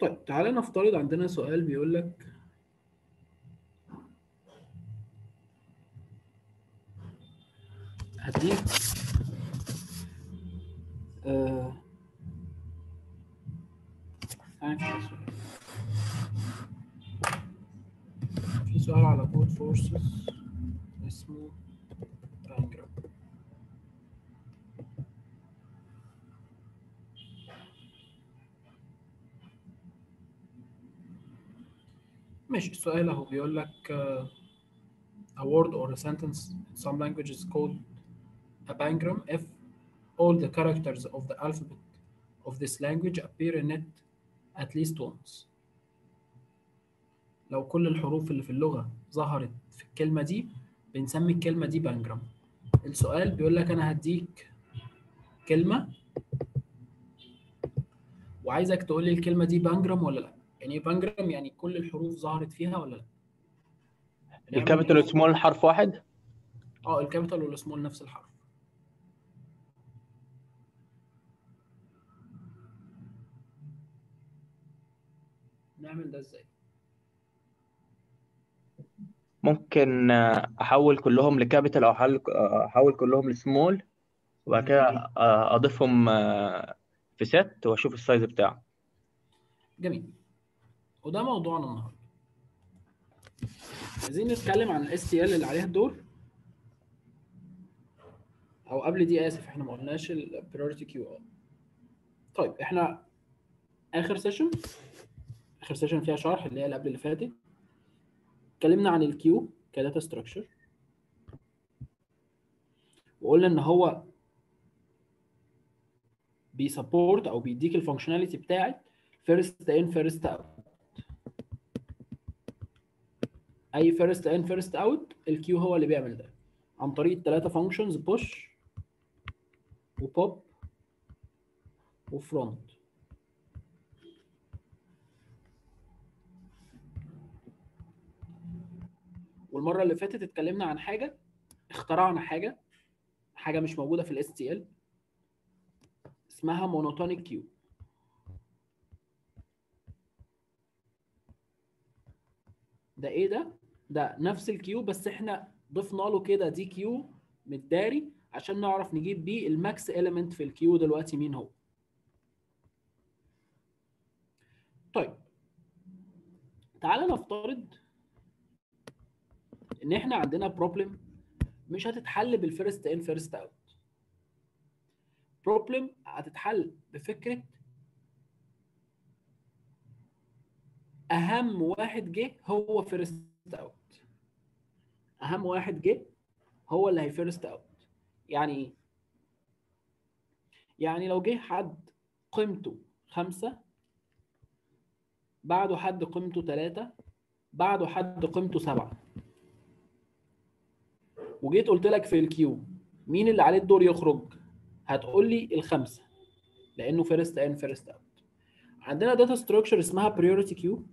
طيب تعالى نفترض عندنا سؤال بيقول لك هديك آه... تعالى نكتب السؤال. في سؤال على كود فورسز اسمه بانجرام ماشي السؤال اهو بيقول لك uh, a word or a sentence in some languages called a bangram if all the characters of the alphabet of this language appear in it at least once لو كل الحروف اللي في اللغة ظهرت في الكلمة دي بنسمي الكلمة دي بانجرام السؤال بيقول لك أنا هديك كلمة وعايزك تقول لي الكلمة دي بانجرام ولا لأ يعني ايه بانجرام يعني كل الحروف ظهرت فيها ولا لأ هنعمل الكابيتال إيه؟ والسمول حرف واحد اه الكابيتال والسمول نفس الحرف نعمل ده ازاي ممكن آه، احول كلهم لكابيتال او احول آه، احول كلهم لسمول وبعد كده آه، اضيفهم آه، في ست واشوف السايز بتاعه جميل وده موضوعنا النهارده عايزين نتكلم عن الاس تي ال اللي عليها الدور او قبل دي اسف احنا ما قلناش البريورتي كيو اه طيب احنا اخر سيشن اخر سيشن فيها شرح اللي هي اللي قبل اللي فاتت اتكلمنا عن الكيو كداتا ستراكشر وقلنا ان هو بيسبورت او بيديك الفانكشناليتي بتاعت فيرست ان فيرست اوت اي فيرست ان فيرست اوت الكيو هو اللي بيعمل ده عن طريق الثلاثه فانكشنز بوش وبوب وفرونت والمره اللي فاتت اتكلمنا عن حاجه اخترعنا حاجه حاجه مش موجوده في الاس تي ال اسمها مونوتونيك كيو ده ايه ده ده نفس الكيو بس احنا ضفنا له كده دي كيو متداري عشان نعرف نجيب بيه الماكس اليمنت في الكيو دلوقتي مين هو طيب تعالى نفترض ان احنا عندنا بروبلم مش هتتحل بالفيرست ان فيرست اوت بروبلم هتتحل بفكره اهم واحد جه هو فيرست اوت اهم واحد جه هو اللي هيفيرست اوت يعني ايه يعني لو جه حد قيمته خمسة بعده حد قيمته ثلاثة بعده حد قيمته سبعة وجيت قلت لك في الكيو مين اللي عليه الدور يخرج هتقول لي الخمسة لانه فيرست ان فيرست اوت عندنا داتا ستراكشر اسمها بريوريتي كيو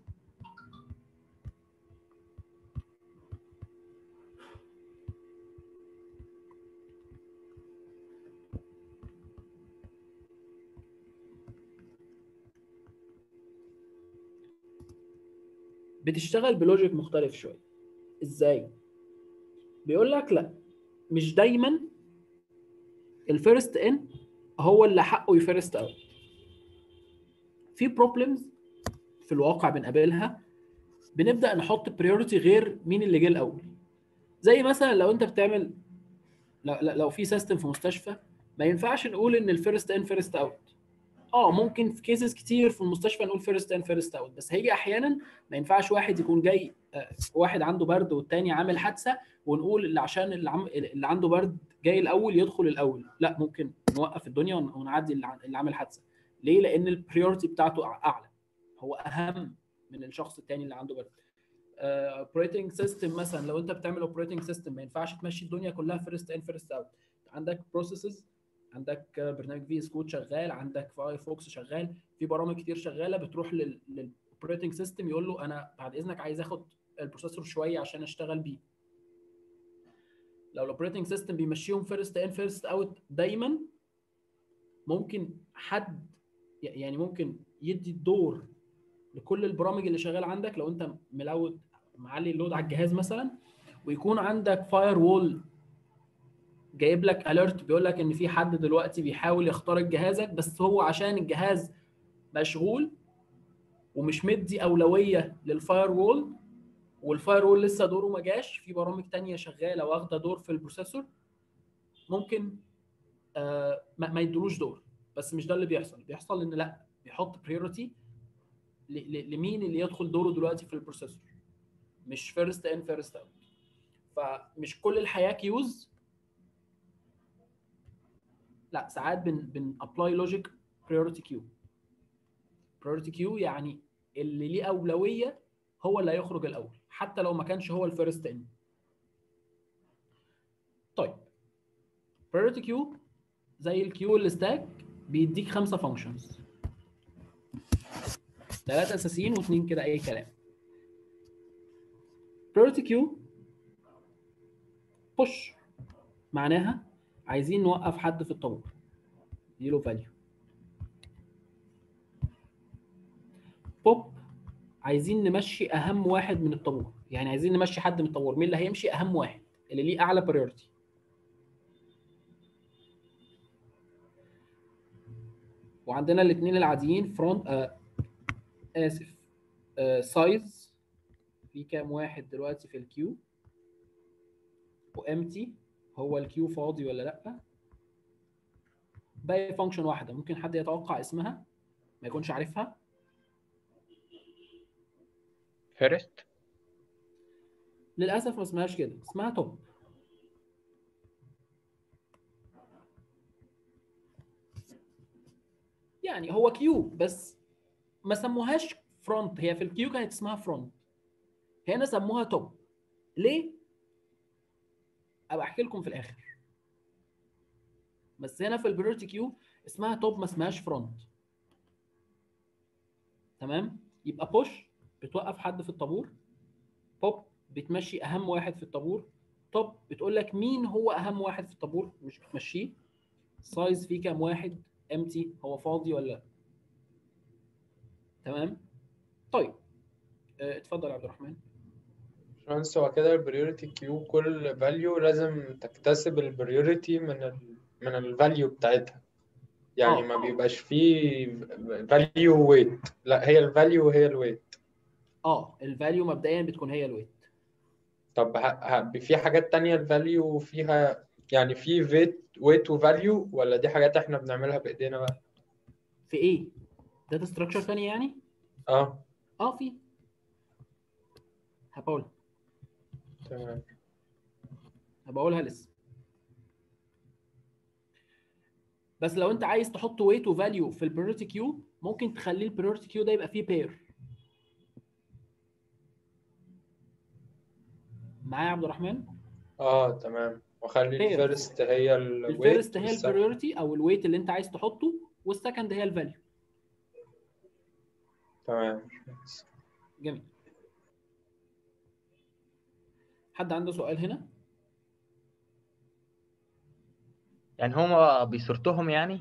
بتشتغل بلوجيك مختلف شويه ازاي بيقول لك لا مش دايما الفيرست ان هو اللي حقه يفيرست اوت في بروبلمز في الواقع بنقابلها بنبدا نحط بريورتي غير مين اللي جه الاول زي مثلا لو انت بتعمل لو, لو في سيستم في مستشفى ما ينفعش نقول ان الفيرست ان فيرست اوت اه ممكن في كيسز كتير في المستشفى نقول فيرست ان فيرست اوت بس هيجي احيانا ما ينفعش واحد يكون جاي آه، واحد عنده برد والتاني عامل حادثه ونقول اللي عشان اللي, عم اللي عنده برد جاي الاول يدخل الاول لا ممكن نوقف الدنيا ون- ونعدي اللي ع- اللي عامل حادثه ليه لان البريورتي بتاعته أع- اعلى هو اهم من الشخص التاني اللي عنده برد اوبريتنج سيستم مثلا لو انت بتعمل اوبريتنج سيستم ما ينفعش تمشي الدنيا كلها فيرست ان فيرست اوت عندك بروسيسز عندك برنامج في اس كود شغال عندك فايرفوكس شغال في برامج كتير شغاله بتروح للاوبريتنج سيستم يقول له انا بعد اذنك عايز اخد البروسيسور شويه عشان اشتغل بيه لو الاوبريتنج سيستم بيمشيهم فيرست ان فيرست اوت دايما ممكن حد يعني ممكن يدي الدور لكل البرامج اللي شغاله عندك لو انت ملود معلي اللود على الجهاز مثلا ويكون عندك فاير وول جايب لك اليرت بيقول لك ان في حد دلوقتي بيحاول يخترق جهازك بس هو عشان الجهاز مشغول ومش مدي اولويه للفاير وول والفاير وول لسه دوره ما جاش في برامج تانية شغاله واخده دور في البروسيسور ممكن آه ما, ما يدلوش دور بس مش ده اللي بيحصل بيحصل ان لا بيحط بريورتي لمين اللي يدخل دوره دلوقتي في البروسيسور مش فيرست ان فيرست اوت فمش كل الحياه كيوز لا ساعات بن بن ابلاي لوجيك بريورتي كيو بريورتي كيو يعني اللي ليه اولويه هو اللي هيخرج الاول حتى لو ما كانش هو الفيرست ان طيب priority كيو زي الكيو الستاك بيديك خمسه فانكشنز ثلاثه اساسيين واثنين كده اي كلام priority كيو push معناها عايزين نوقف حد في الطابور اديله فاليو بوب عايزين نمشي اهم واحد من الطابور يعني عايزين نمشي حد من الطابور مين اللي هيمشي اهم واحد اللي ليه اعلى بريورتي وعندنا الاثنين العاديين فرونت آه اسف آه سايز في كام واحد دلوقتي في الكيو وامتي هو الكيو فاضي ولا لا باقي فانكشن واحده ممكن حد يتوقع اسمها ما يكونش عارفها فيرست للاسف ما اسمهاش كده اسمها توب يعني هو كيو بس ما سموهاش فرونت هي في الكيو كانت اسمها فرونت هنا سموها توب ليه ابقى احكي لكم في الاخر بس هنا في البريورتي كيو اسمها توب ما اسمهاش فرونت تمام يبقى بوش بتوقف حد في الطابور بوب بتمشي اهم واحد في الطابور توب بتقول لك مين هو اهم واحد في الطابور مش بتمشيه سايز فيه كام واحد امتي هو فاضي ولا لا تمام طيب اه اتفضل يا عبد الرحمن باشمهندس هو كده البريوريتي كيو كل فاليو لازم تكتسب البريوريتي من ال من الفاليو بتاعتها يعني آه. ما بيبقاش فيه فاليو ويت لا هي الفاليو وهي الويت اه الفاليو مبدئيا بتكون هي الويت طب ه... ه... في حاجات تانية الفاليو فيها يعني في فيت ويت وفاليو ولا دي حاجات احنا بنعملها بايدينا بقى في ايه داتا ستراكشر ثانيه يعني اه اه في هبقول تمام هبقولها لسه بس لو انت عايز تحط ويت وفاليو في البريورتي كيو ممكن تخلي البريورتي كيو ده يبقى فيه بير معايا يا عبد الرحمن اه تمام واخلي Pairs. الفيرست هي الويت الفيرست هي والسكند- البريورتي او الويت اللي انت عايز تحطه والسكند هي الفاليو تمام جميل حد عنده سؤال هنا يعني هما بيسورتهم يعني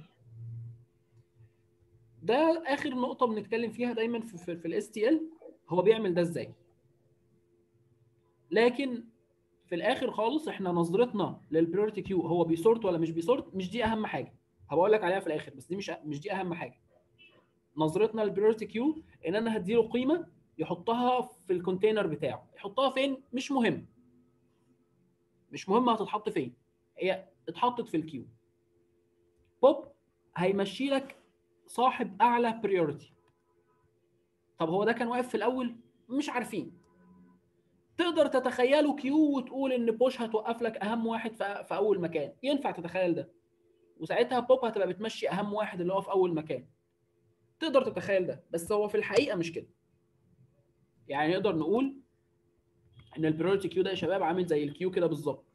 ده اخر نقطه بنتكلم فيها دايما في في, في الاس تي ال هو بيعمل ده ازاي لكن في الاخر خالص احنا نظرتنا للبريورتي كيو هو بيسورت ولا مش بيسورت مش دي اهم حاجه هبقول لك عليها في الاخر بس دي مش مش دي اهم حاجه نظرتنا للبريورتي كيو ان انا هديله قيمه يحطها في الكونتينر بتاعه يحطها فين مش مهم مش مهم هتتحط فين هي اتحطت في الكيو بوب هيمشي لك صاحب اعلى بريورتي طب هو ده كان واقف في الاول مش عارفين تقدر تتخيله كيو وتقول ان بوش هتوقف لك اهم واحد في في اول مكان ينفع تتخيل ده وساعتها بوب هتبقى بتمشي اهم واحد اللي هو في اول مكان تقدر تتخيل ده بس هو في الحقيقه مش كده يعني نقدر نقول ان البريورتي كيو ده يا شباب عامل زي الكيو كده بالظبط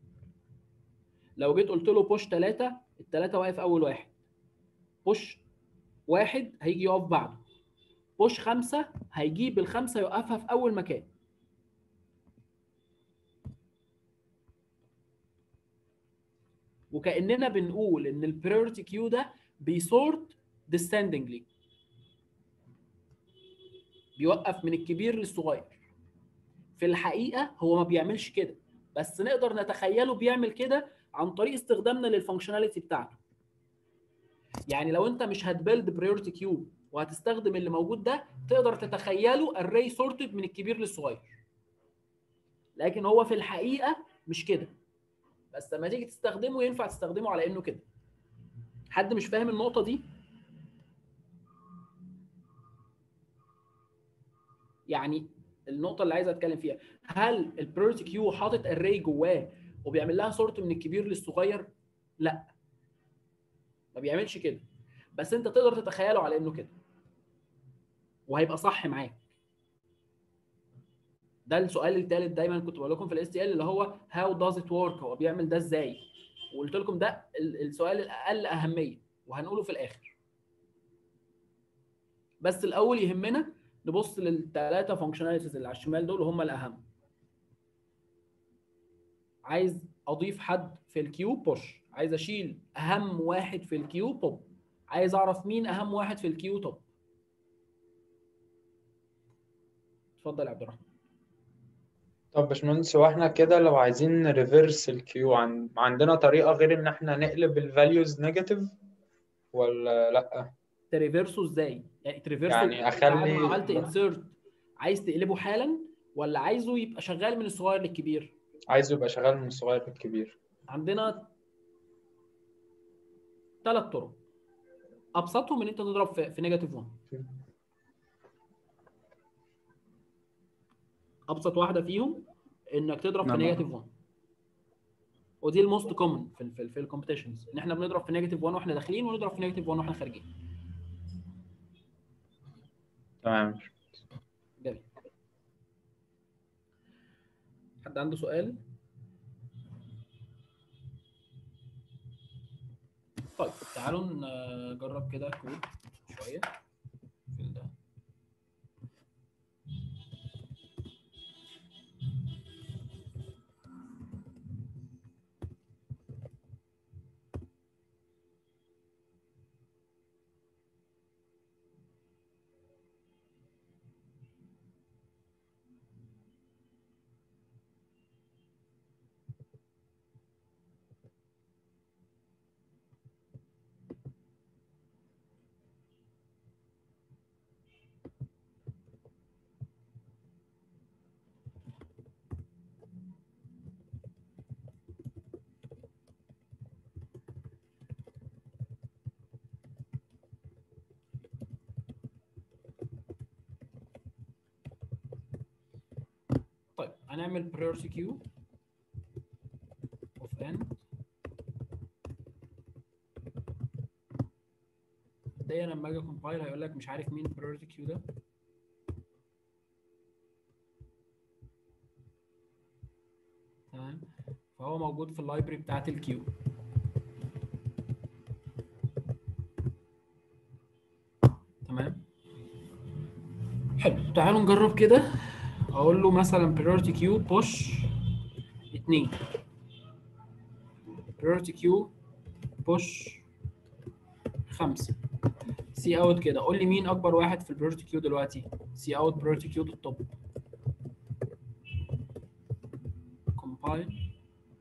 لو جيت قلت له بوش ثلاثة الثلاثة واقف أول واحد بوش واحد هيجي يقف بعده بوش خمسة هيجيب الخمسة يوقفها في أول مكان وكأننا بنقول إن البريورتي كيو ده بيسورت descendingly بيوقف من الكبير للصغير في الحقيقه هو ما بيعملش كده بس نقدر نتخيله بيعمل كده عن طريق استخدامنا للفانكشناليتي بتاعته يعني لو انت مش هتبيلد بريورتي كيوب وهتستخدم اللي موجود ده تقدر تتخيله array sorted من الكبير للصغير لكن هو في الحقيقه مش كده بس لما تيجي تستخدمه ينفع تستخدمه على انه كده حد مش فاهم النقطه دي يعني النقطه اللي عايز اتكلم فيها هل البريورتي كيو حاطط array جواه وبيعمل لها سورت من الكبير للصغير لا ما بيعملش كده بس انت تقدر تتخيله على انه كده وهيبقى صح معاك ده السؤال الثالث دايما كنت بقول لكم في الاس تي ال اللي هو هاو داز ات ورك هو بيعمل ده ازاي وقلت لكم ده ال- السؤال الاقل اهميه وهنقوله في الاخر بس الاول يهمنا نبص للثلاثه فانكشناليتيز اللي على الشمال دول وهم الاهم عايز اضيف حد في الكيو بوش عايز اشيل اهم واحد في الكيو بوب عايز اعرف مين اهم واحد في الكيو توب اتفضل يا عبد الرحمن طب باشمهندس هو احنا كده لو عايزين نريفرس الكيو عن... عندنا طريقة غير ان احنا نقلب الفاليوز نيجاتيف ولا لا تريفيرسو ازاي يعني تريفيرسو يعني بعد أخلي- ما عملت انسيرت عايز تقلبه حالا ولا عايزه يبقى شغال من الصغير للكبير عايزه يبقى شغال من الصغير للكبير عندنا ثلاث طرق ابسطهم ان انت تضرب في, في نيجاتيف 1 ابسط واحده فيهم انك تضرب في نعم. نيجاتيف 1 ودي الموست كومن في ال في, ال في الكومبيتيشنز ان احنا بنضرب في نيجاتيف 1 واحنا داخلين ونضرب في نيجاتيف 1 واحنا خارجين تمام جميل حد عنده سؤال طيب تعالوا نجرب كده كود شويه في ده طيب هنعمل priority queue of n مبدئيا لما اجي كومبايل هيقول لك مش عارف مين priority queue ده تمام فهو موجود في اللايبرري بتاعت الكيو تمام حلو تعالوا نجرب كده اقول له مثلا priority queue push 2 priority queue push 5 سي اوت كده قول لي مين اكبر واحد في البريورتي كيو دلوقتي سي اوت بريورتي كيو للتوب كومبايل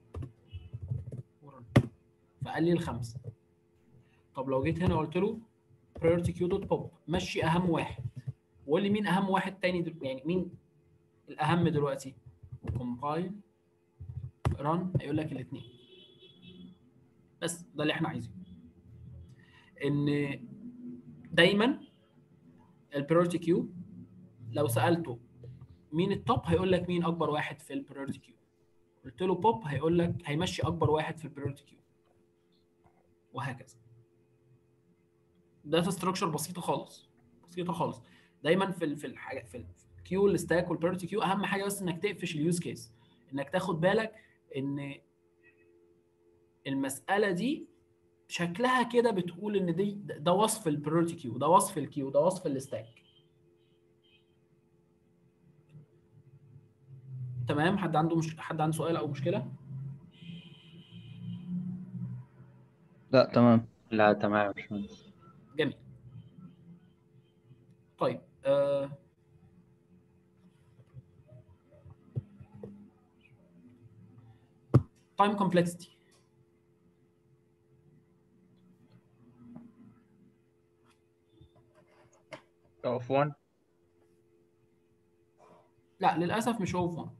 فقال لي الخمسه طب لو جيت هنا قلت له priority queue دوت pop مشي اهم واحد وقول لي مين اهم واحد تاني دل... يعني مين الاهم دلوقتي كومبايل ران هيقول لك الاثنين بس ده اللي احنا عايزينه ان دايما البريورتي كيو لو سالته مين التوب هيقول لك مين اكبر واحد في البريورتي كيو قلت له بوب هيقول لك هيمشي اكبر واحد في البريورتي كيو وهكذا داتا ستراكشر بسيطه خالص بسيطه خالص دايما في ال في الحاجه في الكيو الستاك والبريورتي كيو اهم حاجه بس انك تقفش اليوز كيس انك تاخد بالك ان المساله دي شكلها كده بتقول ان دي ده وصف البريورتي كيو ده وصف الكيو ده وصف الستاك تمام حد عنده مش... حد عنده سؤال او مشكله لا تمام لا تمام يا باشمهندس جميل طيب آه تايم كومبلكسيتي اوف 1 لا للاسف مش اوف 1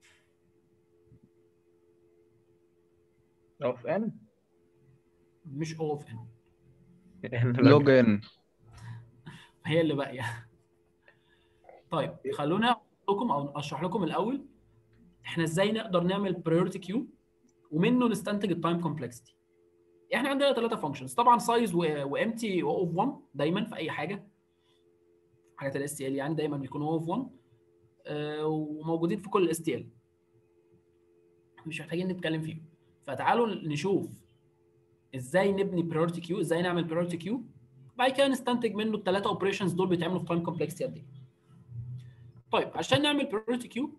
اوف ان مش اوف ان لوج ان هي اللي باقيه طيب خلونا أقول لكم او اشرح لكم الاول احنا ازاي نقدر نعمل برايورتي كيو ومنه نستنتج التايم كومبلكسيتي احنا عندنا ثلاثه فانكشنز طبعا سايز وامتي واوف 1 دايما في اي حاجه حاجات الاس تي ال يعني دايما بيكونوا اوف 1 آه، وموجودين في كل الاس تي ال مش محتاجين نتكلم فيهم فتعالوا نشوف ازاي نبني برايورتي كيو ازاي نعمل برايورتي كيو بعد كده نستنتج منه الثلاثه اوبريشنز دول بيتعملوا في تايم كومبلكسيتي قد ايه طيب عشان نعمل برايورتي كيو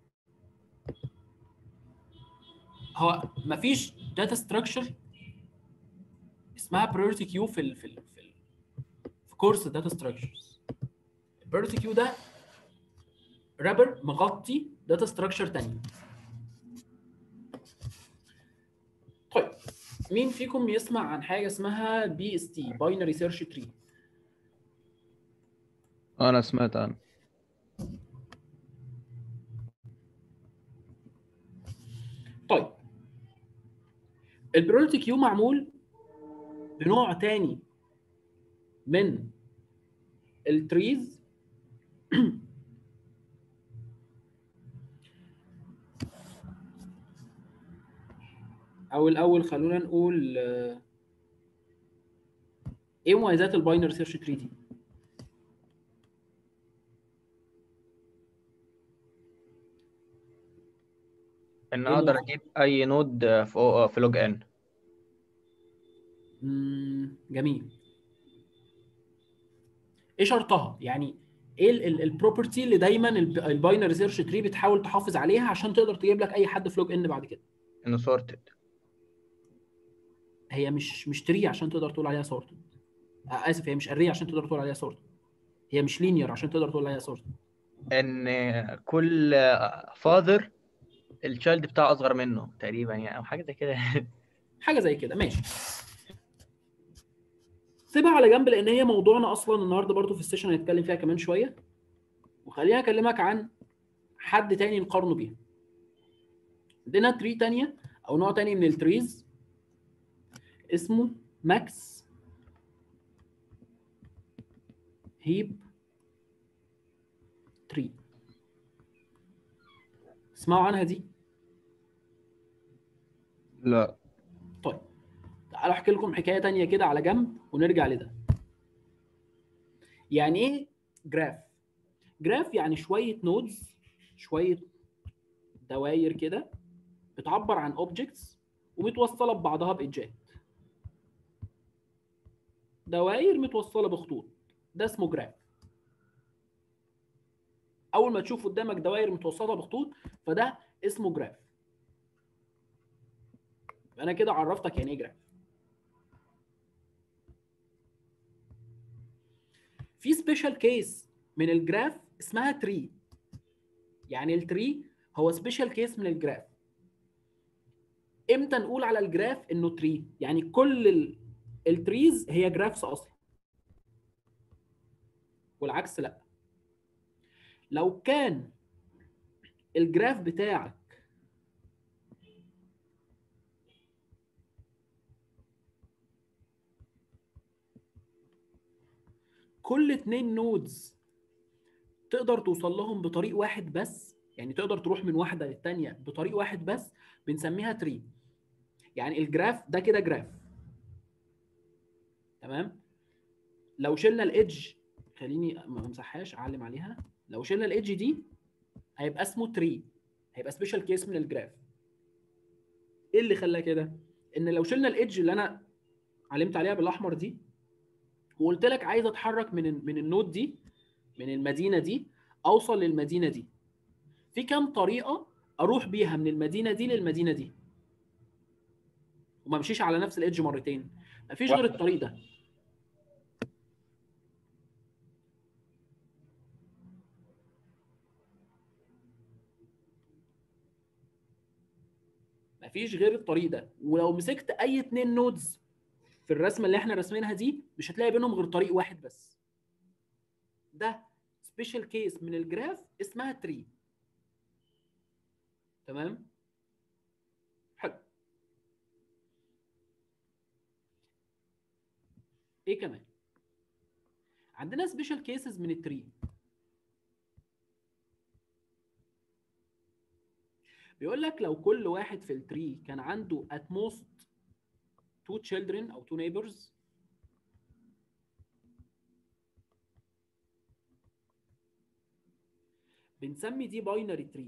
هو مفيش داتا ستراكشر اسمها برايورتي كيو في ال في ال في, ال في كورس داتا ستراكشرز البرايورتي كيو ده رابر مغطي داتا ستراكشر تاني طيب مين فيكم يسمع عن حاجه اسمها بي اس تي باينري سيرش تري انا سمعت عنه طيب البريورتي كيو معمول بنوع تاني من التريز او الاول خلونا نقول آه، ايه مميزات الباينري سيرش تري دي ان إيه اقدر اللي- اجيب اي نود في أو في لوج ان مم، جميل ايه شرطها يعني ايه البروبرتي اللي دايما الباينري سيرش تري بتحاول تحافظ عليها عشان تقدر تجيب لك اي حد في لوج ان بعد كده انه سورتد هي مش مش تري عشان تقدر تقول عليها سورتد اسف هي مش اري عشان تقدر تقول عليها سورتد هي مش لينير عشان تقدر تقول عليها سورتد ان كل فاذر التشايلد بتاعه اصغر منه تقريبا يعني او حاجه زي كده حاجه زي كده ماشي سيبها على جنب لان هي موضوعنا اصلا النهارده برضو في السيشن هنتكلم فيها كمان شويه وخليني اكلمك عن حد تاني نقارنه بيها عندنا تري تانية او نوع تاني من التريز اسمه ماكس هيب تري اسمعوا عنها دي لا طيب تعالوا احكي لكم حكايه تانية كده على جنب ونرجع لده يعني ايه جراف جراف يعني شويه نودز شويه دواير كده بتعبر عن اوبجكتس ومتوصله ببعضها بايدجات دواير متوصله بخطوط ده اسمه جراف اول ما تشوف قدامك دواير متوصله بخطوط فده اسمه جراف انا كده عرفتك يعني ايه جراف في سبيشال كيس من الجراف اسمها تري يعني التري هو سبيشال كيس من الجراف امتى نقول على الجراف انه تري يعني كل ال- التريز هي جرافس اصلا والعكس لا لو كان الجراف بتاعك كل اتنين نودز تقدر توصل لهم بطريق واحد بس يعني تقدر تروح من واحده للتانيه بطريق واحد بس بنسميها تري يعني الجراف ده كده جراف تمام لو شلنا الايدج خليني ما امسحهاش اعلم عليها لو شلنا الايدج دي هيبقى اسمه تري هيبقى سبيشال كيس من الجراف ايه اللي خلاه كده ان لو شلنا الايدج اللي انا علمت عليها بالاحمر دي وقلت لك عايز اتحرك من من النود دي من المدينه دي اوصل للمدينه دي في كام طريقه اروح بيها من المدينه دي للمدينه دي وما امشيش على نفس الايدج مرتين مفيش غير واحدة. الطريق ده مفيش غير الطريق ده ولو مسكت اي اتنين نودز في الرسمه اللي احنا راسمينها دي مش هتلاقي بينهم غير طريق واحد بس ده سبيشال كيس من الجراف اسمها تري تمام حلو ايه كمان عندنا سبيشال كيسز من التري بيقول لك لو كل واحد في التري كان عنده at most two children او two neighbors بنسمي دي باينري تري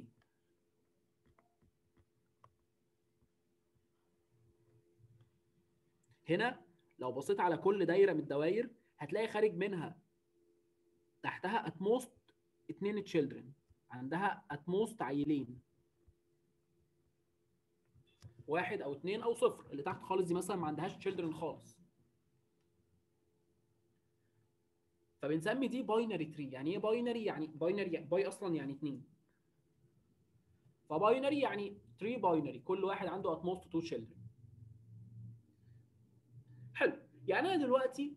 هنا لو بصيت على كل دايره من الدوائر هتلاقي خارج منها تحتها at most اتنين تشيلدرن عندها at most عيلين واحد او اتنين او صفر اللي تحت خالص دي مثلا ما عندهاش تشيلدرن خالص فبنسمي دي باينري تري يعني ايه باينري يعني باينري باي اصلا يعني اتنين فباينري يعني تري باينري كل واحد عنده at most two children حلو يعني انا دلوقتي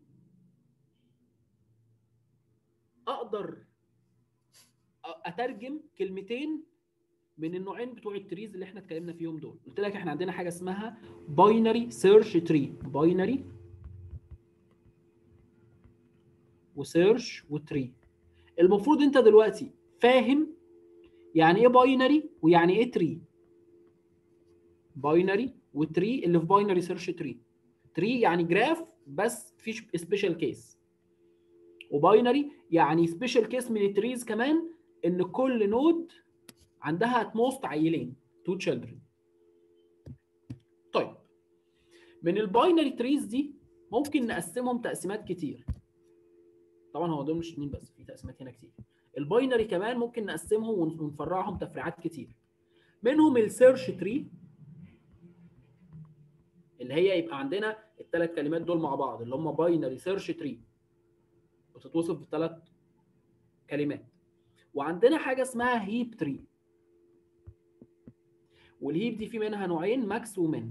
اقدر اترجم كلمتين من النوعين بتوع التريز اللي احنا اتكلمنا فيهم دول قلت لك احنا عندنا حاجه اسمها باينري سيرش تري باينري وسيرش وتري المفروض انت دلوقتي فاهم يعني ايه باينري ويعني ايه تري باينري وتري اللي في باينري سيرش تري تري يعني جراف بس في سبيشال كيس وباينري يعني سبيشال كيس من التريز كمان ان كل نود عندها ات موست عيلين تو تشيلدرن طيب من الباينري تريز دي ممكن نقسمهم تقسيمات كتير طبعا هو دول مش اتنين بس في تقسيمات هنا كتير الباينري كمان ممكن نقسمهم ونفرعهم تفريعات كتير منهم السيرش تري اللي هي يبقى عندنا الثلاث كلمات دول مع بعض اللي هم باينري سيرش تري بتتوصف بثلاث كلمات وعندنا حاجه اسمها هيب تري والهيب دي في منها نوعين ماكس ومن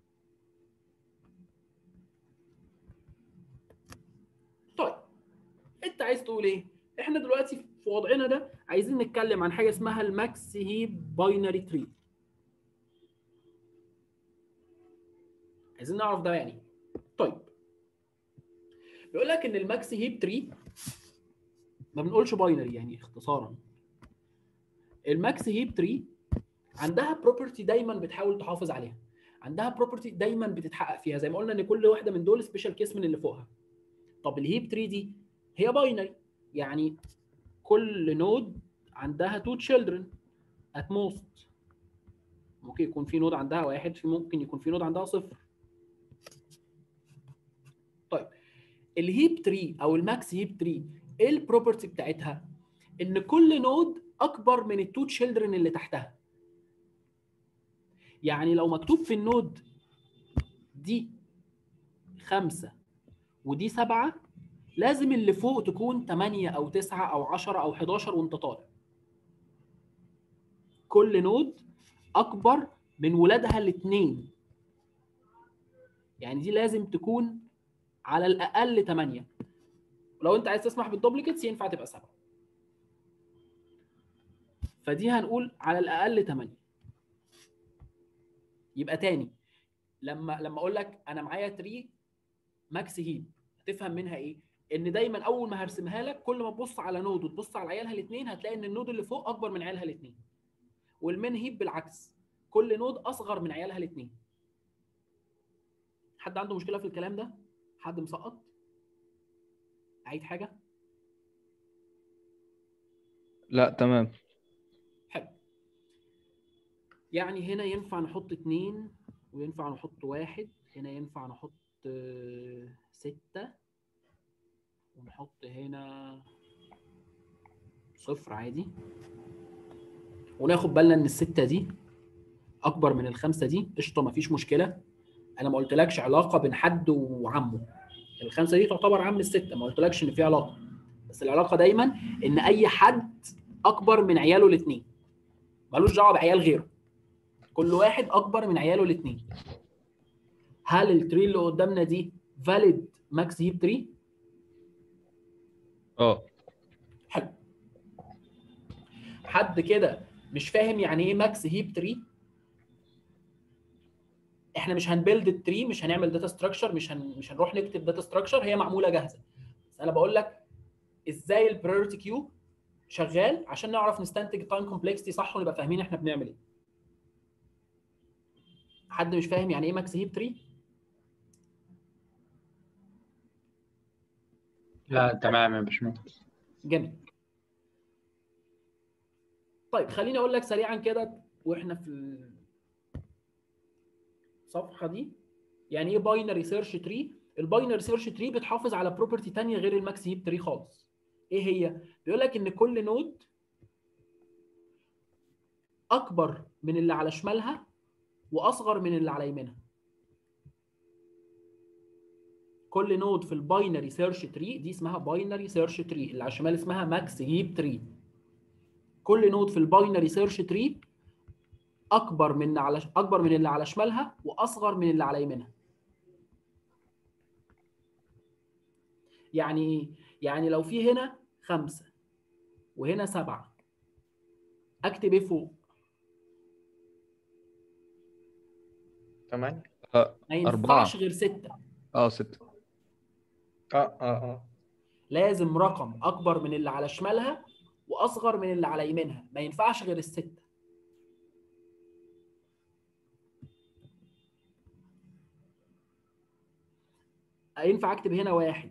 طيب انت عايز تقول ايه احنا دلوقتي في وضعنا ده عايزين نتكلم عن حاجه اسمها الماكس هيب باينري تري عايزين نعرف ده يعني طيب بيقول لك ان الماكس هيب تري ما بنقولش باينري يعني اختصارا الماكس هيب تري عندها بروبرتي دايما بتحاول تحافظ عليها عندها بروبرتي دايما بتتحقق فيها زي ما قلنا ان كل واحده من دول سبيشال كيس من اللي فوقها طب الهيب تري دي هي باينري يعني كل نود عندها تو تشيلدرن ات موست ممكن يكون في نود عندها واحد في ممكن يكون في نود عندها صفر طيب الهيب تري او الماكس هيب تري ايه البروبرتي بتاعتها ان كل نود اكبر من التو تشيلدرن اللي تحتها يعني لو مكتوب في النود دي خمسة ودي سبعة لازم اللي فوق تكون 8 أو 9 أو 10 أو 11 وأنت طالع. كل نود أكبر من ولادها الاثنين. يعني دي لازم تكون على الأقل 8. ولو أنت عايز تسمح بالدوبليكيتس ينفع تبقى 7. فدي هنقول على الأقل 8. يبقى تاني لما لما اقول لك انا معايا تري ماكس هيب هتفهم منها ايه ان دايما اول ما هرسمها لك كل ما تبص على نود وتبص على عيالها الاثنين هتلاقي ان النود اللي فوق اكبر من عيالها الاثنين والمين هيب بالعكس كل نود اصغر من عيالها الاثنين حد عنده مشكله في الكلام ده حد مسقط عيد حاجه لا تمام حلو يعني هنا ينفع نحط اتنين وينفع نحط واحد هنا ينفع نحط آه، ستة ونحط هنا صفر عادي وناخد بالنا ان الستة دي اكبر من الخمسة دي قشطة مفيش مشكلة انا ما قلتلكش علاقة بين حد وعمه الخمسة دي تعتبر عم الستة ما قلتلكش ان في علاقة بس العلاقة دايما ان اي حد اكبر من عياله الاثنين ملوش دعوة بعيال غيره كل واحد اكبر من عياله الاثنين هل التري اللي قدامنا دي فاليد ماكس هيب تري اه حلو حد كده مش فاهم يعني ايه ماكس هيب تري احنا مش هنبيلد التري مش هنعمل داتا ستراكشر مش هن... مش هنروح نكتب داتا ستراكشر هي معموله جاهزه بس انا بقول لك ازاي البريورتي كيو شغال عشان نعرف نستنتج التايم كومبلكسيتي صح ونبقى فاهمين احنا بنعمل ايه حد مش فاهم يعني ايه ماكس هيب تري لا تمام يا باشمهندس جميل طيب خليني اقول لك سريعا كده واحنا في الصفحه دي يعني ايه باينري سيرش تري الباينري سيرش تري بتحافظ على بروبرتي تانية غير الماكس هيب تري خالص ايه هي بيقول لك ان كل نود اكبر من اللي على شمالها واصغر من اللي على يمينها كل نود في الباينري سيرش تري دي اسمها باينري سيرش تري اللي على الشمال اسمها ماكس هيب تري كل نود في الباينري سيرش تري اكبر من على اكبر من اللي على شمالها واصغر من اللي على يمينها يعني ايه يعني لو في هنا خمسة وهنا سبعة اكتب ايه فوق تمام اه ما أربعة. ينفعش غير ستة اه ستة اه اه اه لازم رقم اكبر من اللي على شمالها واصغر من اللي على يمينها ما ينفعش غير الستة ينفع اكتب هنا واحد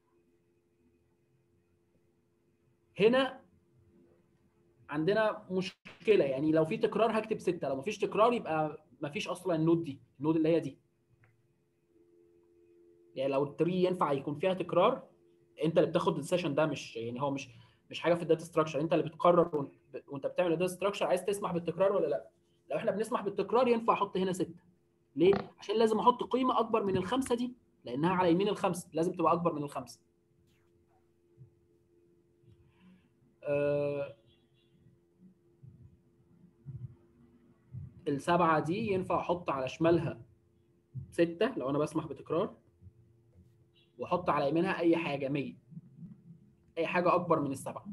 هنا عندنا مشكلة يعني لو في تكرار هكتب ستة لو مفيش تكرار يبقى مفيش اصلا النود دي النود اللي هي دي يعني لو التري ينفع يكون فيها تكرار انت اللي بتاخد السيشن ده مش يعني هو مش مش حاجه في الداتا ستراكشر انت اللي بتقرر وانت- وانت بتعمل الداتا ستراكشر عايز تسمح بالتكرار ولا لا لو احنا بنسمح بالتكرار ينفع احط هنا ستة ليه عشان لازم احط قيمه اكبر من الخمسه دي لانها على يمين الخمسه لازم تبقى اكبر من الخمسه آه، السبعه دي ينفع احط على شمالها ستة لو انا بسمح بتكرار واحط على يمينها اي حاجه 100 اي حاجه اكبر من السبعه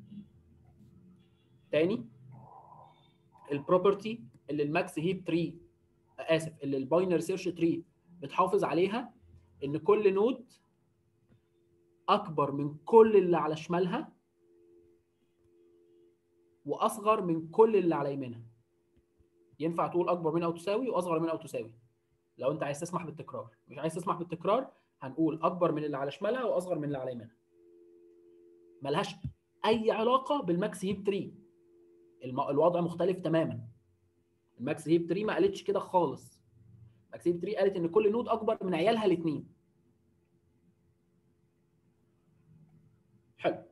تاني البروبرتي اللي الماكس هيب تري اسف اللي الباينري سيرش تري بتحافظ عليها ان كل نود اكبر من كل اللي على شمالها واصغر من كل اللي على يمينها ينفع تقول اكبر من او تساوي واصغر من او تساوي لو انت عايز تسمح بالتكرار مش عايز تسمح بالتكرار هنقول اكبر من اللي على شمالها واصغر من اللي على يمينها ملهاش اي علاقه بالماكس هيب تري الم... الوضع مختلف تماما الماكس هيب تري ما قالتش كده خالص ماكس هيب تري قالت ان كل نود اكبر من عيالها الاثنين حلو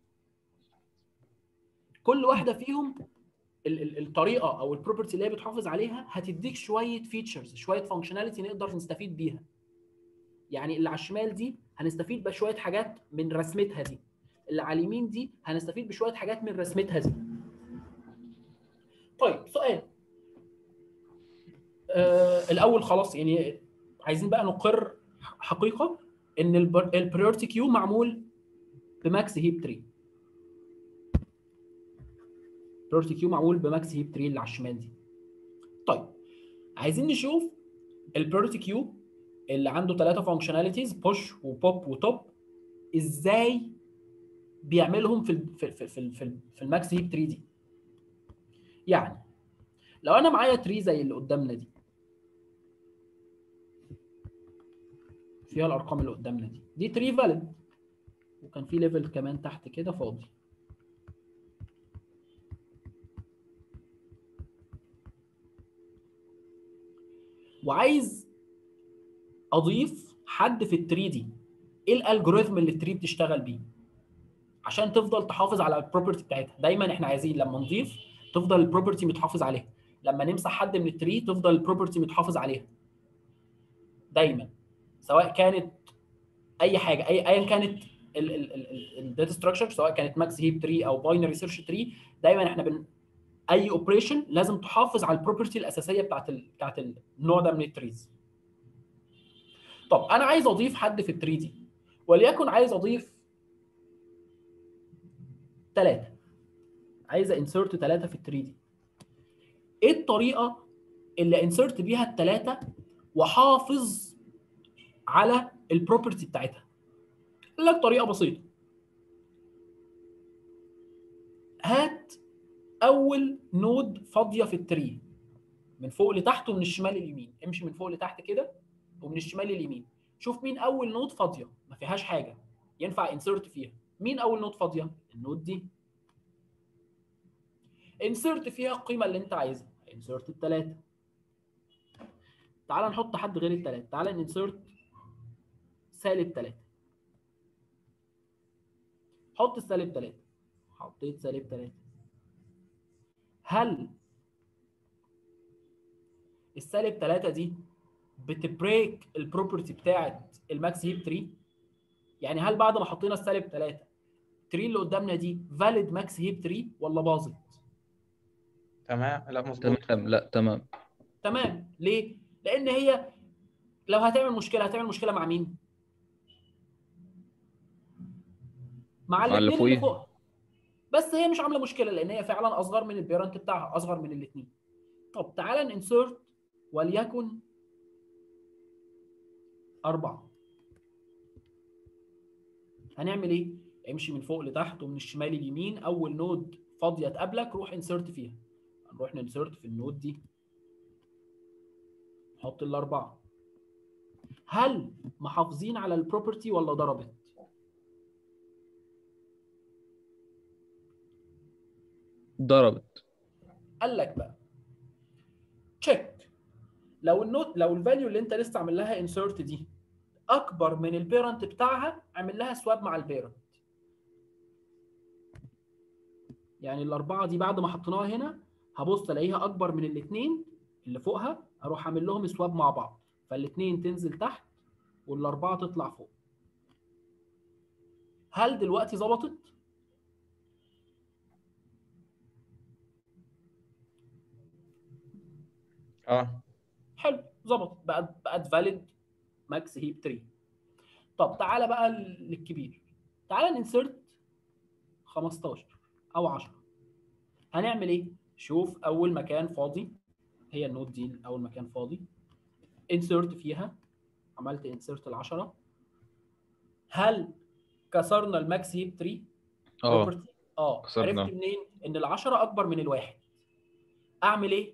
كل واحده فيهم ال- ال- الطريقه او البروبرتي اللي هي بتحافظ عليها هتديك شويه فيتشرز شويه فانكشناليتي نقدر نستفيد بيها يعني اللي على الشمال دي هنستفيد بشويه حاجات من رسمتها دي اللي على اليمين دي هنستفيد بشويه حاجات من رسمتها دي طيب سؤال آه الاول خلاص يعني عايزين بقى نقر حقيقه ان البريورتي كيو معمول بماكس هيب تري البريورتي كيو معمول بماكس هيب تري اللي على الشمال دي طيب عايزين نشوف البريورتي كيو اللي عنده ثلاثه فانكشناليتيز بوش وبوب وتوب ازاي بيعملهم في ال في في في, في, في الماكس هيب تري دي يعني لو انا معايا تري زي اللي قدامنا دي فيها الارقام اللي قدامنا دي دي تري فاليد وكان في ليفل كمان تحت كده فاضي وعايز اضيف حد في التري دي ايه الالجوريثم اللي التري بتشتغل بيه عشان تفضل تحافظ على البروبرتي بتاعتها دايما احنا عايزين لما نضيف تفضل البروبرتي متحافظ عليها لما نمسح حد من التري تفضل البروبرتي متحافظ عليها دايما سواء كانت اي حاجه اي ايا كانت الداتا ستراكشر سواء كانت ماكس هيب تري او باينري سيرش تري دايما احنا بن اي اوبريشن لازم تحافظ على البروبرتي الاساسيه بتاعت ال... بتاعت النوع ده من التريز طب انا عايز اضيف حد في التري دي وليكن عايز اضيف ثلاثه عايز انسرت ثلاثه في التري دي ايه الطريقه اللي انسرت بيها الثلاثه واحافظ على البروبرتي بتاعتها قال لك طريقه بسيطه هات اول نود فاضيه في التري من فوق لتحت ومن الشمال لليمين امشي من فوق لتحت كده ومن الشمال لليمين شوف مين اول نود فاضيه ما فيهاش حاجه ينفع انسرت فيها مين اول نود فاضيه النود دي انسرت فيها القيمه اللي انت عايزها انسرت الثلاثه تعال نحط حد غير الثلاثه تعال انسرت سالب 3 حط السالب 3 حطيت سالب 3 هل السالب 3 دي بتبريك البروبرتي بتاعت الماكس هيب تري يعني هل بعد ما حطينا السالب 3 التري اللي قدامنا دي فاليد ماكس هيب تري ولا باظت تمام لا مظبوط تمام لا تمام تمام ليه لان هي لو هتعمل مشكله هتعمل مشكله مع مين مع اللي الاثنين اللي فوقيها. فوقها بس هي مش عامله مشكله لان هي فعلا اصغر من البيرنت بتاعها اصغر من الاثنين طب تعالى ننسرت وليكن أربعة هنعمل إيه؟ امشي من فوق لتحت ومن الشمال لليمين أول نود فاضية تقابلك روح انسرت فيها هنروح ننسرت في النود دي نحط الأربعة هل محافظين على البروبرتي ولا ضربت؟ ضربت قال لك بقى تشيك لو النوت لو الفاليو اللي انت لسه عامل لها انسرت دي اكبر من البيرنت بتاعها اعمل لها سواب مع البيرنت يعني الاربعه دي بعد ما حطيناها هنا هبص الاقيها اكبر من الاثنين اللي فوقها اروح اعمل لهم سواب مع بعض فالاثنين تنزل تحت والاربعه تطلع فوق هل دلوقتي ظبطت اه حلو ظبط بقت بقت فاليد ماكس هيب تري طب تعالى بقى للكبير تعالى ننسرت 15 او 10 هنعمل ايه شوف اول مكان فاضي هي النود دي اول مكان فاضي انسرت فيها عملت انسرت ال 10 هل كسرنا الماكس هيب تري اه property؟ اه كسرنا. عرفت منين ان العشرة اكبر من الواحد اعمل ايه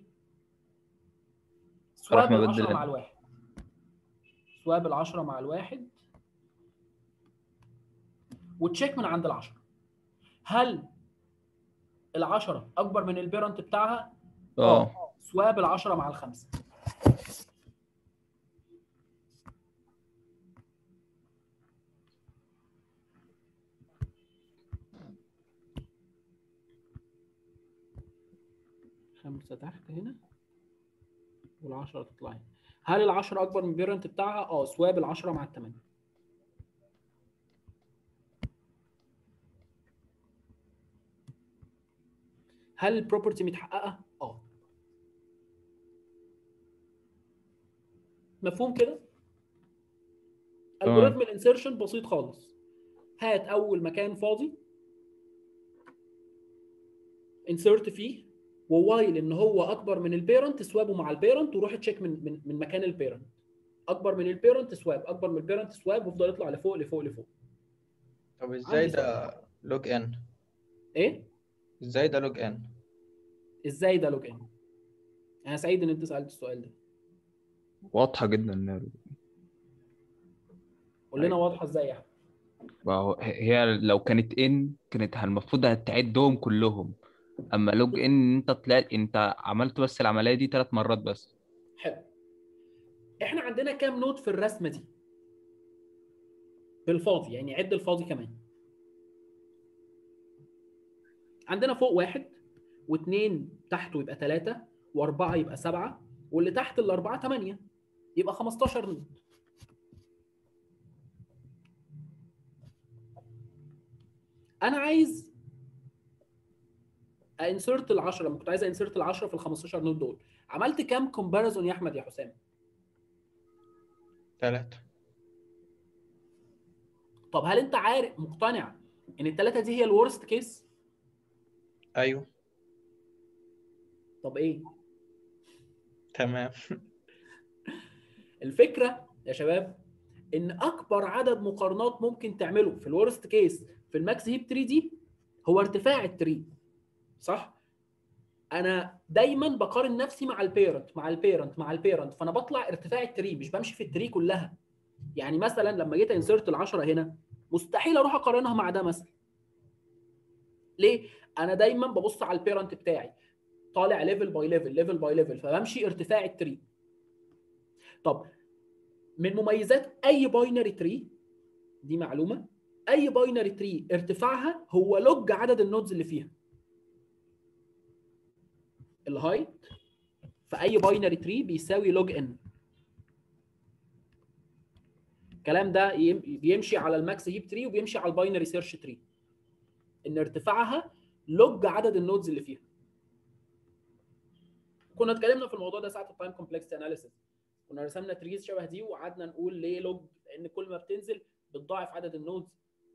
سواب أروح مبدل العشرة هنا. مع الواحد سواب العشرة مع الواحد وتشيك من عند العشرة هل العشرة اكبر من البيرنت بتاعها اه سواب العشرة مع الخمسة خمسة تحت هنا والعشرة تطلع هنا هل العشرة أكبر من البيرنت بتاعها؟ اه سواب العشرة مع التمانية هل البروبرتي متحققة؟ اه مفهوم كده؟ تمام. الجوريثم الانسيرشن بسيط خالص هات اول مكان فاضي انسرت فيه ووايل ان هو اكبر من البيرنت سوابه مع البيرنت وروح تشيك من من, من مكان البيرنت اكبر من البيرنت سواب اكبر من البيرنت سواب وافضل يطلع لفوق لفوق لفوق طب ازاي عندي ده لوج ان ايه ازاي ده لوج ان ازاي ده لوج ان انا سعيد ان انت سالت السؤال ده واضحة جدا قول لنا واضحه ازاي يا احمد وهو- هي لو كانت ان كانت المفروض هتعدهم كلهم اما لوج ان انت طلعت انت عملت بس العملية دي ثلاث مرات بس حلو احنا عندنا كام نود في الرسمه دي بالفاضي يعني عد الفاضي كمان عندنا فوق واحد واثنين تحته يبقى ثلاثة وأربعة يبقى سبعة واللي تحت الأربعة ثمانية يبقى 15 نود أنا عايز انسرت ال 10 لما كنت عايز انسرت ال 10 في ال 15 نود دول عملت كام كومباريزون يا احمد يا حسام ثلاثة طب هل انت عارف مقتنع ان الثلاثه دي هي الورست كيس أيوه طب ايه تمام الفكره يا شباب ان اكبر عدد مقارنات ممكن تعمله في الورست كيس في الماكس هيب تري دي هو ارتفاع التري صح انا دايما بقارن نفسي مع البيرنت مع البيرنت مع البيرنت فانا بطلع ارتفاع التري مش بمشي في التري كلها يعني مثلا لما جيت انسرت ال10 هنا مستحيل اروح اقارنها مع ده مثلا ليه انا دايما ببص على البيرنت بتاعي طالع ليفل باي ليفل ليفل باي ليفل فبمشي ارتفاع التري طب من مميزات اي باينري تري دي معلومه اي باينري تري ارتفاعها هو لوج عدد النودز اللي فيها الهايت في اي باينري تري بيساوي لوج ان الكلام ده يم- بيمشي على الماكس هيب تري وبيمشي على الباينري سيرش تري ان ارتفاعها لوج عدد النودز اللي فيها كنا اتكلمنا في الموضوع ده ساعه التايم كومبلكسيتي اناليسيس كنا رسمنا تريز شبه دي وقعدنا نقول ليه لوج لان كل ما بتنزل بتضاعف عدد النودز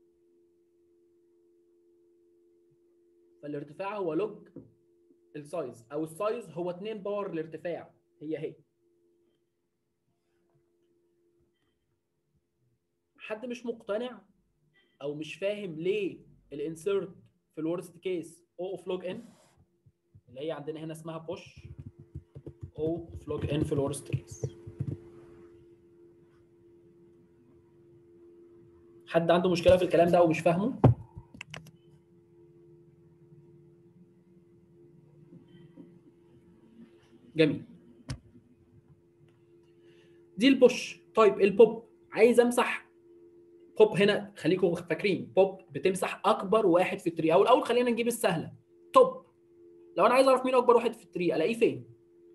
فالارتفاع هو لوج السايز او السايز هو 2 باور الارتفاع هي هي حد مش مقتنع او مش فاهم ليه الانسيرت في الورست كيس او اوف لوج ان اللي هي عندنا هنا اسمها بوش او اوف لوج ان في الورست كيس حد عنده مشكله في الكلام ده او مش فاهمه جميل دي البوش طيب البوب عايز امسح بوب هنا خليكم فاكرين بوب بتمسح اكبر واحد في التري او الاول خلينا نجيب السهله توب لو انا عايز اعرف مين اكبر واحد في التري الاقيه فين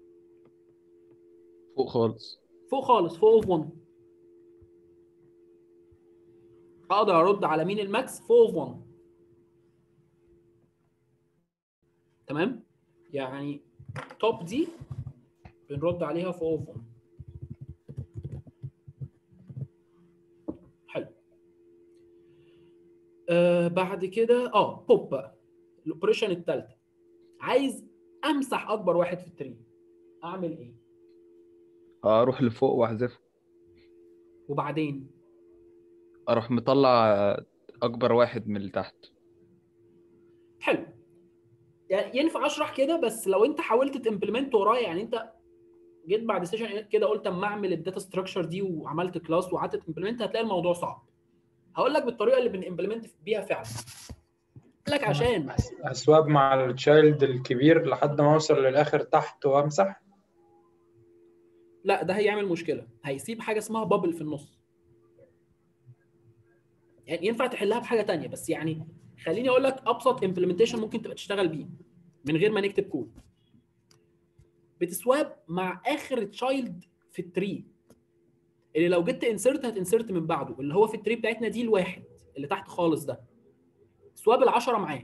فوق خالص فوق خالص فوق اوف 1 اقدر ارد على مين الماكس فوق اوف 1 تمام يعني توب دي بنرد عليها فوق اوف 1 حلو آه بعد كده اه بوب بقى الاوبريشن الثالثه عايز امسح اكبر واحد في التري اعمل ايه اروح لفوق واحذفه وبعدين اروح مطلع اكبر واحد من اللي تحت حلو يعني ينفع اشرح كده بس لو انت حاولت تمبلمنت ورايا يعني انت جيت بعد سيشن كده قلت اما اعمل الداتا ستراكشر دي وعملت كلاس وقعدت تمبلمنت هتلاقي الموضوع صعب هقول لك بالطريقه اللي بنمبلمنت بيها فعلا قال لك عشان أس- اسواب مع التشايلد الكبير لحد ما اوصل للاخر تحت وامسح لا ده هيعمل مشكله هيسيب حاجه اسمها بابل في النص يعني ينفع تحلها بحاجه تانية بس يعني خليني اقول لك ابسط امبلمنتيشن ممكن تبقى تشتغل بيه من غير ما نكتب كود بتسواب مع اخر تشايلد في التري اللي لو جيت انسرت هتنسرت من بعده اللي هو في التري بتاعتنا دي الواحد اللي تحت خالص ده سواب العشرة معاه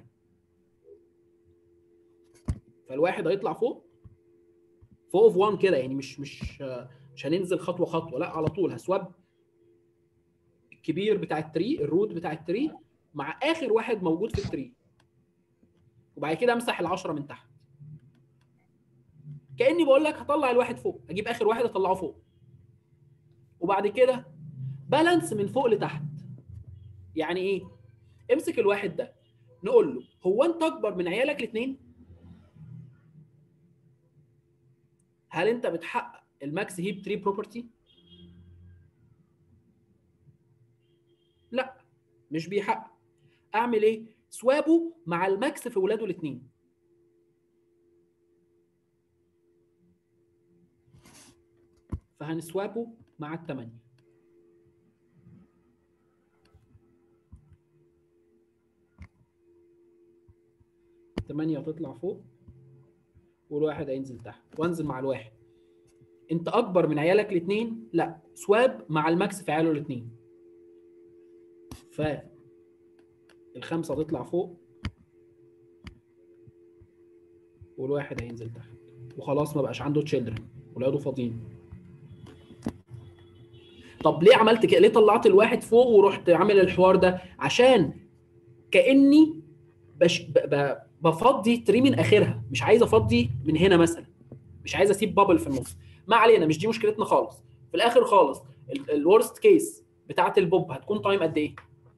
فالواحد هيطلع فوق فوق اوف 1 كده يعني مش مش مش هننزل خطوه خطوه لا على طول هسواب الكبير بتاع التري الروت بتاع التري مع اخر واحد موجود في التري وبعد كده امسح العشرة من تحت كاني بقول لك هطلع الواحد فوق اجيب اخر واحد اطلعه فوق وبعد كده بالانس من فوق لتحت يعني ايه امسك الواحد ده نقول له هو انت اكبر من عيالك الاثنين هل انت بتحقق الماكس هيب تري بروبرتي لا مش بيحقق اعمل ايه سوابه مع الماكس في ولاده الاثنين فهنسوابه مع الثمانية الثمانية تطلع فوق والواحد هينزل تحت وانزل مع الواحد انت اكبر من عيالك الاثنين لا سواب مع الماكس في عياله الاثنين ف الخمسة تطلع فوق والواحد هينزل تحت وخلاص ما بقاش عنده تشيلدرن ولاده فاضيين طب ليه عملت كده ليه طلعت الواحد فوق ورحت عامل الحوار ده عشان كاني بش ب... ب... بفضي تري من اخرها مش عايز افضي من هنا مثلا مش عايز اسيب بابل في النص ما علينا مش دي مشكلتنا خالص في الاخر خالص الورست كيس بتاعت البوب هتكون تايم قد ايه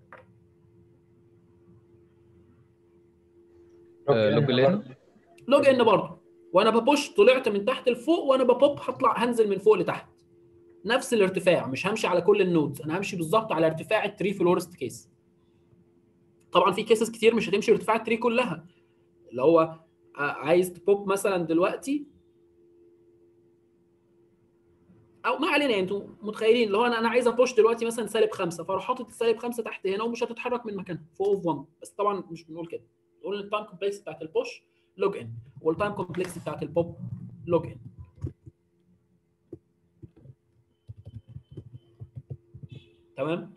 آه، لوج لين لوج ان برضه وانا ببوش طلعت من تحت لفوق وانا ببوب هطلع هنزل من فوق لتحت نفس الارتفاع مش همشي على كل النودز انا همشي بالظبط على ارتفاع التري في الورست كيس طبعا في كيسز كتير مش هتمشي ارتفاع التري كلها اللي هو ع- عايز تبوب مثلا دلوقتي او ما علينا يعني انتوا متخيلين اللي هو انا انا عايز ابوش دلوقتي مثلا سالب خمسه فاروح حاطط السالب خمسه تحت هنا ومش هتتحرك من مكانها فوق اوف 1 بس طبعا مش بنقول كده نقول التايم كومبلكس بتاعت البوش لوج ان والتايم كومبلكس بتاعت البوب لوج ان تمام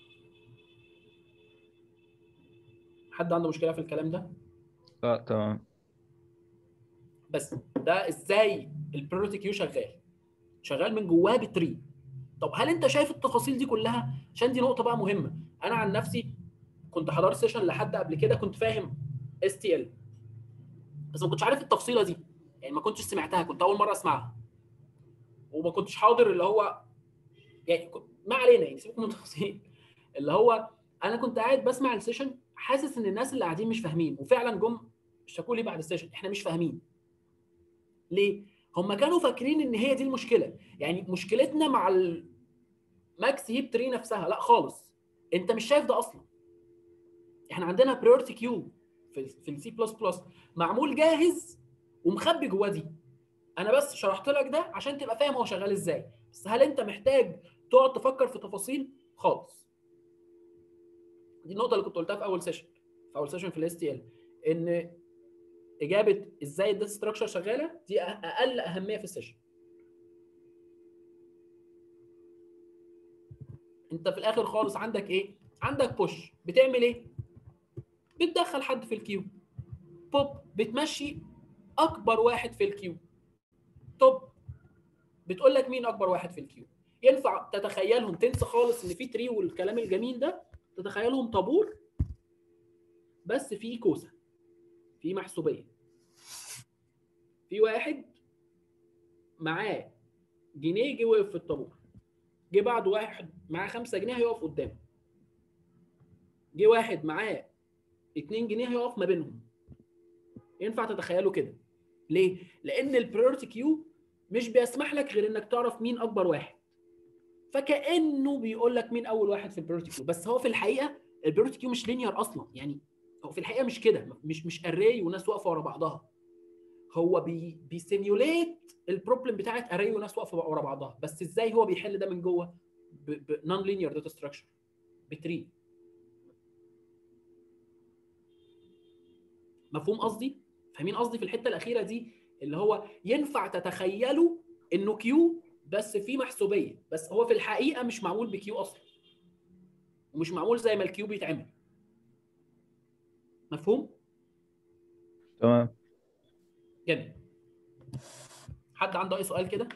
حد عنده مشكله في الكلام ده لا تمام بس ده ازاي البريورتي كيو شغال شغال من جواه بتري طب هل انت شايف التفاصيل دي كلها عشان دي نقطه بقى مهمه انا عن نفسي كنت حضرت سيشن لحد قبل كده كنت فاهم اس تي ال بس ما كنتش عارف التفصيله دي يعني ما كنتش سمعتها كنت اول مره اسمعها وما كنتش حاضر اللي هو يعني كنت- ما علينا يعني سيبكم من التفاصيل اللي هو انا كنت قاعد بسمع السيشن حاسس ان الناس اللي قاعدين مش فاهمين وفعلا جم اشتكوا لي بعد السيشن احنا مش فاهمين ليه هم كانوا فاكرين ان هي دي المشكله يعني مشكلتنا مع الماكس هيب تري نفسها لا خالص انت مش شايف ده اصلا احنا عندنا بريورتي كيو في في السي بلس بلس معمول جاهز ومخبي جواه دي انا بس شرحت لك ده عشان تبقى فاهم هو شغال ازاي بس هل انت محتاج تقعد تفكر في تفاصيل خالص دي النقطه اللي كنت قلتها في اول سيشن في اول سيشن في الاس تي ال ان اجابه ازاي الداتا ستراكشر شغاله دي أه- اقل اهميه في السيشن انت في الاخر خالص عندك ايه عندك بوش بتعمل ايه بتدخل حد في الكيو بوب بتمشي اكبر واحد في الكيو توب بتقول لك مين اكبر واحد في الكيو ينفع تتخيلهم تنسى خالص ان في تري والكلام الجميل ده تتخيلهم طابور بس في كوسه في محسوبيه في واحد معاه جنيه جه وقف في الطابور جه بعده واحد معاه خمسة جنيه هيقف قدامه جه واحد معاه 2 جنيه هيقف ما بينهم ينفع تتخيلوا كده ليه؟ لأن البريورتي كيو مش بيسمح لك غير انك تعرف مين اكبر واحد فكانه بيقول لك مين اول واحد في البريورتي كيو بس هو في الحقيقه البريورتي كيو مش لينير اصلا يعني هو في الحقيقه مش كده مش مش اري وناس واقفه ورا بعضها هو بي بيسيميوليت البروبلم بتاعت اري وناس واقفه ورا بعضها بس ازاي هو بيحل ده من جوه بنون لينير داتا ستراكشر بتري مفهوم قصدي فاهمين قصدي في الحته الاخيره دي اللي هو ينفع تتخيلوا انه كيو بس في محسوبيه بس هو في الحقيقه مش معمول بكيو اصلا ومش معمول زي ما الكيو بيتعمل مفهوم تمام جميل حد عنده اي سؤال كده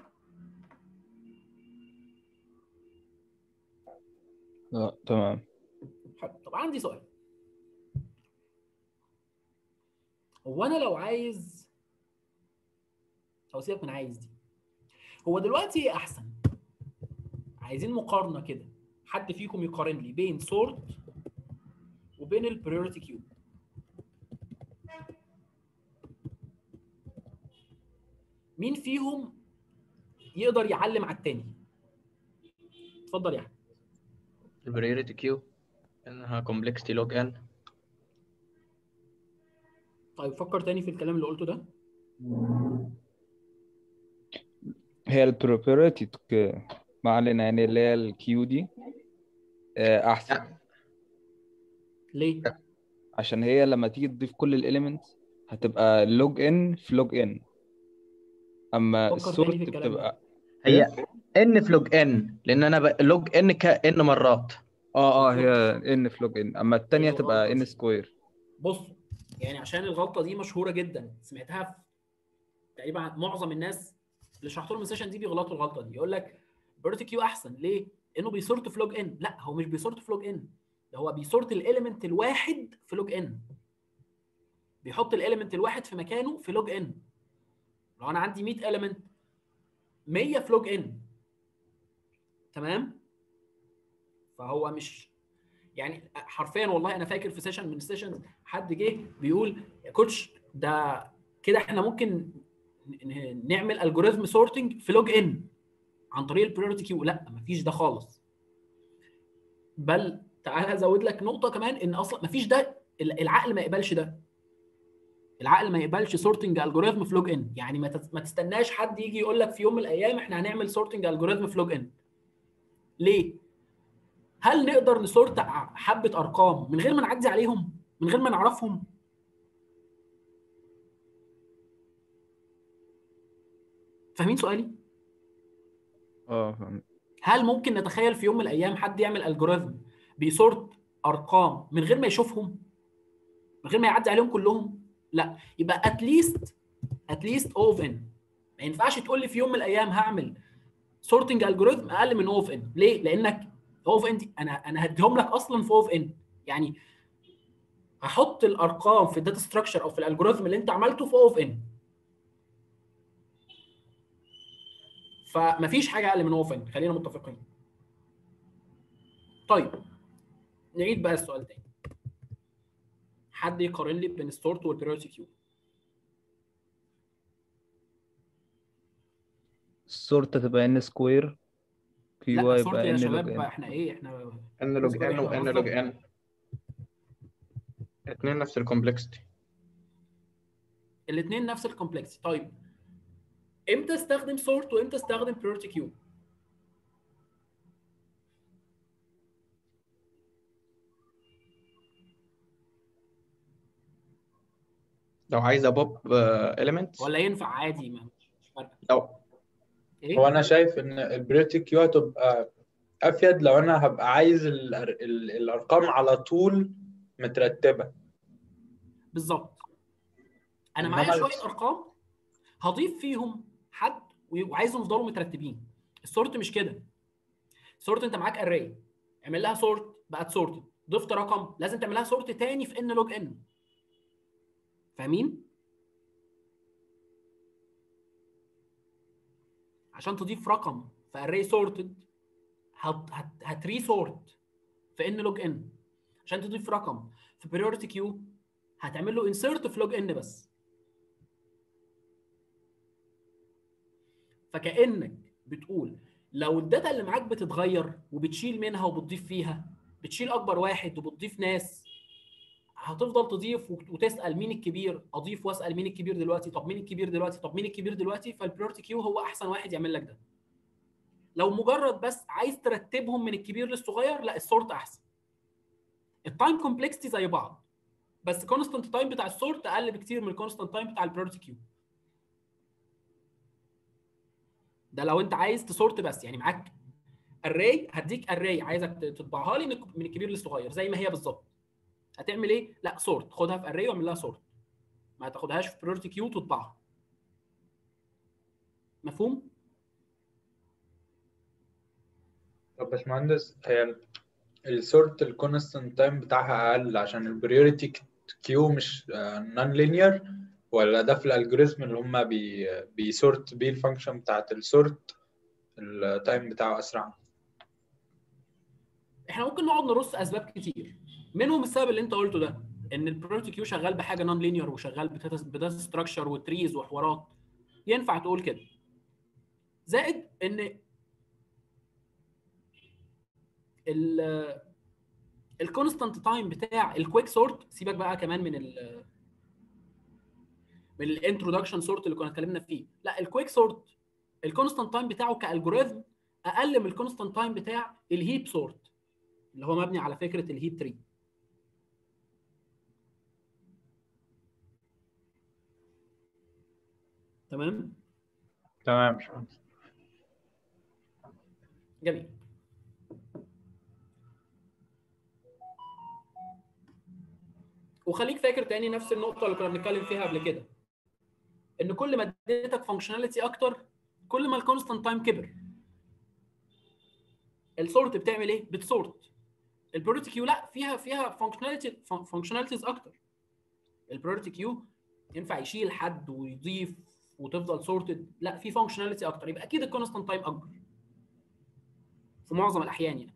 لا تمام حلو. طب عندي سؤال هو انا لو عايز او سيبك من عايز دي هو دلوقتي ايه احسن عايزين مقارنه كده حد فيكم يقارن لي بين سورت وبين البريورتي كيو مين فيهم يقدر يعلم على التاني اتفضل يا احمد البريوريتي كيو انها كومبلكسيتي لوج ان طيب فكر تاني في الكلام اللي قلته ده هي البروبرتي ما علينا يعني اللي هي الكيو دي آه، احسن ليه عشان هي لما تيجي تضيف كل الاليمنت هتبقى لوج ان في لوج ان اما فكر السورت تاني في الكلام ده. بتبقى هي ان في لوج ان لان انا ب... لوج ان كان مرات اه اه هي ان في لوج ان اما التانية أيوة، تبقى آه، ان بس- سكوير بص يعني عشان الغلطه دي مشهوره جدا سمعتها في تقريبا معظم الناس اللي شرحت لهم السيشن دي بيغلطوا الغلطه دي يقول لك بيرت كيو احسن ليه؟ انه بيسورت في لوج ان لا هو مش بيسورت في لوج ان ده هو بيسورت الاليمنت الواحد في لوج ان بيحط الاليمنت الواحد في مكانه في لوج ان لو انا عندي 100 اليمنت 100 في لوج ان تمام فهو مش يعني حرفيا والله انا فاكر في سيشن من السيشنز حد جه بيقول يا كوتش ده كده احنا ممكن ن- نعمل الجوريزم سورتنج في لوج ان عن طريق البريورتي كيو لا مفيش ده خالص بل تعالى ازود لك نقطه كمان ان اصلا مفيش ده العقل ما يقبلش ده العقل ما يقبلش سورتنج الجوريزم في لوج ان يعني ما تس- ما تستناش حد يجي يقول لك في يوم من الايام احنا هنعمل سورتنج الجوريزم في لوج ان ليه هل نقدر نسورت ع- حبه ارقام من غير ما نعدي عليهم من غير ما نعرفهم فاهمين سؤالي اه فاهم. هل ممكن نتخيل في يوم من الايام حد يعمل الجوريزم بيسورت ارقام من غير ما يشوفهم من غير ما يعدي عليهم كلهم لا يبقى اتليست اتليست او اوف ان ما ينفعش تقول لي في يوم من الايام هعمل سورتنج الجوريزم اقل من او اوف ان ليه لانك او اوف ان دي انا انا هديهم لك اصلا في او اوف ان يعني هحط الارقام في الداتا ستراكشر او في الالجوريزم اللي انت عملته في او اوف ان فمفيش حاجه اقل من او اوف ان خلينا متفقين طيب نعيد بقى السؤال تاني حد يقارن لي بين السورت والبريورتي كيو السورت تبقى ان سكوير كيو لا سورت يبقى يا ان شباب لوج بقى ان احنا ايه احنا ان لوج اصبر ان احنا وان أصلاً- لوج ان اتنين نفس الكومبلكسيتي الاثنين نفس الكومبلكسيتي طيب امتى استخدم سورت وامتى استخدم بريورتي كيو لو عايز ابوب اليمنتس ولا ينفع عادي ما مش فارقه لو ايه هو انا شايف ان البريورتي كيو هتبقى افيد لو انا هبقى عايز ال ال الارقام على طول مترتبه بالظبط انا إنما معايا ال- شويه ارقام هضيف فيهم حد وعايزهم يفضلوا مترتبين السورت مش كده السورت انت معاك اري اعمل لها سورت بقت سورت ضفت رقم لازم تعمل لها سورت تاني في ان لوج ان فاهمين عشان تضيف رقم في اري سورتد هت هت هتري سورت في ان لوج ان عشان تضيف رقم في بريورتي كيو هتعمل له انسيرت في لوج ان بس فكانك بتقول لو الداتا اللي معاك بتتغير وبتشيل منها وبتضيف فيها بتشيل اكبر واحد وبتضيف ناس هتفضل تضيف وت- وتسال مين الكبير اضيف واسال مين الكبير دلوقتي طب مين الكبير دلوقتي طب مين الكبير دلوقتي فالبريورتي كيو هو احسن واحد يعمل لك ده لو مجرد بس عايز ترتبهم من الكبير للصغير لا السورت احسن التايم كومبلكسيتي زي بعض بس كونستانت تايم بتاع السورت اقل بكتير من الكونستانت تايم بتاع البريورتي كيو ده لو انت عايز تسورت بس يعني معاك اري هديك اري عايزك تطبعها لي من من الكبير للصغير زي ما هي بالظبط هتعمل ايه لا سورت خدها في اري واعمل لها سورت ما تاخدهاش في بريورتي كيو وتطبعها مفهوم طب باشمهندس هي السورت الكونستنت تايم بتاعها اقل عشان البريوريتي كيو مش نون لينير ولا ده في الالجوريزم اللي هم بي بيسورت بيه الفانكشن بتاعت السورت التايم بتاعه اسرع احنا ممكن نقعد نرص اسباب كتير منهم السبب اللي انت قلته ده ان البريورتي كيو شغال بحاجه نون لينير وشغال بداتا ستراكشر وتريز وحوارات ينفع تقول كده زائد ان ال الكونستانت تايم بتاع الكويك سورت سيبك بقى كمان من ال من الانترودكشن سورت اللي كنا اتكلمنا فيه لا الكويك سورت الكونستانت تايم بتاعه كالجوريزم اقل من الكونستانت تايم بتاع الهيب سورت اللي هو مبني على فكره الهيب تري تمام تمام باشمهندس جميل وخليك فاكر تاني نفس النقطه اللي كنا بنتكلم فيها قبل كده ان كل ما اديتك فانكشناليتي اكتر كل ما الكونستانت تايم كبر السورت بتعمل ايه بتسورت البريورتي كيو لا فيها فيها فانكشناليتي فانكشناليتيز اكتر البريورتي كيو ينفع يشيل حد ويضيف وتفضل سورتد لا في فانكشناليتي اكتر يبقى اكيد الكونستانت تايم اكبر في معظم الاحيان يعني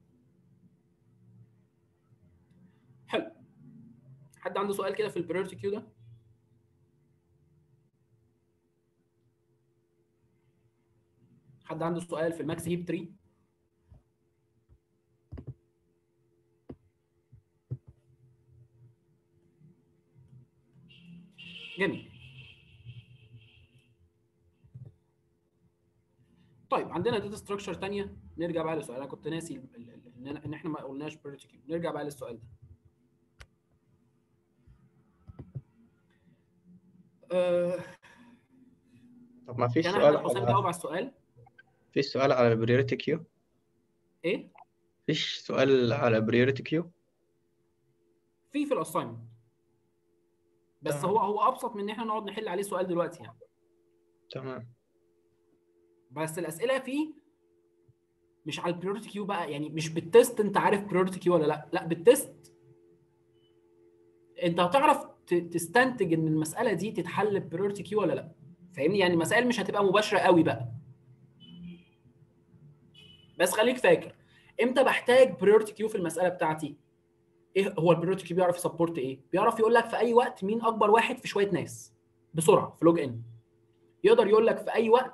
حلو حد عنده سؤال كده في البريورتي كيو ده حد عنده سؤال في الماكس هيب تري جميل طيب عندنا داتا ستراكشر ثانيه نرجع بقى للسؤال انا كنت ناسي ال- ال- ال- ان إن احنا ما قلناش بريورتي كيو نرجع بقى للسؤال ده آه، طب ما فيش كان سؤال احمد حسام على جاوب على السؤال في سؤال على البريوريتي كيو ايه فيش سؤال على بريوريتي كيو في في الاساينمنت بس تمام. هو هو ابسط من ان احنا نقعد نحل عليه سؤال دلوقتي يعني تمام بس الاسئله فيه مش على البريورتي كيو بقى يعني مش بالتست انت عارف بريورتي كيو ولا لا لا بالتست انت هتعرف ت- تستنتج ان المساله دي تتحل ببريورتي كيو ولا لا فاهمني يعني المسائل مش هتبقى مباشره قوي بقى بس خليك فاكر امتى بحتاج بريورتي كيو في المساله بتاعتي ايه هو البريورتي كيو بيعرف يسبورت ايه بيعرف يقول لك في اي وقت مين اكبر واحد في شويه ناس بسرعه في لوج ان يقدر يقول لك في اي وقت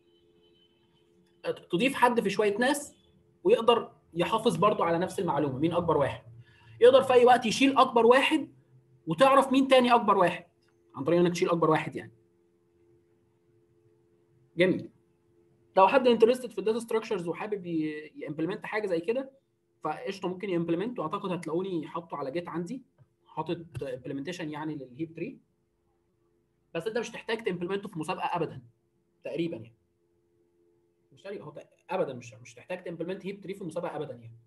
تضيف حد في شويه ناس ويقدر يحافظ برضو على نفس المعلومه مين اكبر واحد يقدر في اي وقت يشيل اكبر واحد وتعرف مين تاني اكبر واحد عن طريق انك تشيل اكبر واحد يعني جميل لو حد انترستد في الداتا ستراكشرز وحابب يمبلمنت حاجه زي كده فقشطه ممكن يمبلمنت واعتقد هتلاقوني حاطه على جيت عندي حاطط امبلمنتيشن يعني للهيب تري بس انت مش تحتاج تمبلمنته في مسابقه ابدا تقريبا يعني مش تقريبا هو تق- ابدا مش مش تحتاج تمبلمنت هيب تري في مسابقه ابدا يعني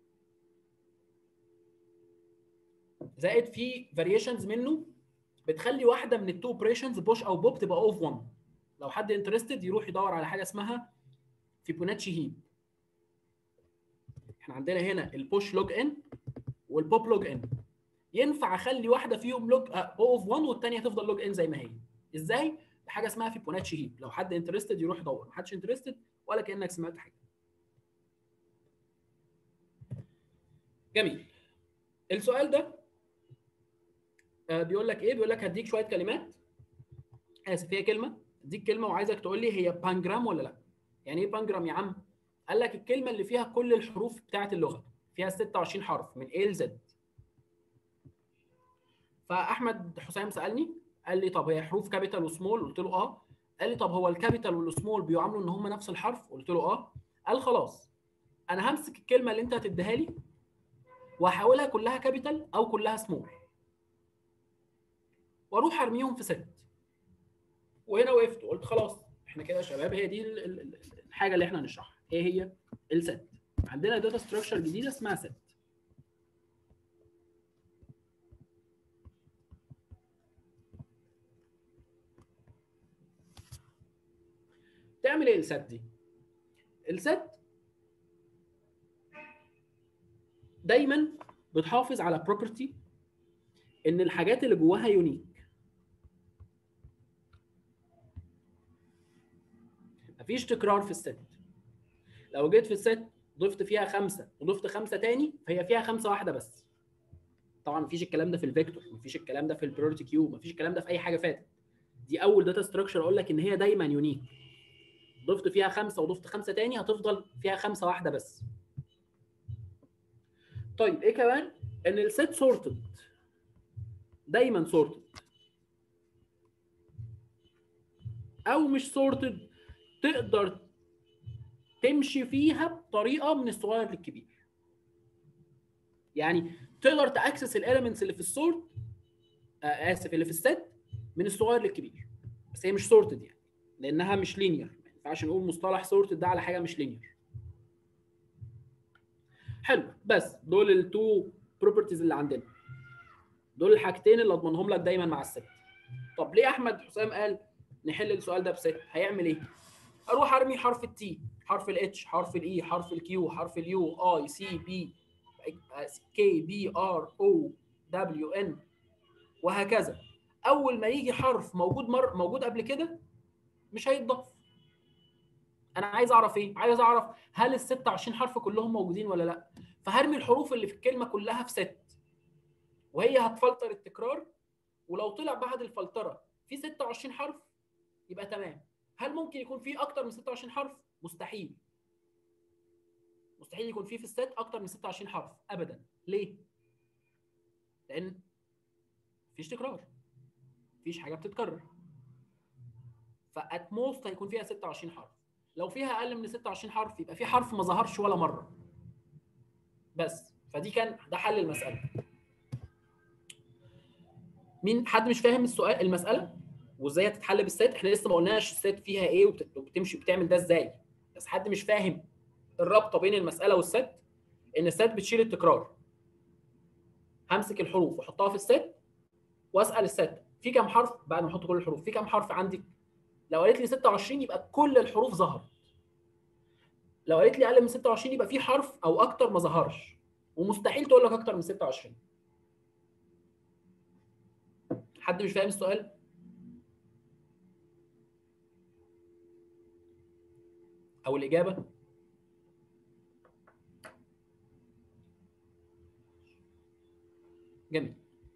زائد في فاريشنز منه بتخلي واحده من التو اوبريشنز بوش او بوب تبقى اوف 1 لو حد انترستد يروح يدور على حاجه اسمها فيبوناتشي هيب احنا عندنا هنا البوش لوج ان والبوب لوج ان ينفع اخلي واحده فيهم لوج اوف 1 والثانيه تفضل لوج ان زي ما هي ازاي بحاجه اسمها فيبوناتشي هيب لو حد انترستد يروح يدور ما حدش انترستد ولا كانك سمعت حاجه جميل السؤال ده آه، بيقول لك ايه بيقول لك هديك شويه كلمات اسف هي كلمه اديك كلمه وعايزك تقول لي هي بانجرام ولا لا يعني ايه بانجرام يا عم قال لك الكلمه اللي فيها كل الحروف بتاعه اللغه فيها 26 حرف من A ل Z فاحمد حسام سالني قال لي طب هي حروف كابيتال وسمول قلت له اه قال لي طب هو الكابيتال والسمول بيعاملوا ان هم نفس الحرف قلت له اه قال خلاص انا همسك الكلمه اللي انت هتديها لي وهحولها كلها كابيتال او كلها سمول واروح ارميهم في ست وهنا وقفت وقلت خلاص احنا كده يا شباب هي دي ال- ال- ال- الحاجه اللي احنا هنشرحها ايه هي الست عندنا داتا ستراكشر جديده اسمها ست تعمل ايه الست دي الست دايما بتحافظ على بروبرتي ان الحاجات اللي جواها يونيك مفيش تكرار في الست لو جيت في الست ضفت فيها خمسه وضفت خمسه تاني فهي فيها خمسه واحده بس طبعا مفيش الكلام ده في الفيكتور مفيش الكلام ده في البريورتي كيو مفيش الكلام ده في اي حاجه فاتت دي اول داتا ستراكشر اقول لك ان هي دايما يونيك ضفت فيها خمسه وضفت خمسه تاني هتفضل فيها خمسه واحده بس طيب ايه كمان ان الست سورتد دايما سورتد او مش سورتد تقدر تمشي فيها بطريقه من الصغير للكبير يعني تقدر تاكسس الاليمنتس اللي في السورت آه اسف اللي في الست من الصغير للكبير بس هي مش سورتد يعني لانها مش لينير ما ينفعش نقول مصطلح سورتد ده على حاجه مش لينير حلو بس دول التو بروبرتيز اللي عندنا دول الحاجتين اللي اضمنهم لك دايما مع الست طب ليه احمد حسام قال نحل السؤال ده بست هيعمل ايه اروح ارمي حرف التي حرف الاتش حرف الاي حرف الكيو حرف اليو اي سي بي كي بي ار او دبليو ان وهكذا اول ما يجي حرف موجود مر موجود قبل كده مش هيتضاف انا عايز اعرف ايه عايز اعرف هل ال 26 حرف كلهم موجودين ولا لا فهرمي الحروف اللي في الكلمه كلها في ست وهي هتفلتر التكرار ولو طلع بعد الفلتره في 26 حرف يبقى تمام هل ممكن يكون في اكتر من 26 حرف مستحيل مستحيل يكون في في الست اكتر من 26 حرف ابدا ليه لان مفيش تكرار مفيش حاجه بتتكرر فات موست هيكون فيها 26 حرف لو فيها اقل من 26 حرف يبقى في حرف ما ظهرش ولا مره بس فدي كان ده حل المساله مين حد مش فاهم السؤال المساله وازاي هتتحل بالست احنا لسه ما قلناش الست فيها ايه وبت- وبتمشي بتعمل ده ازاي بس حد مش فاهم الرابطه بين المساله والست ان الست بتشيل التكرار همسك الحروف واحطها في الست واسال الست في كام حرف بعد ما احط كل الحروف في كام حرف عندك لو قالت لي 26 يبقى كل الحروف ظهرت لو قالت لي اقل من 26 يبقى في حرف او اكتر ما ظهرش ومستحيل تقول لك اكتر من 26 حد مش فاهم السؤال او الاجابه جميل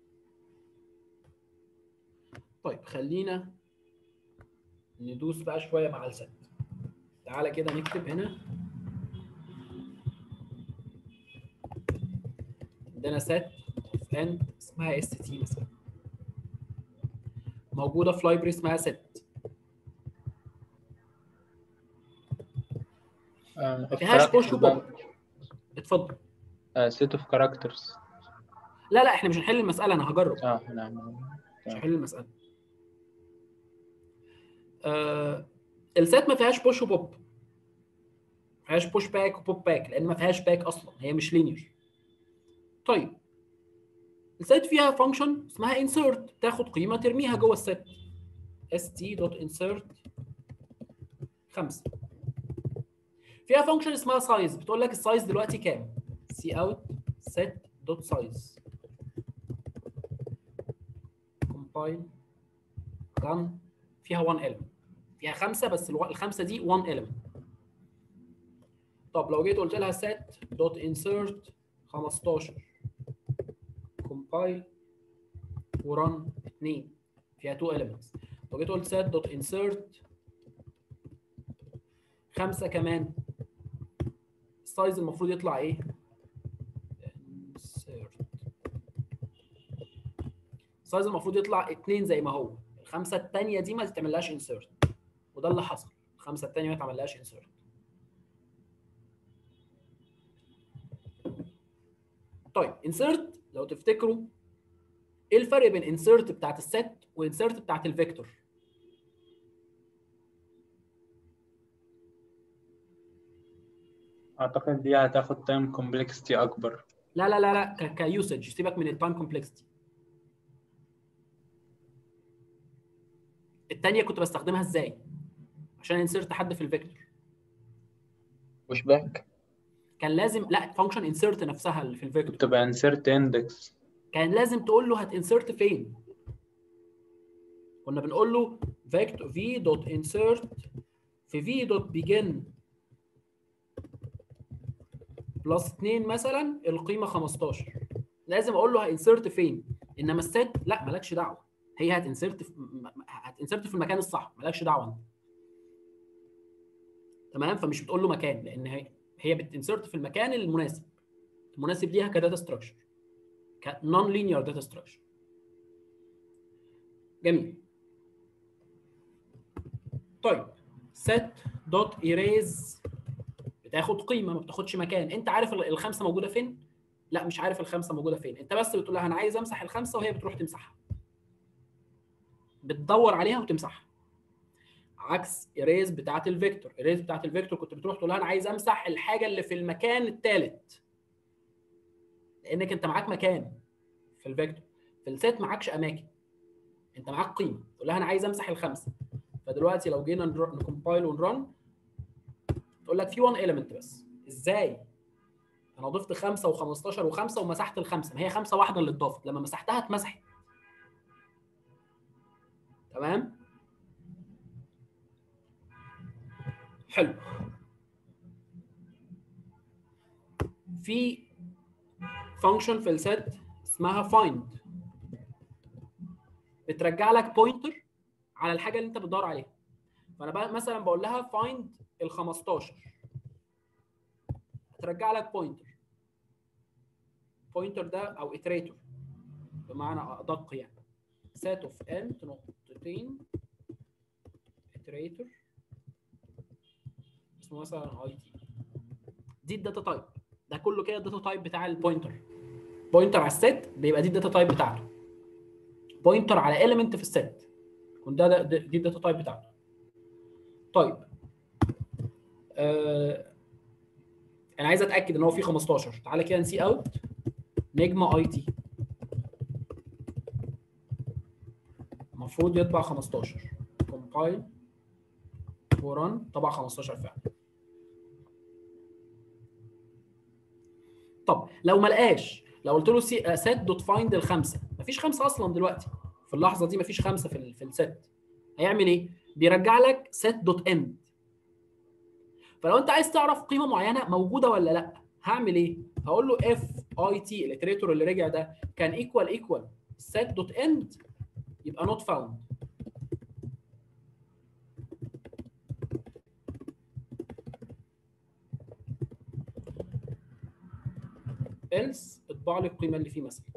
طيب خلينا ندوس بقى شويه مع الست تعالى كده نكتب هنا عندنا set of n اسمها اس تي مثلا موجوده في لايبرري اسمها set ما فيهاش push وبوب اتفضل سيت اوف كاركترز لا لا احنا مش هنحل المساله انا هجرب اه نعم مش هحل المساله آه السات ما فيهاش بوش وبوب ما فيهاش بوش باك وبوب باك لان ما فيهاش باك اصلا هي مش لينير طيب السات فيها فانكشن اسمها انسرت تاخد قيمه ترميها جوه السات st.insert 5 فيها فانكشن اسمها سايز بتقول لك السايز دلوقتي كام سي اوت set دوت سايز compile run فيها 1 element فيها خمسه بس الو- الخمسه دي 1 element طب لو جيت قلت لها set دوت insert 15 compile ورن 2 فيها 2 elements لو جيت قلت set دوت insert خمسه كمان السايز المفروض يطلع ايه؟ insert السايز المفروض يطلع اتنين زي ما هو الخمسه الثانيه دي ما تتعملهاش انسيرت وده اللي حصل الخمسه الثانيه ما تعملهاش انسيرت طيب انسيرت لو تفتكروا ايه الفرق بين انسيرت بتاعت الست وانسيرت بتاعت الفيكتور اعتقد دي هتاخد تايم كومبلكسيتي اكبر لا لا لا لا ك- كيوسج سيبك من التايم كومبلكسيتي الثانيه كنت بستخدمها ازاي عشان انسيرت حد في الفيكتور مش باك كان لازم لا فانكشن انسيرت نفسها اللي في الفيكتور بتبقى انسرت اندكس كان لازم تقول له هتنسرت فين كنا بنقول له vector v دوت insert في v دوت begin بلس 2 مثلا القيمه 15 لازم اقول له هانسرت فين انما الست لا مالكش دعوه هي هتنسرت في م- م- هتنسرت في المكان الصح مالكش دعوه انت تمام فمش بتقول له مكان لان هي هي بتنسرت في المكان المناسب المناسب ليها كداتا ستراكشر كنون لينير داتا ستراكشر جميل طيب set دوت erase بتاخد قيمه ما بتاخدش مكان انت عارف ال- الخمسه موجوده فين لا مش عارف الخمسه موجوده فين انت بس بتقول لها انا عايز امسح الخمسه وهي بتروح تمسحها بتدور عليها وتمسحها عكس erase بتاعت الفيكتور erase بتاعت الفيكتور كنت بتروح تقول لها انا عايز امسح الحاجه اللي في المكان الثالث لانك انت معاك مكان في الفيكتور في السيت معكش اماكن انت معاك قيمه تقول لها انا عايز امسح الخمسه فدلوقتي لو جينا نكمبايل ونرن تقول لك في 1 element بس ازاي انا ضفت خمسه و15 وخمسه ومسحت الخمسه ما هي خمسه واحده اللي اتضافت لما مسحتها اتمسحت تمام حلو في فانكشن في السيت اسمها find بترجع لك بوينتر على الحاجه اللي انت بتدور عليها فانا بقى مثلا بقول لها find ال 15 هترجع لك بوينتر بوينتر ده او iterator بمعنى ادق يعني set of n نقطتين iterator اسمه مثلا اي تي دي الداتا تايب ده كله كده الداتا تايب بتاع البوينتر بوينتر على الست بيبقى دي الداتا تايب بتاعته بوينتر على element في الست يكون ده, ده دي الداتا تايب بتاعته طيب آه انا عايز اتاكد ان هو في 15 تعالى كده نسي اوت نجمه اي تي المفروض يطبع 15 كومبايل ورن طبع 15 فعلا طب لو ما لقاش لو قلت له سي سيت دوت فايند الخمسه مفيش خمسه اصلا دلوقتي في اللحظه دي مفيش خمسه في ال في السيت هيعمل ايه؟ بيرجع لك سيت دوت اند فلو انت عايز تعرف قيمه معينه موجوده ولا لا هعمل ايه؟ هقول له اف اي تي الاتريتور اللي رجع ده كان ايكوال ايكوال سيت دوت اند يبقى نوت فاوند else اطبع لي القيمه اللي فيه مثلا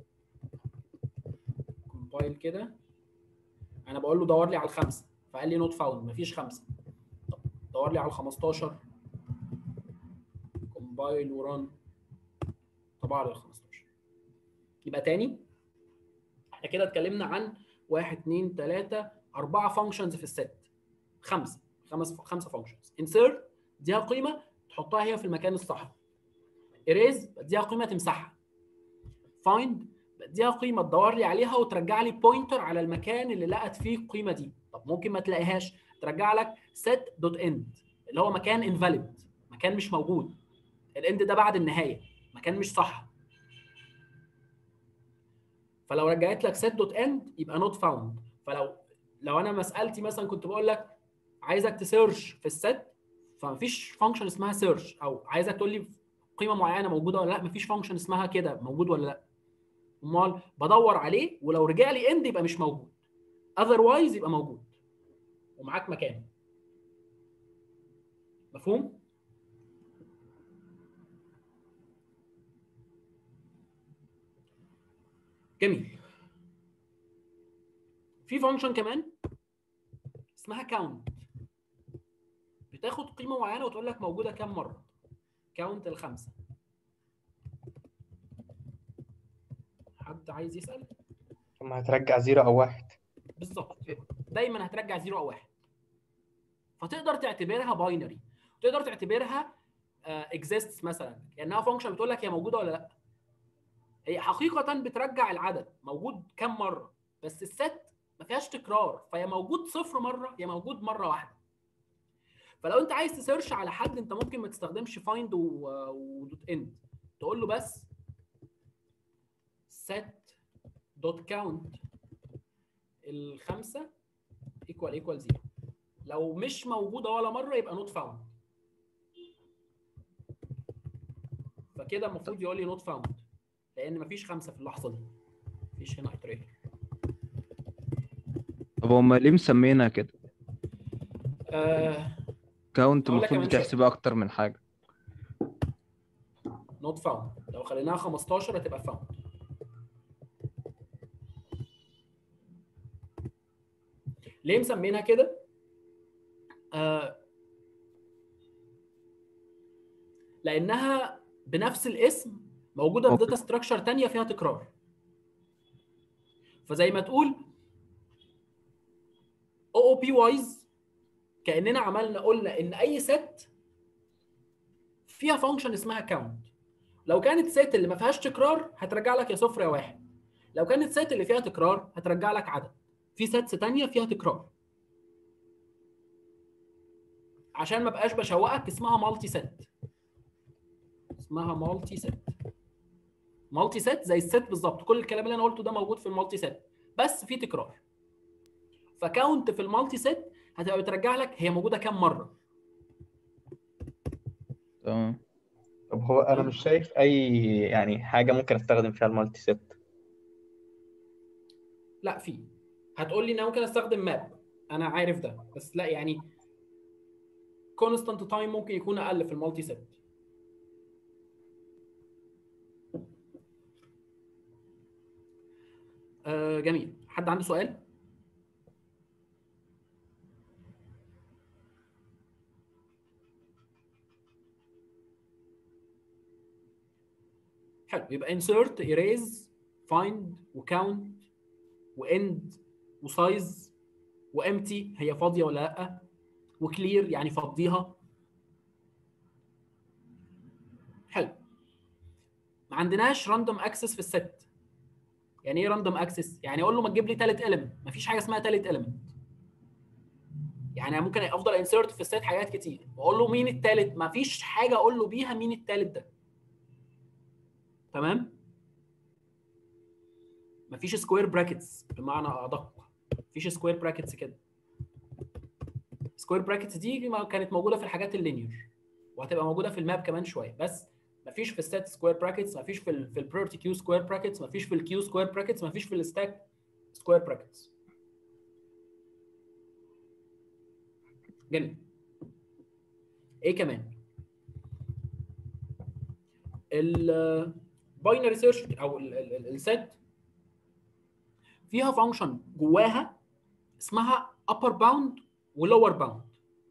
كومبايل كده انا بقول له دور لي على الخمسه فقال لي نوت فاوند مفيش خمسه طب دور لي على ال 15 كومبايل وران طبع لي ال 15 يبقى تاني احنا كده اتكلمنا عن واحد اثنين ثلاثة أربعة فانكشنز في الست خمسة خمس خمسة فانكشنز انسيرت اديها قيمة تحطها هي في المكان الصح erase بديها قيمة تمسحها find بديها قيمة تدور لي عليها وترجع لي بوينتر على المكان اللي لقت فيه القيمة دي طب ممكن ما تلاقيهاش ترجع لك set dot end اللي هو مكان invalid مكان مش موجود الاند ده بعد النهاية مكان مش صح فلو رجعت لك set dot end يبقى not found فلو لو انا مسألتي مثلا كنت بقول لك عايزك تسيرش في الست فمفيش فانكشن اسمها سيرش او عايزك تقول لي قيمه معينه موجوده ولا لا مفيش فانكشن اسمها كده موجود ولا لا امال بدور عليه ولو رجع لي اند يبقى مش موجود اذروايز يبقى موجود ومعاك مكان مفهوم جميل في فانكشن كمان اسمها كاونت بتاخد قيمه معينه وتقول لك موجوده كام مره كاونت الخمسه حد عايز يسال ثم هترجع زيرو او واحد بالظبط دايما هترجع زيرو او واحد فتقدر تعتبرها باينري تقدر تعتبرها اكزيستس مثلا كانها فانكشن بتقول لك هي موجوده ولا لا هي حقيقه بترجع العدد موجود كام مره بس الست ما فيهاش تكرار فهي موجود صفر مره يا موجود مره واحده فلو انت عايز تسيرش على حد انت ممكن ما تستخدمش فايند ودوت اند تقول له بس set دوت كاونت الخمسه ايكوال ايكوال زيرو لو مش موجوده ولا مره يبقى نوت فاوند فكده المفروض يقول لي نوت فاوند لان مفيش خمسه في اللحظه دي مفيش هنا iterator طب هما ليه مسمينها كده؟ آه كاونت هقول لك المفروض كمان شوية. بتحسبها اكتر من حاجه نوت فاوند لو خليناها 15 هتبقى فاوند ليه مسمينها كده؟ آه لانها بنفس الاسم موجوده في أوكي. داتا ستراكشر تانية فيها تكرار فزي ما تقول او او بي وايز كاننا عملنا قلنا ان اي ست فيها فانكشن اسمها كاونت لو كانت ست اللي ما فيهاش تكرار هترجع لك يا صفر يا واحد لو كانت سيت اللي فيها تكرار هترجع لك عدد في سيتس تانية فيها تكرار عشان ما بقاش بشوقك اسمها مالتي سيت اسمها مالتي سيت مالتي سيت زي السيت بالظبط كل الكلام اللي انا قلته ده موجود في المالتي سيت بس في تكرار فكاونت في المالتي سيت هتبقى بترجع لك هي موجوده كام مره تمام طب هو انا مش شايف اي يعني حاجه ممكن استخدم فيها المالتي سيت لا في هتقول لي انا ممكن استخدم ماب انا عارف ده بس لا يعني كونستانت تايم ممكن يكون اقل في المالتي سيت آه جميل حد عنده سؤال حلو يبقى insert erase find وcount واند وسايز وامتي هي فاضيه ولا لا وكلير يعني فضيها حلو ما عندناش راندوم اكسس في الست يعني ايه راندوم اكسس يعني اقول له ما تجيب لي ثالث اليمنت مفيش حاجه اسمها ثالث اليمنت يعني أنا ممكن افضل انسيرت في الست حاجات كتير واقول له مين الثالث مفيش حاجه اقول له بيها مين الثالث ده تمام مفيش سكوير براكتس بمعنى ادق مفيش سكوير براكتس كده سكوير براكتس دي ما كانت موجوده في الحاجات اللينير وهتبقى موجوده في الماب كمان شويه بس مفيش في الستات سكوير براكتس مفيش في ال في البريورتي كيو سكوير براكتس مفيش في الكيو سكوير براكتس مفيش في الستاك سكوير براكتس جميل ايه كمان الباينري سيرش او الست فيها فانكشن جواها اسمها upper bound ولور باوند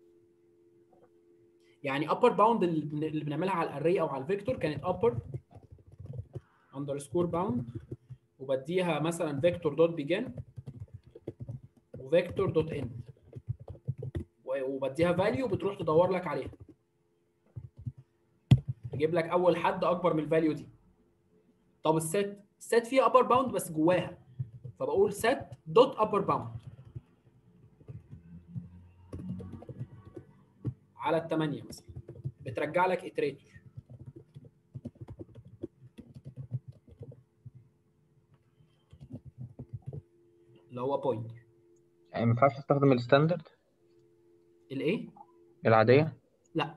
يعني upper bound اللي بن- اللي بنعملها على الاري او على الفيكتور كانت upper underscore bound وبديها مثلا vector dot begin وvector dot end و- وبديها value بتروح تدور لك عليها تجيب لك اول حد اكبر من الفاليو دي طب الست الست فيها upper bound بس جواها فبقول set dot upper bound على الثمانية مثلا بترجع لك اتريتور اللي هو بوينتر يعني ما ينفعش استخدم الستاندرد الايه؟ العاديه لا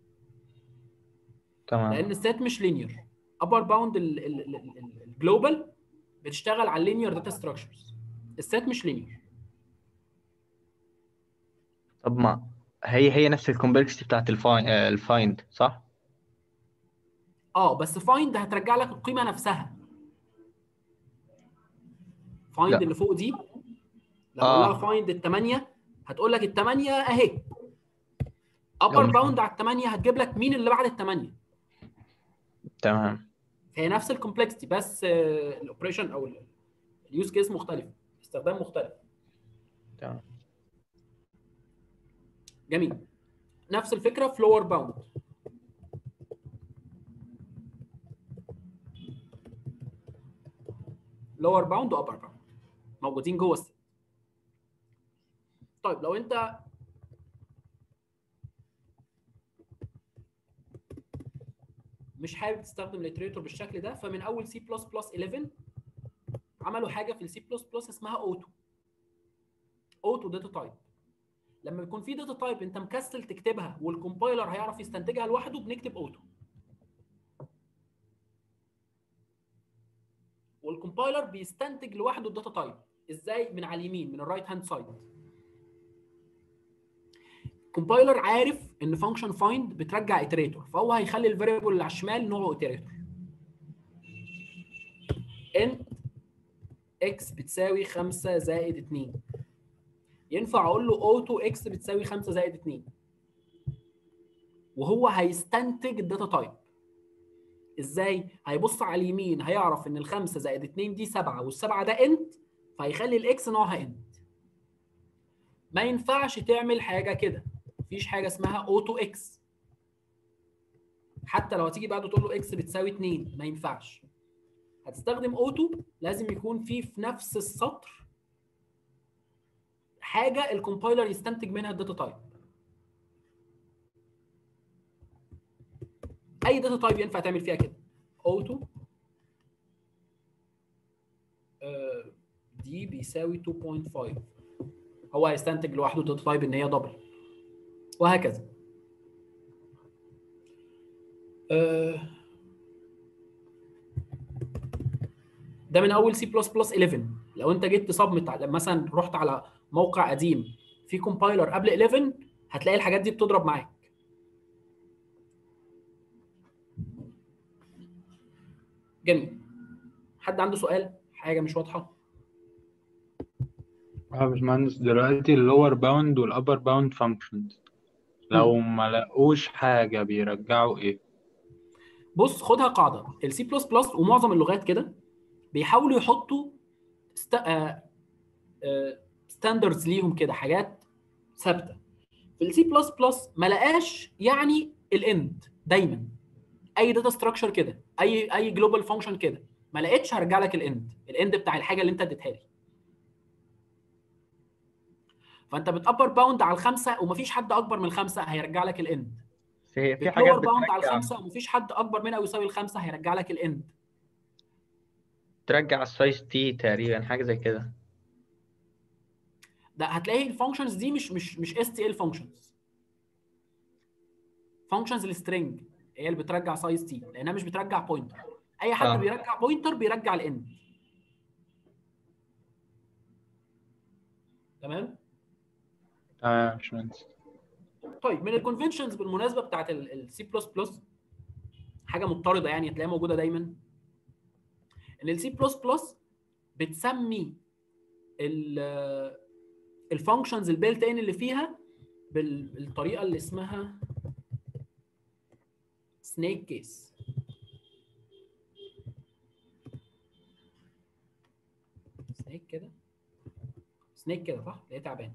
تمام لان السيت مش لينير ابر باوند الجلوبال بتشتغل على اللينير داتا ستراكشرز السيت مش لينير طب ما هي هي نفس الكومبلكسيتي بتاعت الفاين الفايند صح اه بس فايند هترجع لك القيمه نفسها فايند لا. اللي فوق دي لو آه. قلنا فايند الثمانيه هتقول لك الثمانيه اهي لو ابر مش- باوند على الثمانيه هتجيب لك مين اللي بعد الثمانيه تمام هي نفس الكومبلكسيتي بس الاوبريشن او اليوز كيس مختلف استخدام مختلف تمام جميل نفس الفكره في لور باوند لور باوند وابر باوند موجودين جوه الست طيب لو انت مش حابب تستخدم الاتريتور بالشكل ده فمن اول سي بلس بلس 11 عملوا حاجه في السي بلس بلس اسمها اوتو اوتو داتا تايب لما يكون في داتا تايب انت مكسل تكتبها والكومبايلر هيعرف يستنتجها لوحده بنكتب اوتو والكومبايلر بيستنتج لوحده الداتا تايب ازاي من على اليمين من الرايت هاند سايد الكومبايلر عارف ان فانكشن فايند بترجع اتريتور فهو هيخلي الفاريبل اللي على الشمال نوعه اتريتور انت اكس بتساوي 5 زائد 2 ينفع اقول له اوتو اكس بتساوي 5 زائد 2 وهو هيستنتج الداتا تايب ازاي هيبص على اليمين هيعرف ان الخمسة زائد 2 دي 7 والسبعة ده انت فهيخلي الاكس نوعها انت ما ينفعش تعمل حاجه كده مفيش حاجه اسمها اوتو اكس حتى لو هتيجي بعده تقول له اكس بتساوي 2 ما ينفعش هتستخدم اوتو لازم يكون في في نفس السطر حاجه الكومبايلر يستنتج منها الداتا تايب اي داتا تايب ينفع تعمل فيها كده اوتو دي بيساوي 2.5 هو هيستنتج لوحده داتا تايب ان هي دبل وهكذا آه، ده من اول سي بلس بلس 11 لو انت جيت تسبمت على- مثلا رحت على موقع قديم في كومبايلر قبل 11 هتلاقي الحاجات دي بتضرب معاك جميل حد عنده سؤال حاجه مش واضحه اه يا باشمهندس دلوقتي اللور باوند والابر باوند فانكشنز لو ما لقوش حاجة بيرجعوا ايه؟ بص خدها قاعده السي بلس بلس ومعظم اللغات كده بيحاولوا يحطوا ستاندردز ليهم كده حاجات ثابته في السي بلس بلس ما لقاش يعني الاند دايما اي داتا ستراكشر كده اي اي جلوبال فانكشن كده ما لقيتش هرجع لك الاند الاند بتاع الحاجه اللي انت اديتها لي فانت بتابر باوند على الخمسه ومفيش حد اكبر من الخمسه هيرجع لك الاند في في حاجات بتلور باوند على بترجع الخمسه ومفيش حد اكبر منها او يساوي الخمسه هيرجع لك الاند ترجع السايز تي تقريبا حاجة زي كده ده هتلاقي الفانكشنز دي مش مش مش اس تي ال فانكشنز فانكشنز السترنج هي اللي بترجع سايز تي لانها مش بترجع بوينتر اي حد آه. بيرجع بوينتر بيرجع الاند تمام تمام يا باشمهندس طيب من الكونفنشنز بالمناسبه بتاعت السي بلس بلس حاجه مضطرده يعني تلاقيها موجوده دايما ان السي بلس بلس بتسمي الفانكشنز البيلت ان اللي فيها بال- بالطريقه اللي اسمها سنيك كيس سنيك كده سنيك كده صح؟ اللي هي تعبان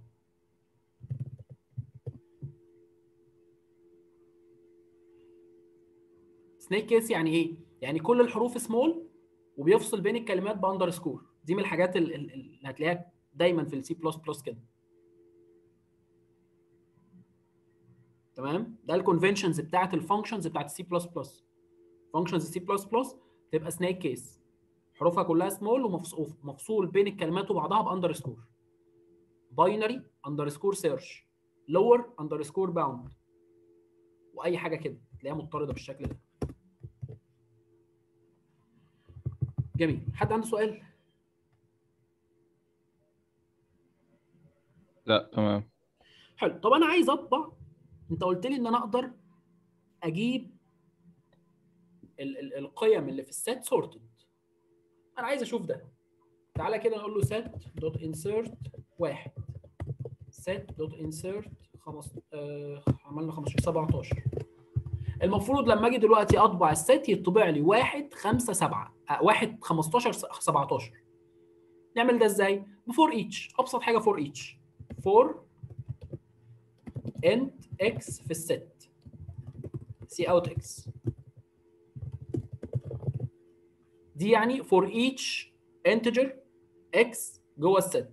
سنيك كيس يعني ايه؟ يعني كل الحروف سمول وبيفصل بين الكلمات باندر سكور دي من الحاجات ال- ال- اللي هتلاقيها دايما في السي بلس بلس كده تمام ده الكونفنشنز بتاعت الفانكشنز بتاعت السي بلس بلس فانكشنز السي بلس بلس تبقى سنيك كيس حروفها كلها سمول ومفصول بين الكلمات وبعضها باندر سكور باينري اندرسكور سيرش لور اندرسكور باوند واي حاجه كده تلاقيها مضطرده بالشكل ده جميل حد عنده سؤال لا تمام حلو طب انا عايز اطبع انت قلت لي ان انا اقدر اجيب ال ال القيم اللي في السيت سورتد انا عايز اشوف ده تعالى كده نقول له set دوت insert واحد set دوت insert خمس آه عملنا 15 17 المفروض لما اجي دلوقتي اطبع الست يطبع لي 1 5 7 آه 1 15 17 نعمل ده ازاي؟ بفور ايتش ابسط حاجه فور ايتش فور انت اكس في الست سي اوت اكس دي يعني فور ايتش انتجر اكس جوه الست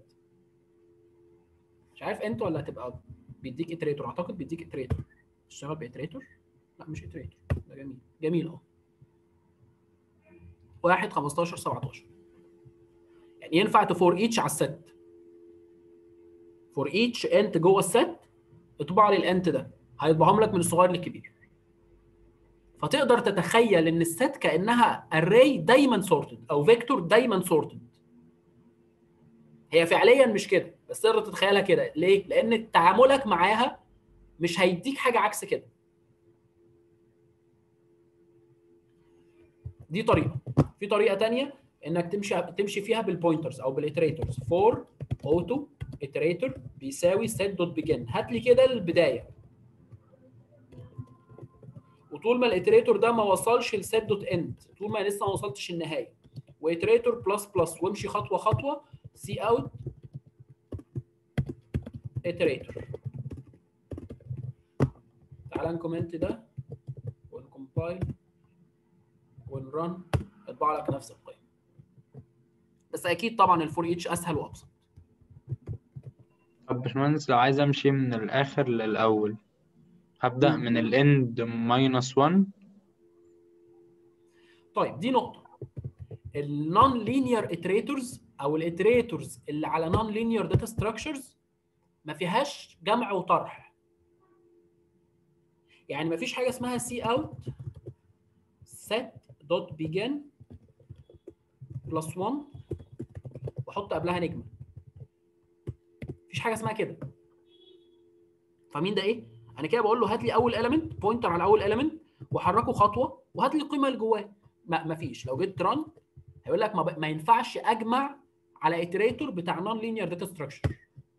مش عارف انت ولا هتبقى بيديك اتريتور اعتقد بيديك اتريتور تشتغل باتريتور لا مش اتريتور ده جميل جميل اه 1 15 17 يعني ينفع تفور ايتش على الست فور ايتش انت جوه الست اطبع لي الانت ده هيطبعهم لك من الصغير للكبير فتقدر تتخيل ان الست كانها اري دايما سورتد او فيكتور دايما سورتد هي فعليا مش كده بس تقدر تتخيلها كده ليه لان تعاملك معاها مش هيديك حاجه عكس كده دي طريقه في طريقه تانية انك تمشي تمشي فيها بالبوينترز او بالاتريتورز فور اوتو اتريتور بيساوي set دوت بيجن هات لي كده البدايه وطول ما الاتريتور ده ما وصلش لسيت دوت اند طول ما لسه ما وصلتش النهايه واتريتور بلس بلس وامشي خطوه خطوه سي اوت اتريتور تعال نكومنت ده ونكمبايل ونرن اطبع لك نفس القيم بس اكيد طبعا الفور ايتش اسهل وابسط طب باشمهندس لو عايز امشي من الاخر للاول هبدأ مم. من الاند ماينس 1 طيب دي نقطه النون لينير اتريتورز او الاتريتورز اللي على نون لينير داتا ستراكشرز ما فيهاش جمع وطرح يعني ما فيش حاجه اسمها سي اوت set دوت بيجن بلس 1 واحط قبلها نجمه مفيش حاجه اسمها كده فمين ده ايه انا كده بقول له هات لي اول element بوينتر على اول element وحركه خطوه وهات لي القيمه اللي جواه ما مفيش لو جيت ران هيقول لك ما, ب... ما ينفعش اجمع على اتريتور بتاع نون لينير داتا ستراكشر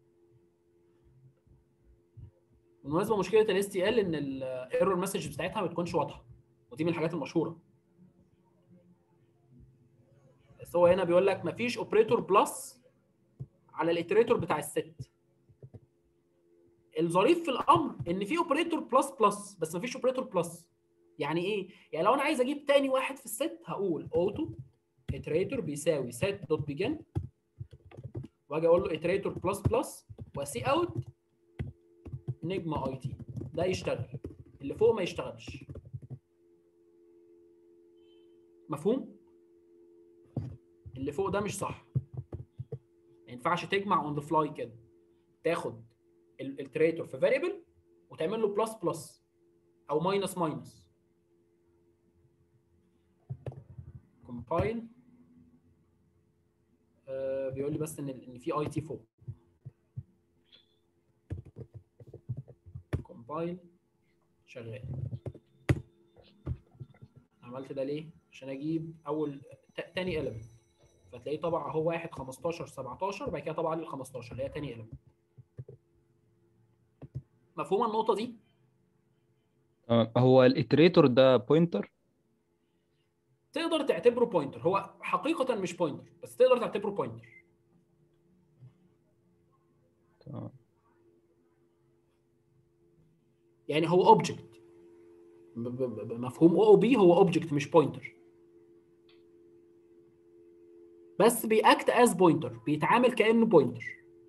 بالمناسبه مشكله الاس تي ال ان الايرور مسج بتاعتها ما بتكونش واضحه ودي من الحاجات المشهوره بس هو هنا بيقول لك مفيش اوبريتور بلس على الاتريتور بتاع الست الظريف في الامر ان في اوبريتور بلس بلس بس مفيش اوبريتور بلس يعني ايه يعني لو انا عايز اجيب تاني واحد في الست هقول اوتو اتريتور بيساوي set دوت بيجن واجي اقول له اتريتور بلس بلس وسي اوت نجمه اي تي ده يشتغل اللي فوق ما يشتغلش مفهوم اللي فوق ده مش صح ما ينفعش تجمع اون ذا فلاي كده تاخد التريتور في فاريبل وتعمل له بلس بلس او ماينس ماينس كومبايل بيقول لي بس ان ان في اي تي فوق كومبايل شغال عملت ده ليه عشان اجيب اول ت- تاني element فتلاقيه طبع اهو واحد 15 17 وبعد كده طبع لي ال 15 اللي هي تاني element مفهومه النقطه دي تمام. هو الاتريتور ده بوينتر تقدر تعتبره بوينتر هو حقيقه مش بوينتر بس تقدر تعتبره بوينتر تمام. يعني هو اوبجكت بمفهوم او او بي هو اوبجكت مش بوينتر بس بيأكت از بوينتر بيتعامل كانه بوينتر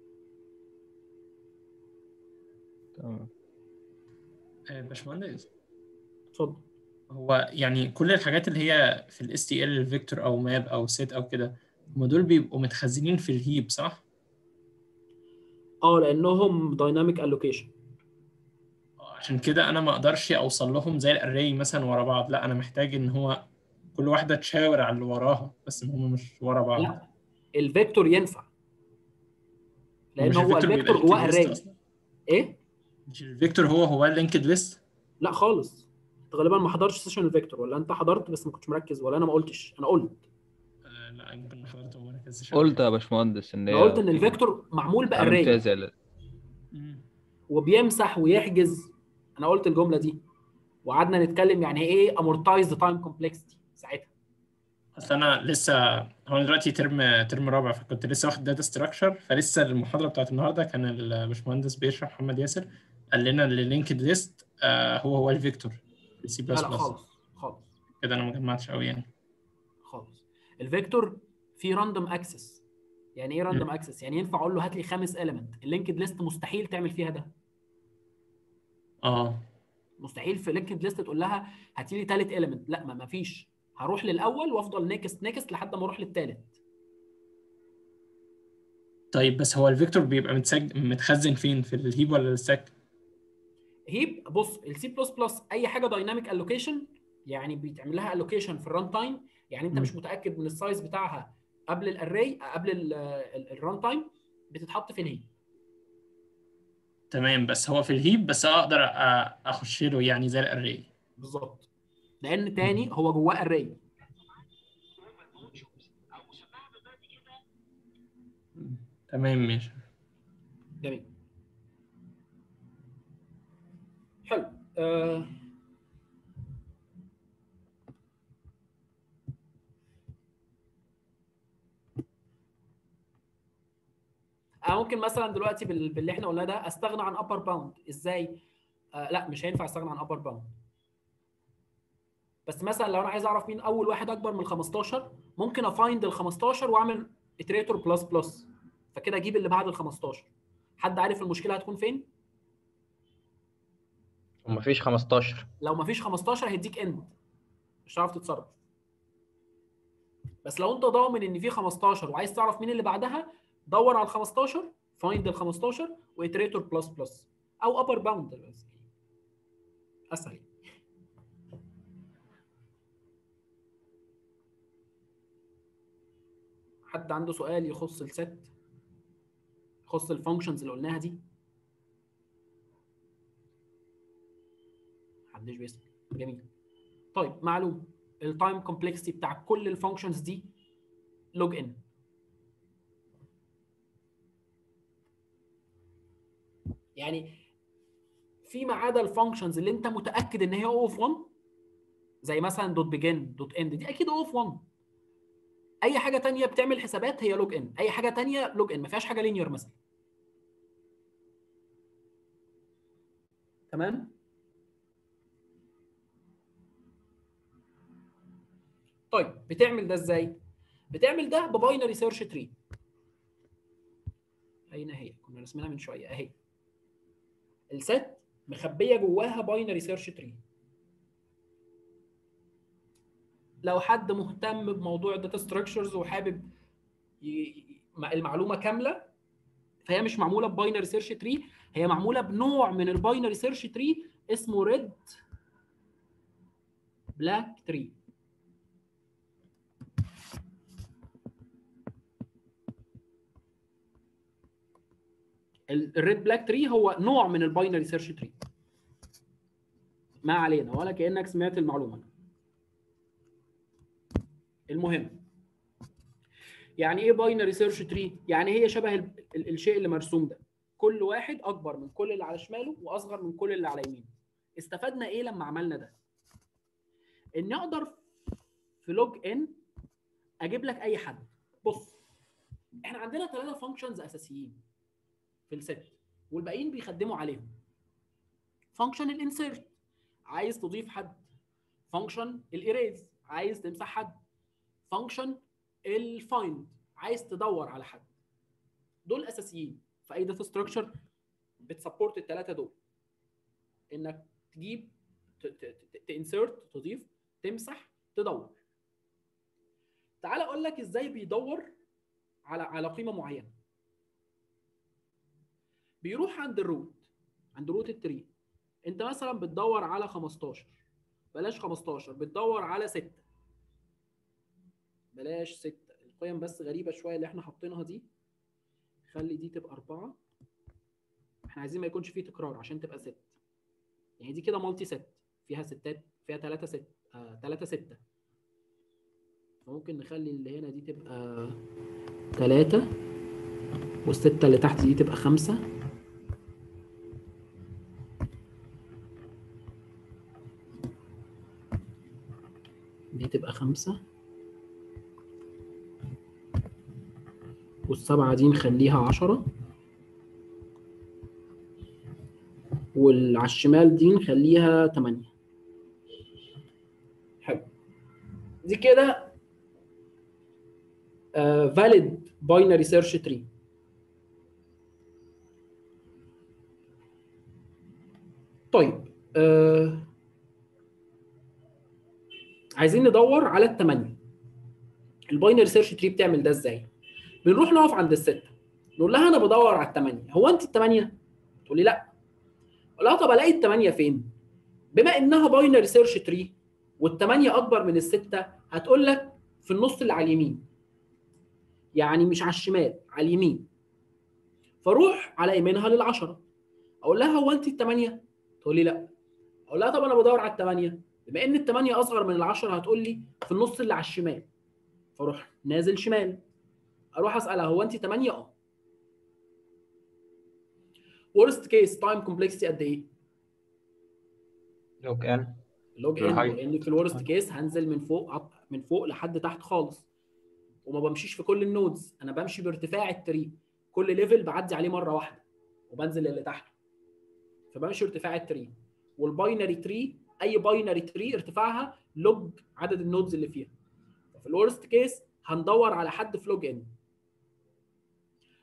تمام آه، باشمهندس اتفضل هو يعني كل الحاجات اللي هي في الاس تي ال فيكتور او ماب او سيت او كده هم دول بيبقوا متخزنين في الهيب صح؟ اه لانهم دايناميك الوكيشن عشان كده انا ما اقدرش اوصل لهم زي الاري مثلا ورا بعض لا انا محتاج ان هو كل واحده تشاور على اللي وراها بس ان هم مش ورا بعض لا الفيكتور ينفع لان مش هو الفيكتور الفيكتور بيبقى جواه linked list اري أصلاً؟ ايه مش الفيكتور هو هو اللينكد ليست لا خالص انت غالبا ما حضرتش سيشن الفيكتور ولا انت حضرت بس ما كنتش مركز ولا انا ما قلتش انا قلت لا يمكن ما حضرته وما ركزتش قلت يا باشمهندس ان انا هي قلت ان الفيكتور معمول عامل فيها باري زي ال- مم. وبيمسح ويحجز انا قلت الجمله دي وقعدنا نتكلم يعني ايه امورتايز تايم كومبلكسيتي ساعتها اصل انا لسه هو أنا دلوقتي ترم ترم رابع فكنت لسه واخد داتا ستراكشر فلسه المحاضره بتاعت النهارده كان الباشمهندس بيشرح محمد ياسر قال لنا ان اللينكد ليست هو هو الفيكتور سي لا بلس لا بلس خالص خالص كده انا ما جمعتش قوي يعني خالص الفيكتور فيه راندوم اكسس يعني ايه راندوم اكسس يعني ينفع اقول له هات لي خامس element اللينكد ليست مستحيل تعمل فيها ده اه مستحيل في لينكد ليست تقول لها هاتي لي ثالث element لا ما فيش هروح للاول وافضل نيكست نيكست لحد ما اروح للثالث طيب بس هو الفيكتور بيبقى متسج... متخزن فين في الهيب ولا الستاك هيب بص السي بلس بلس اي حاجه دايناميك الوكيشن يعني بيتعمل لها الوكيشن في الران تايم يعني انت مم. مش متاكد من السايز بتاعها قبل الاري قبل الران تايم بتتحط في الهيب تمام بس هو في الهيب بس اقدر أ- اخش له يعني زي الاري بالظبط لان تاني هو جواه اري تمام ماشي جميل حلو آه. انا ممكن مثلا دلوقتي بال- باللي احنا قلناه ده استغنى عن ابر باوند ازاي آه لا مش هينفع استغنى عن ابر باوند بس مثلا لو انا عايز اعرف مين اول واحد اكبر من ال 15 ممكن افايند ال 15 واعمل اتريتور بلس بلس فكده اجيب اللي بعد ال 15 حد عارف المشكله هتكون فين ومفيش 15 لو مفيش 15 هيديك اند مش هتعرف تتصرف بس لو انت ضامن ان في 15 وعايز تعرف مين اللي بعدها دور على ال 15 فايند ال 15 واتريتور بلس بلس او ابر باوند بس اسهل حد عنده سؤال يخص الست يخص الفانكشنز اللي قلناها دي محدش بيسال جميل طيب معلوم التايم كومبلكسيتي بتاع كل الفانكشنز دي لوج ان يعني فيما عدا الفانكشنز اللي انت متاكد ان هي او اوف 1 زي مثلا دوت بيجن دوت اند دي اكيد او اوف 1 اي حاجه تانية بتعمل حسابات هي لوج ان اي حاجه تانية لوج ان ما فيهاش حاجه لينير مثلا تمام طيب بتعمل ده ازاي بتعمل ده بباينري سيرش تري اين هي كنا رسمينها من شويه اهي الست مخبيه جواها باينري سيرش تري لو حد مهتم بموضوع الداتا ستراكشرز وحابب ي... المعلومه كامله فهي مش معموله بباينري سيرش تري هي معموله بنوع من الباينري سيرش تري اسمه ريد بلاك تري الريد بلاك تري هو نوع من الباينري سيرش تري ما علينا ولا كانك سمعت المعلومه المهم يعني ايه باينري سيرش تري يعني هي شبه ال ال الشيء اللي مرسوم ده كل واحد اكبر من كل اللي على شماله واصغر من كل اللي على يمينه استفدنا ايه لما عملنا ده ان اقدر في لوج ان اجيب لك اي حد بص احنا عندنا ثلاثه فانكشنز اساسيين في الست والباقيين بيخدموا عليهم فانكشن الانسيرت عايز تضيف حد فانكشن الايريز عايز تمسح حد فانكشن الفايند عايز تدور على حد دول اساسيين في اي داتا ستراكشر بتسبورت الثلاثه دول انك تجيب تنسرت تضيف تمسح تدور تعال اقول لك ازاي بيدور على على قيمه معينه بيروح عند الروت عند روت التري انت مثلا بتدور على 15 بلاش 15 بتدور على 6 بلاش 6 القيم بس غريبه شويه اللي احنا حاطينها دي خلي دي تبقى 4 احنا عايزين ما يكونش فيه تكرار عشان تبقى 6 يعني دي كده مالتي ست فيها ستات فيها 3 6 3 6 فممكن نخلي اللي هنا دي تبقى 3 والستة اللي تحت دي تبقى 5 دي تبقى خمسة والسبعة دي نخليها عشرة واللي على الشمال دي نخليها تمانية حلو دي كده uh, valid binary search tree طيب uh, عايزين ندور على الثمانية الباينري سيرش تري بتعمل ده ازاي بنروح نقف عند الستة نقول لها انا بدور على الثمانية هو انت الثمانية تقول لي لا اقول لها طب الاقي الثمانية فين بما انها باينري سيرش تري والثمانية اكبر من الستة هتقول لك في النص اللي على اليمين يعني مش على الشمال على اليمين فروح على يمينها للعشرة اقول لها هو انت الثمانية تقول لي لا اقول لها طب انا بدور على الثمانية بما ان الثمانية اصغر من العشرة هتقول لي في النص اللي على الشمال فاروح نازل شمال اروح اسالها هو انت 8 اه ورست كيس تايم كومبلكسيتي قد ايه؟ لوج ان لوج ان هاي. لان في الورست كيس هنزل من فوق عط- من فوق لحد تحت خالص وما بمشيش في كل النودز انا بمشي بارتفاع التري كل ليفل بعدي عليه مره واحده وبنزل اللي تحته فبمشي ارتفاع التري والباينري تري اي باينري تري ارتفاعها لوج عدد النودز اللي فيها في الورست كيس هندور على حد في لوج ان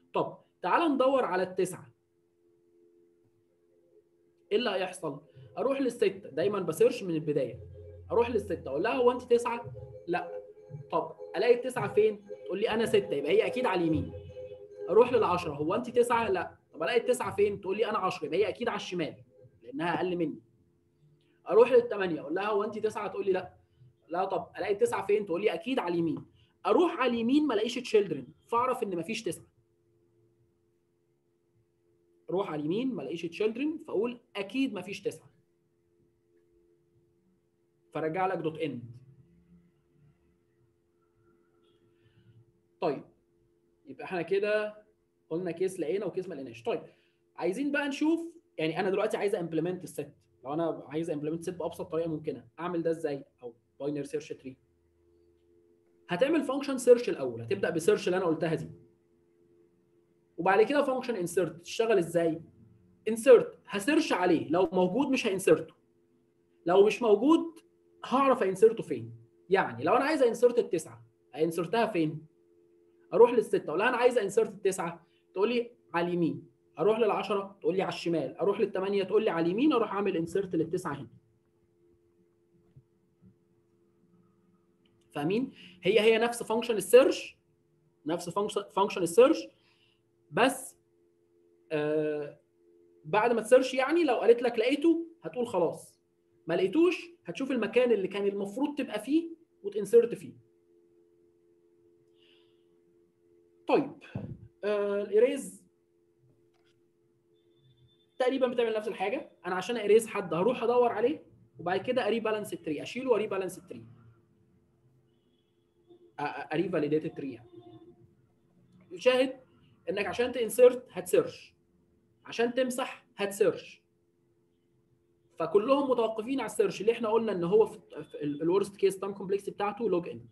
طب تعال ندور على التسعه ايه اللي هيحصل؟ اروح للسته دايما بسيرش من البدايه اروح للسته اقول لها هو انت تسعه؟ لا طب الاقي التسعه فين؟ تقول لي انا سته يبقى هي اكيد على اليمين اروح للعشره هو انت تسعه؟ لا طب الاقي التسعه فين؟ تقول لي انا 10 يبقى هي اكيد على الشمال لانها اقل مني اروح للثمانيه اقول لها هو انت تسعه؟ تقول لي لا لا طب الاقي التسعه فين؟ تقول لي اكيد على اليمين اروح على اليمين ما الاقيش تشيلدرن فاعرف ان مفيش تسعه اروح على اليمين ما الاقيش تشيلدرن فاقول اكيد مفيش تسعه فرجع لك دوت اند طيب يبقى احنا كده قلنا كيس لقينا وكيس ما لقيناش طيب عايزين بقى نشوف يعني انا دلوقتي عايز امبلمنت الست لو انا عايز امبلمنت ست بابسط طريقه ممكنه اعمل ده ازاي او باينري سيرش تري هتعمل فانكشن سيرش الاول هتبدا بسيرش اللي انا قلتها دي وبعد كده فانكشن انسرت تشتغل ازاي انسرت هسيرش عليه لو موجود مش هانسرته لو مش موجود هعرف انسرته فين يعني لو انا عايز انسرت التسعه انسرتها فين اروح للسته اقول لها انا عايز انسرت التسعه تقول لي على اليمين اروح للعشره تقول لي على الشمال اروح للثمانيه تقول لي على اليمين اروح اعمل انسرت للتسعه هنا فاهمين هي هي نفس فانكشن السيرش نفس فانكشن السيرش بس آه بعد ما تسيرش يعني لو قالت لك لقيته هتقول خلاص ما لقيتوش هتشوف المكان اللي كان المفروض تبقى فيه وتنسرت فيه طيب آه الاريز تقريبا بتعمل نفس الحاجه انا عشان اريز حد هروح ادور عليه وبعد كده اري بالانس التري اشيله واري بالانس التري اري فاليديت التري يعني شاهد انك عشان تنسرت هتسيرش عشان تمسح هتسيرش فكلهم متوقفين على السيرش اللي احنا قلنا ان هو في الورست كيس تايم كومبلكس بتاعته لوج ان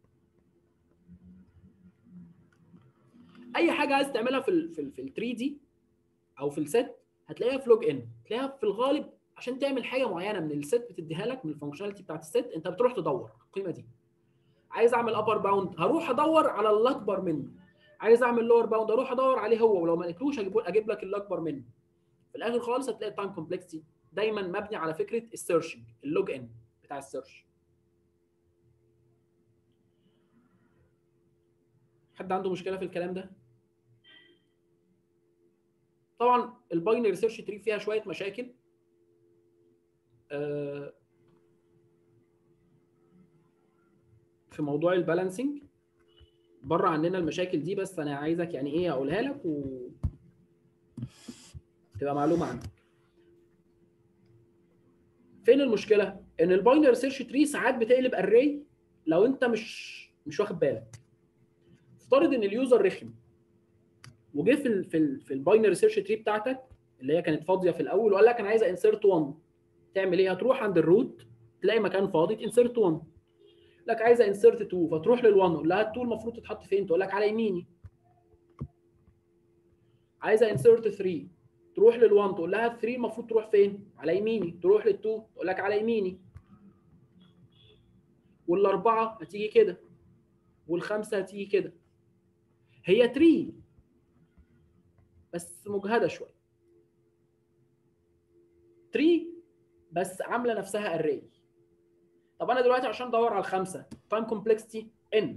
اي حاجه عايز تعملها في ال في, ال في ال 3 دي او في الست هتلاقيها في لوج ان تلاقيها في الغالب عشان تعمل حاجه معينه من الست بتديها لك من الفانكشناليتي بتاعت الست انت بتروح تدور القيمه دي عايز اعمل ابر باوند هروح ادور على الاكبر منه عايز اعمل لور باوند اروح ادور عليه هو ولو ما لقيتوش اجيب اجيب لك اللي اكبر منه في الاخر خالص هتلاقي التايم كومبلكسيتي دايما مبني على فكره السيرشنج اللوج ان بتاع السيرش حد عنده مشكله في الكلام ده طبعا الباينري سيرش تري فيها شويه مشاكل آه في موضوع البالانسنج بره عننا المشاكل دي بس انا عايزك يعني ايه اقولها لك و تبقى معلومه عندك فين المشكله ان الباينري سيرش تري ساعات بتقلب اري لو انت مش مش واخد بالك افترض ان اليوزر رخم وجه في ال في ال في الباينري سيرش تري بتاعتك اللي هي كانت فاضيه في الاول وقال لك انا عايز انسرت 1 تعمل ايه هتروح عند الروت تلاقي مكان فاضي تنسرت 1 لك عايزه انسرت 2 فتروح لل1 تقول لها ال2 المفروض تتحط فين تقول لك على يميني عايزه انسرت 3 تروح لل1 تقول لها 3 المفروض تروح فين على يميني تروح لل2 تقول لك على يميني والاربعه هتيجي كده والخمسه هتيجي كده هي تري بس مجهده شويه تري بس عامله نفسها اري طب انا دلوقتي عشان ادور على الخمسه تايم كومبلكسيتي ان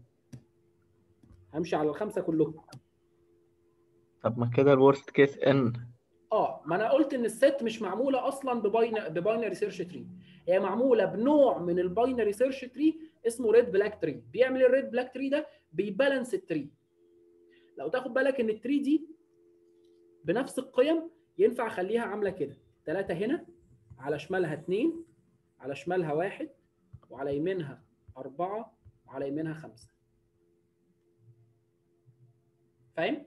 همشي على الخمسه كلهم طب ما كده الورست كيس ان اه ما انا قلت ان الست مش معموله اصلا بباين بباينري سيرش تري هي معموله بنوع من الباينري سيرش تري اسمه ريد بلاك تري بيعمل الريد بلاك تري ده بيبالانس التري لو تاخد بالك ان التري دي بنفس القيم ينفع اخليها عامله كده ثلاثه هنا على شمالها اثنين على شمالها واحد وعلى يمينها أربعة وعلى يمينها خمسة فاهم؟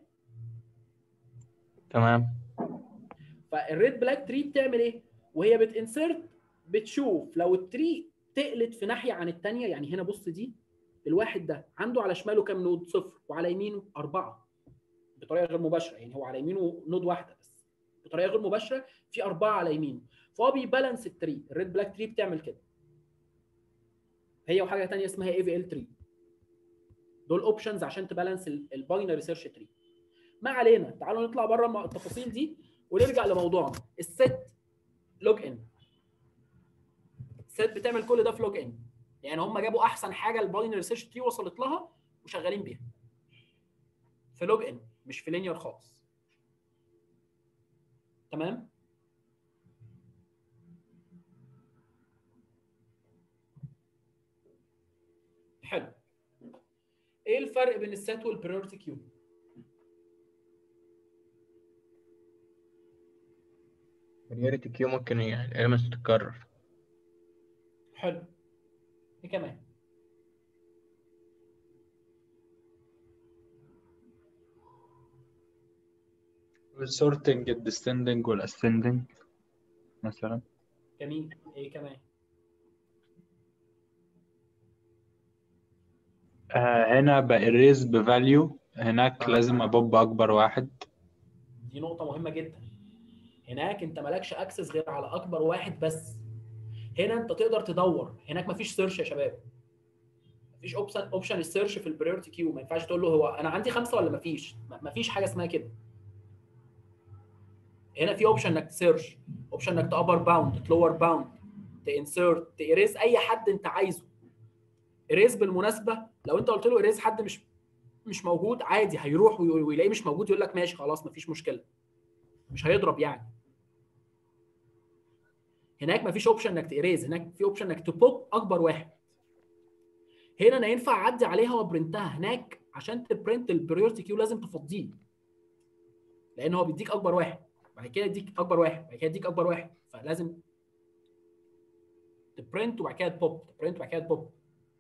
تمام فالريد بلاك تري بتعمل ايه؟ وهي بتنسرت بتشوف لو التري تقلت في ناحية عن الثانية يعني هنا بص دي الواحد ده عنده على شماله كام نود؟ صفر وعلى يمينه أربعة بطريقة غير مباشرة يعني هو على يمينه نود واحدة بس بطريقة غير مباشرة في أربعة على يمينه فهو بيبالانس التري الريد بلاك تري بتعمل كده هي وحاجه ثانيه اسمها اي في ال تري دول اوبشنز عشان تبالانس الباينري سيرش تري ما علينا تعالوا نطلع بره التفاصيل دي ونرجع لموضوعنا الست لوج ان الست بتعمل كل ده في لوج ان يعني هم جابوا احسن حاجه الباينري سيرش تري وصلت لها وشغالين بيها في لوج ان مش في لينير خالص تمام حلو ايه الفرق بين السات والبريورتي كيو بريوريتي كيو ممكن يعني الاليمنتس تتكرر حلو ايه كمان السورتنج الديسندنج والاسندنج مثلا جميل ايه كمان آه هنا بإريز بفاليو هناك لازم أبوب أكبر واحد دي نقطة مهمة جدا هناك انت مالكش اكسس غير على اكبر واحد بس هنا انت تقدر تدور هناك مفيش سيرش يا شباب مفيش اوبشن اوبشن السيرش في البريورتي كيو ما ينفعش تقول له هو انا عندي خمسة ولا مفيش م- مفيش حاجة اسمها كده هنا في اوبشن انك تسيرش اوبشن انك تابر باوند تلور باوند تانسرت تيريز اي حد انت عايزه اريز بالمناسبه لو انت قلت له اريز حد مش مش موجود عادي هيروح وي- ويلاقيه مش موجود يقول لك ماشي خلاص مفيش مشكله مش هيضرب يعني هناك مفيش اوبشن انك تيريز هناك في اوبشن انك تبوب اكبر واحد هنا انا ينفع اعدي عليها وابرنتها هناك عشان تبرنت البريورتي كيو لازم تفضيه لان هو بيديك اكبر واحد بعد كده يديك اكبر واحد بعد كده يديك اكبر واحد فلازم تبرنت وبعد كده تبوب تبرنت وبعد كده تبوب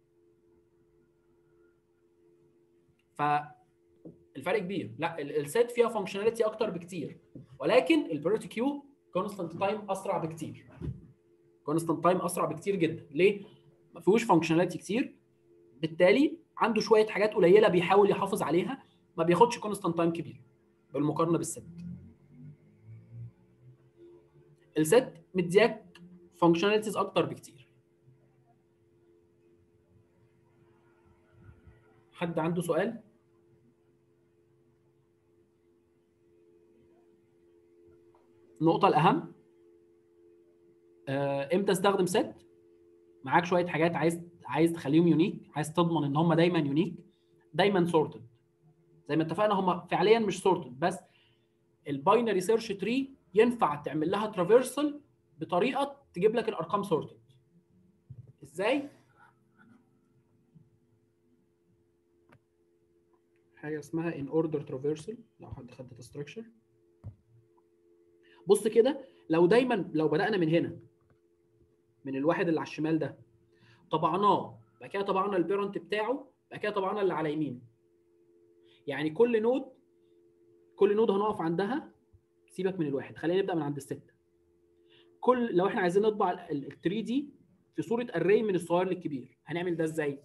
فالفرق كبير لا ال- السيت فيها فانكشناليتي اكتر بكتير ولكن البريورتي كيو كونستانت تايم اسرع بكتير كونستانت تايم اسرع بكتير جدا ليه ما فيهوش فانكشناليتي كتير بالتالي عنده شويه حاجات قليله بيحاول يحافظ عليها ما بياخدش كونستانت تايم كبير بالمقارنه بالست الست مدياك فانكشناليتيز اكتر بكتير حد عنده سؤال النقطة الأهم آه، امتى استخدم ست معاك شوية حاجات عايز عايز تخليهم يونيك عايز تضمن ان هم دايما يونيك دايما سورتد زي ما اتفقنا هم فعليا مش سورتد بس الباينري سيرش تري ينفع تعمل لها ترافيرسال بطريقه تجيب لك الارقام سورتد ازاي حاجه اسمها ان اوردر ترافيرسال لو حد خد داتا ستراكشر بص كده لو دايما لو بدانا من هنا من الواحد اللي على الشمال ده طبعناه بعد كده طبعنا البيرنت بتاعه بعد كده طبعنا اللي على يمينه يعني كل نود كل نود هنقف عندها سيبك من الواحد خلينا نبدا من عند السته كل لو احنا عايزين نطبع ال 3 دي في صوره اري من الصغير للكبير هنعمل ده ازاي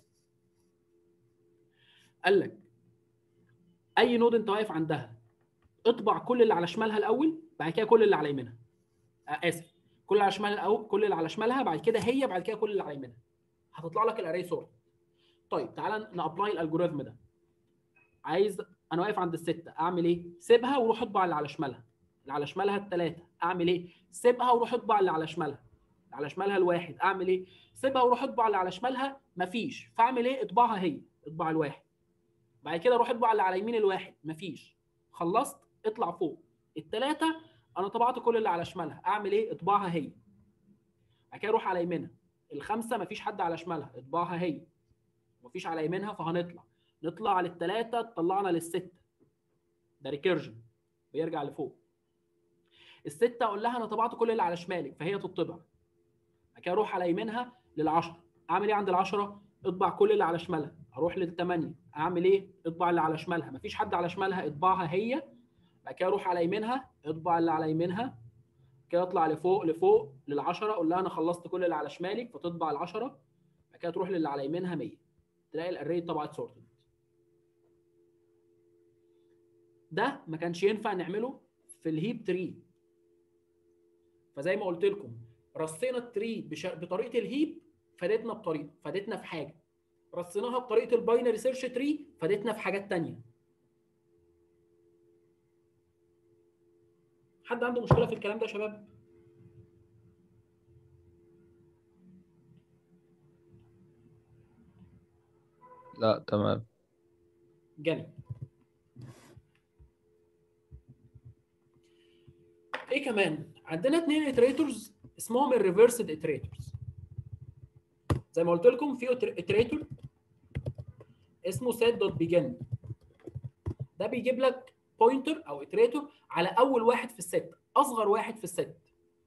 قال لك اي نود انت واقف عندها اطبع كل اللي على شمالها الاول بعد كده كل اللي على يمينها آه اسف كل اللي على شمالها الاول كل اللي على شمالها بعد كده هي بعد كده كل اللي على يمينها هتطلع لك الاري صوره طيب تعالى نابلاي الالجوريزم ده عايز انا واقف عند السته اعمل ايه سيبها وروح اطبع اللي على شمالها اللي على شمالها الثلاثه اعمل ايه سيبها وروح اطبع اللي على شمالها اللي على شمالها الواحد اعمل ايه سيبها وروح اطبع اللي على شمالها مفيش فاعمل ايه اطبعها هي اطبع الواحد بعد كده روح اطبع اللي على يمين الواحد مفيش خلصت اطلع فوق الثلاثه انا طبعت كل اللي على شمالها اعمل ايه اطبعها هي بعد كده اروح على يمينها الخمسه مفيش حد على شمالها اطبعها هي مفيش على يمينها فهنطلع نطلع للثلاثه طلعنا للسته ده ريكيرجن بيرجع لفوق السته اقول لها انا طبعت كل اللي على شمالك فهي تطبع بعد كده اروح على يمينها للعشره اعمل ايه عند العشره اطبع كل اللي على شمالها اروح للثمانيه اعمل ايه اطبع اللي على شمالها مفيش حد على شمالها اطبعها هي بعد كده اروح على يمينها اطبع اللي على يمينها كده اطلع لفوق لفوق للعشره اقول لها انا خلصت كل اللي على شمالك فتطبع العشره بعد كده تروح للي على يمينها 100 تلاقي الاري طبعت سورتد ده ما كانش ينفع نعمله في الهيب تري فزي ما قلت لكم رصينا التري بش... بطريقه الهيب فادتنا بطريقه فادتنا في حاجه رصيناها بطريقه الباينري سيرش تري فادتنا في حاجات تانية حد عنده مشكله في الكلام ده يا شباب لا تمام جميل ايه كمان عندنا اتنين اتريتورز اسمهم الريفرسد اتريتورز زي ما قلت لكم في اتريتور اسمه set دوت بيجن ده بيجيب لك بوينتر او اتريتور على اول واحد في الست اصغر واحد في الست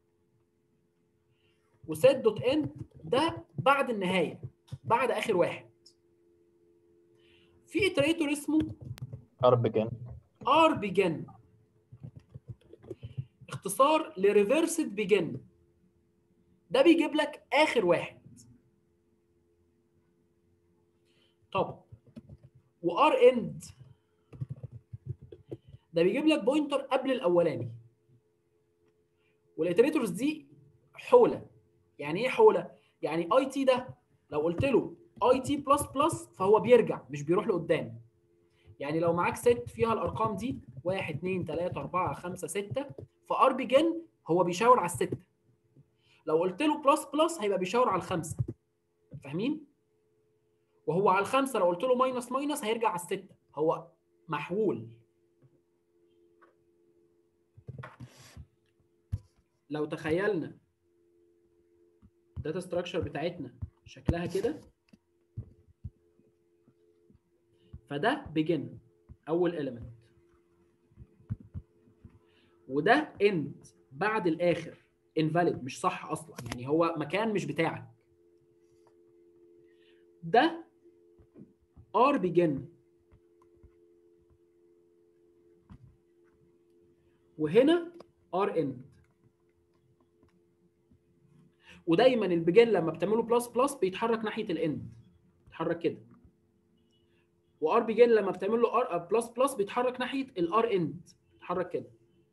وسيت دوت اند ده بعد النهايه بعد اخر واحد في اتريتور اسمه اربجن ار بيجن اختصار لريفرسد بيجن ده بيجيب لك اخر واحد طب وار اند ده بيجيب لك بوينتر قبل الاولاني والاتريتورز دي حوله يعني ايه حوله يعني اي تي ده لو قلت له اي تي بلس بلس فهو بيرجع مش بيروح لقدام يعني لو معاك ست فيها الارقام دي 1 2 3 4 5 6 فار بيجن هو بيشاور على السته لو قلت له بلس بلس هيبقى بيشاور على الخمسه فاهمين؟ وهو على الخمسه لو قلت له ماينس ماينس هيرجع على السته هو محول لو تخيلنا الداتا ستراكشر بتاعتنا شكلها كده فده بيجن اول element وده end بعد الاخر invalid مش صح اصلا يعني هو مكان مش بتاعك ده ار بيجن وهنا ار اند ودايما البيجن لما بتعمله بلس بلس بيتحرك ناحيه الاند بيتحرك كده وار بيجن لما بتعمل له ار بلس بلس بيتحرك ناحيه الار اند بيتحرك كده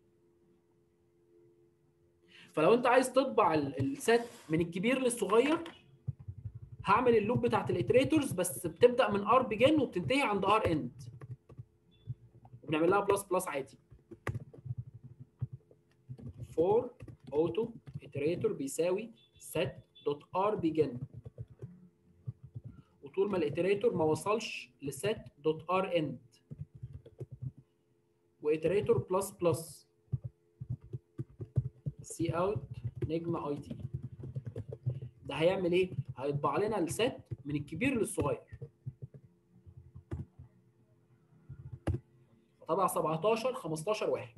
فلو انت عايز تطبع ال- السات من الكبير للصغير هعمل اللوب بتاعت الاتريتورز بس بتبدا من ار بيجن وبتنتهي عند ار اند وبنعمل لها بلس بلس عادي فور اوتو اتريتور بيساوي set دوت ار بيجن وطول ما الاتريتور ما وصلش لست دوت ار اند واتريتور بلس بلس سي اوت نجم اي تي ده هيعمل ايه؟ هيطبع لنا الست من الكبير للصغير طبع 17 15 واحد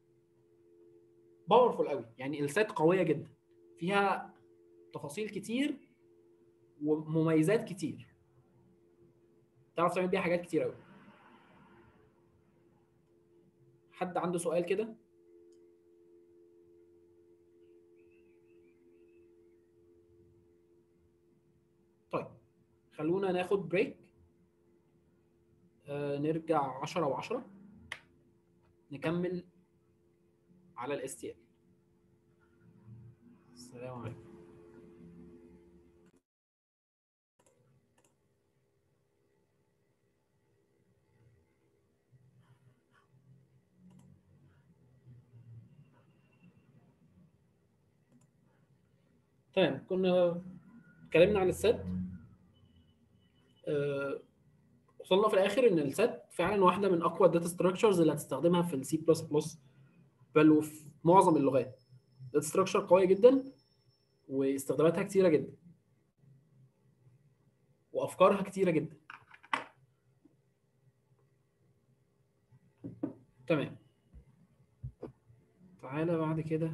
باورفول قوي يعني الست قويه جدا فيها تفاصيل كتير ومميزات كتير تعرف تعمل بيها حاجات كتير قوي حد عنده سؤال كده طيب خلونا ناخد بريك آه نرجع 10 و10 نكمل على الاس تي ال السلام عليكم تمام كنا اتكلمنا عن السد أه وصلنا في الاخر ان السد فعلا واحده من اقوى الداتا ستراكشرز اللي هتستخدمها في السي بلس بلس بل وفي معظم اللغات داتا ستراكشر قويه جدا واستخداماتها كتيره جدا وافكارها كتيره جدا تمام تعالى بعد كده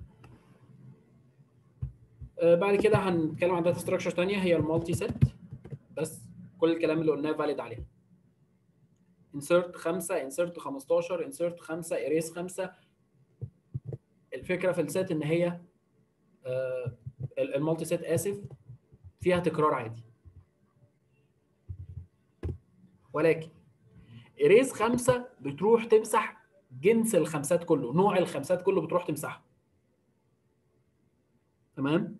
آه، بعد كده هنتكلم عن داتا ستراكشر ثانيه هي المالتي سيت بس كل الكلام اللي قلناه فاليد عليها insert 5 insert 15 insert 5 erase 5 الفكره في السيت ان هي آه، ال- المالتي سيت اسف فيها تكرار عادي ولكن erase 5 بتروح تمسح جنس الخمسات كله نوع الخمسات كله بتروح تمسحه تمام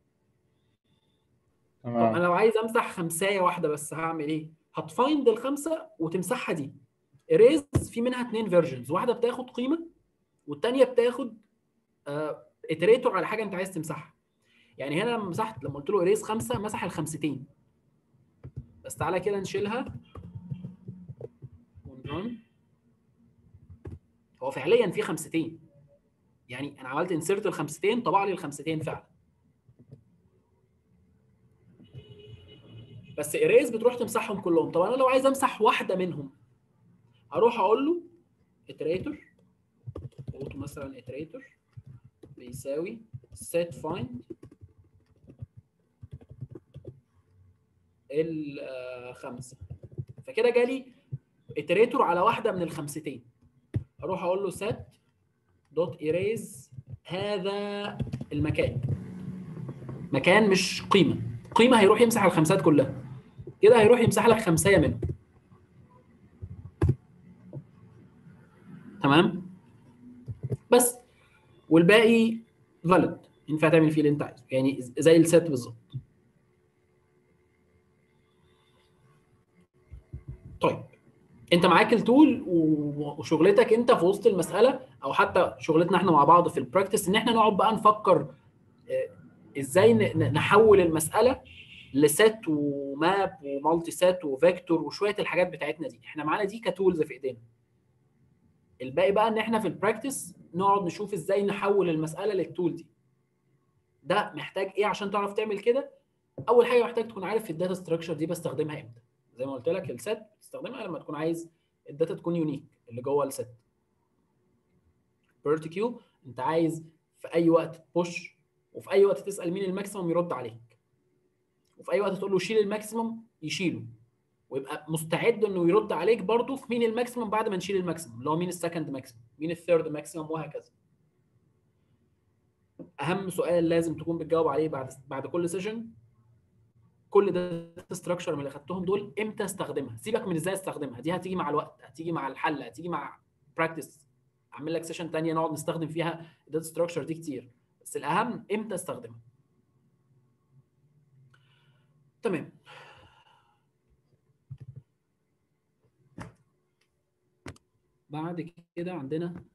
طب انا تمام لو عايز امسح خمسايه واحده بس هعمل ايه؟ هتفايند الخمسه وتمسحها دي. اريز في منها اتنين فيرجنز، واحده بتاخد قيمه والتانيه بتاخد اتريتور على حاجه انت عايز تمسحها يعني هنا لما مسحت لما قلت له اريز خمسه مسح الخمستين بس تعالى كده نشيلها ونرن هو فعليا في خمستين يعني انا عملت انسيرت الخمستين طبع لي الخمستين فعلا بس اريز بتروح تمسحهم كلهم طب انا لو عايز امسح واحده منهم هروح اقول له اتريتور اوتو مثلا اتريتور بيساوي set find الخمسه فكده جالي اتريتور على واحده من الخمستين اروح اقول له set دوت erase هذا المكان مكان مش قيمه قيمه هيروح يمسح الخمسات كلها كده هيروح يمسح لك خمسيه منهم تمام بس والباقي فاليد ينفع تعمل فيه اللي انت عايزه يعني زي السيت بالظبط طيب انت معاك التول وشغلتك انت في وسط المساله او حتى شغلتنا احنا مع بعض في البراكتس ان احنا نقعد بقى نفكر ازاي نحول المساله لسيت وماب ومالتي سيت وفيكتور وشويه الحاجات بتاعتنا دي احنا معانا دي كتولز في ايدينا الباقي بقى ان احنا في البراكتس نقعد نشوف ازاي نحول المساله للتول دي ده محتاج ايه عشان تعرف تعمل كده اول حاجه محتاج تكون عارف الداتا ستراكشر دي بستخدمها امتى زي ما قلت لك السيت تستخدمها لما تكون عايز الداتا تكون يونيك اللي جوه السيت بيرت كيو انت عايز في اي وقت تبوش وفي اي وقت تسال مين الماكسيمم يرد عليك وفي اي وقت تقول له شيل الماكسيمم يشيله ويبقى مستعد انه يرد عليك برضه في مين الماكسيمم بعد ما نشيل الماكسيمم اللي هو مين السكند ماكسيمم مين الثيرد ماكسيمم وهكذا اهم سؤال لازم تكون بتجاوب عليه بعد بعد كل سيشن كل داتا ستراكشر من اللي خدتهم دول امتى استخدمها سيبك من ازاي استخدمها دي هتيجي مع الوقت هتيجي مع الحل هتيجي مع براكتس اعمل لك سيشن ثانيه نقعد نستخدم فيها الداتا ستراكشر دي كتير بس الاهم امتى استخدمها تمام بعد كده عندنا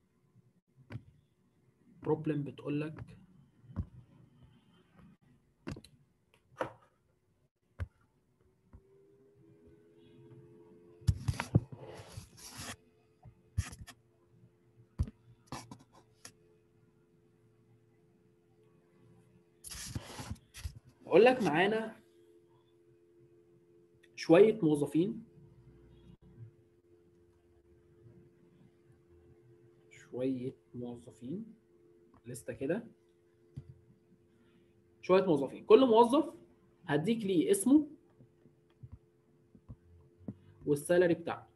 بروبلم بتقول لك بقول لك معانا شويه موظفين شويه موظفين لسته كده شويه موظفين كل موظف هديك ليه اسمه والسالري بتاعته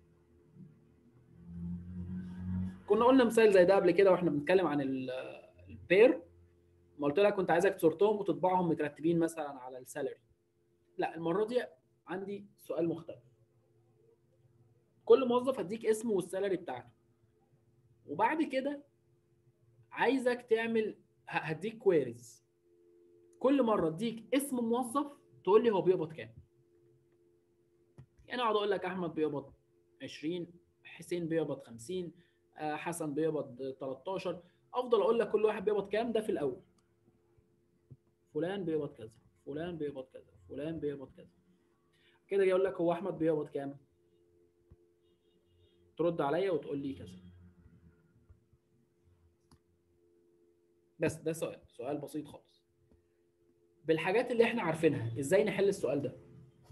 كنا قلنا مثال زي ده قبل كده واحنا بنتكلم عن البير ما قلت لك كنت عايزك تصورتهم وتطبعهم مترتبين مثلا على السالري لا المره دي عندي سؤال مختلف كل موظف هديك اسمه والسالري بتاعته وبعد كده عايزك تعمل هديك كويريز كل مره اديك اسم موظف تقول لي هو بيقبض كام يعني اقعد اقول لك احمد بيقبض 20 حسين بيقبض 50 حسن بيقبض 13 افضل اقول لك كل واحد بيقبض كام ده في الاول فلان بيقبض كذا فلان بيقبض كذا فلان بيقبض كذا كده اقول لك هو احمد بيقبض كام ترد عليا وتقول لي كذا بس ده سؤال سؤال بسيط خالص بالحاجات اللي احنا عارفينها ازاي نحل السؤال ده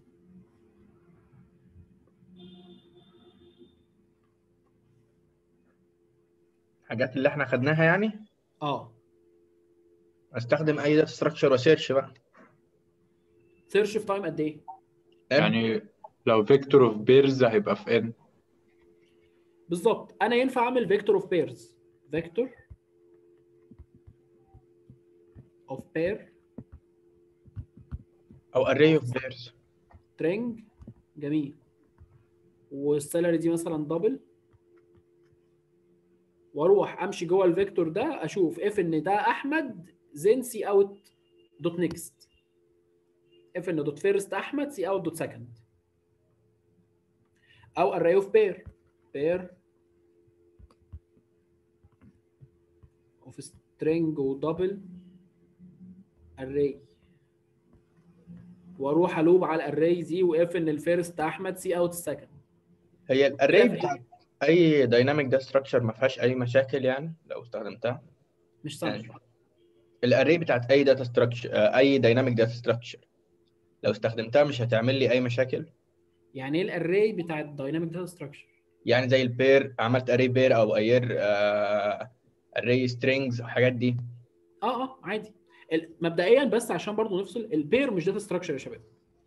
الحاجات اللي احنا خدناها يعني اه استخدم اي داتا ستراكشر وسيرش بقى سيرش في تايم قد ايه يعني لو فيكتور اوف بيرز هيبقى في ان بالظبط انا ينفع اعمل فيكتور اوف بيرز فيكتور اوف بير او array of pairs string جميل والسالري دي مثلا دبل واروح امشي جوه الفيكتور ده اشوف اف ان ده احمد زين سي اوت دوت نيكست اف ان دوت فيرست احمد سي اوت دوت سكند او array of pair pair اوف سترينج ودبل اري واروح الوب على الاري دي واف ان الفيرست احمد سي اوت السكند هي الاري كده في بتاعت اي دايناميك ده ستراكشر ما فيهاش اي مشاكل يعني لو استخدمتها مش صح الاري بتاعت اي داتا ستراكشر اي دايناميك داتا ستراكشر لو استخدمتها مش هتعمل لي اي مشاكل يعني ايه الاري بتاع الدايناميك داتا ستراكشر يعني زي البير عملت اري بير او اير اري سترينجز الحاجات دي اه اه عادي ال- مبدئيا بس عشان برضو نفصل البير مش داتا ستراكشر يا شباب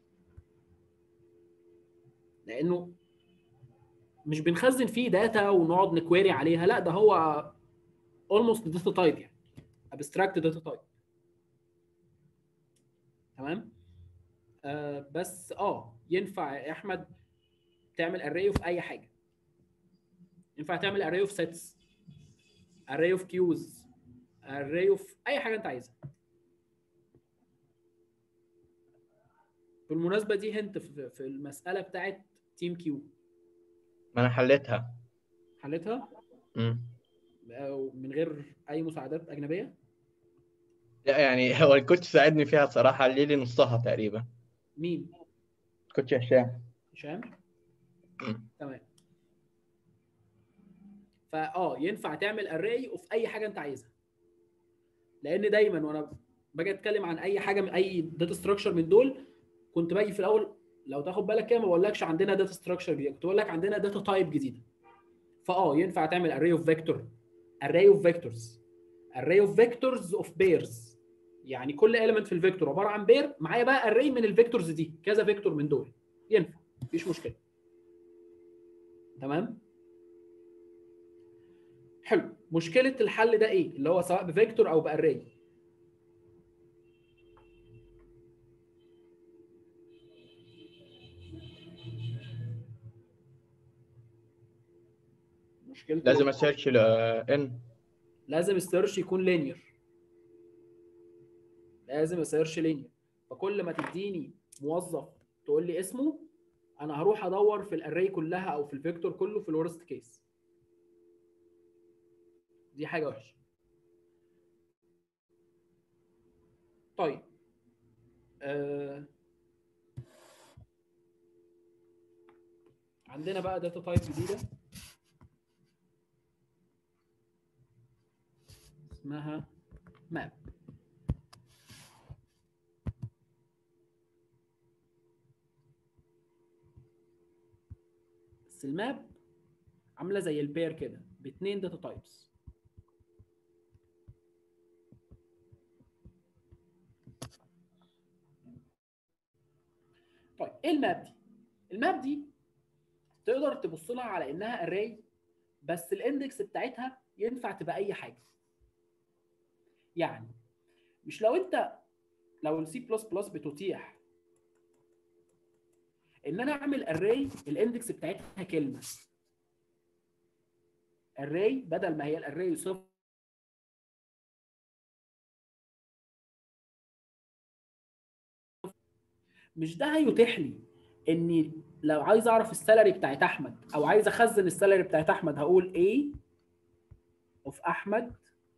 لانه مش بنخزن فيه داتا ونقعد نكويري عليها لا ده هو اولموست داتا تايب يعني ابستراكت داتا تايب تمام آه بس اه ينفع يا احمد تعمل اري في اي حاجه ينفع تعمل اري في سيتس اري في كيوز اري في اي حاجه انت عايزها بالمناسبه دي هنت في في المساله بتاعت تيم كيو ما انا حليتها حلتها مم. أو من غير اي مساعدات اجنبيه لا يعني هو الكوتش ساعدني فيها صراحة قال لي نصها تقريبا مين كوتش هشام هشام مم. تمام فاه ينفع تعمل اري وفي اي حاجه انت عايزها لان دايما وانا باجي اتكلم عن اي حاجه من اي داتا ستراكشر من دول كنت باجي في الاول لو تاخد بالك كده ما بقولكش عندنا داتا ستراكشر جديده كنت بقول لك عندنا داتا تايب جديده فاه ينفع تعمل اري اوف فيكتور اري اوف فيكتورز اري اوف فيكتورز اوف بيرز يعني كل element في الفيكتور عباره عن بير معايا بقى اري من الفيكتورز دي كذا فيكتور من دول ينفع مفيش مشكله تمام حلو مشكله الحل ده ايه اللي هو سواء بفيكتور او باري مشكلته لازم اسيرش ان لازم السيرش يكون لينير لازم السيرش لينير فكل ما تديني موظف تقول لي اسمه انا هروح ادور في الاري كلها او في الفيكتور كله في الورست كيس دي حاجه وحشه طيب آه. عندنا بقى داتا تايب جديده اسمها ماب بس الماب عامله زي البير كده باتنين داتا تايبس طيب ايه الماب دي الماب دي تقدر تبص لها على انها اري بس الاندكس بتاعتها ينفع تبقى اي حاجه يعني مش لو انت لو السي بلس بلس بتتيح ان انا اعمل اري الاندكس بتاعتها كلمه اري بدل ما هي الاري صفر مش ده هيتيح لي اني لو عايز اعرف السالري بتاعت احمد او عايز اخزن السالري بتاعت احمد هقول A اوف احمد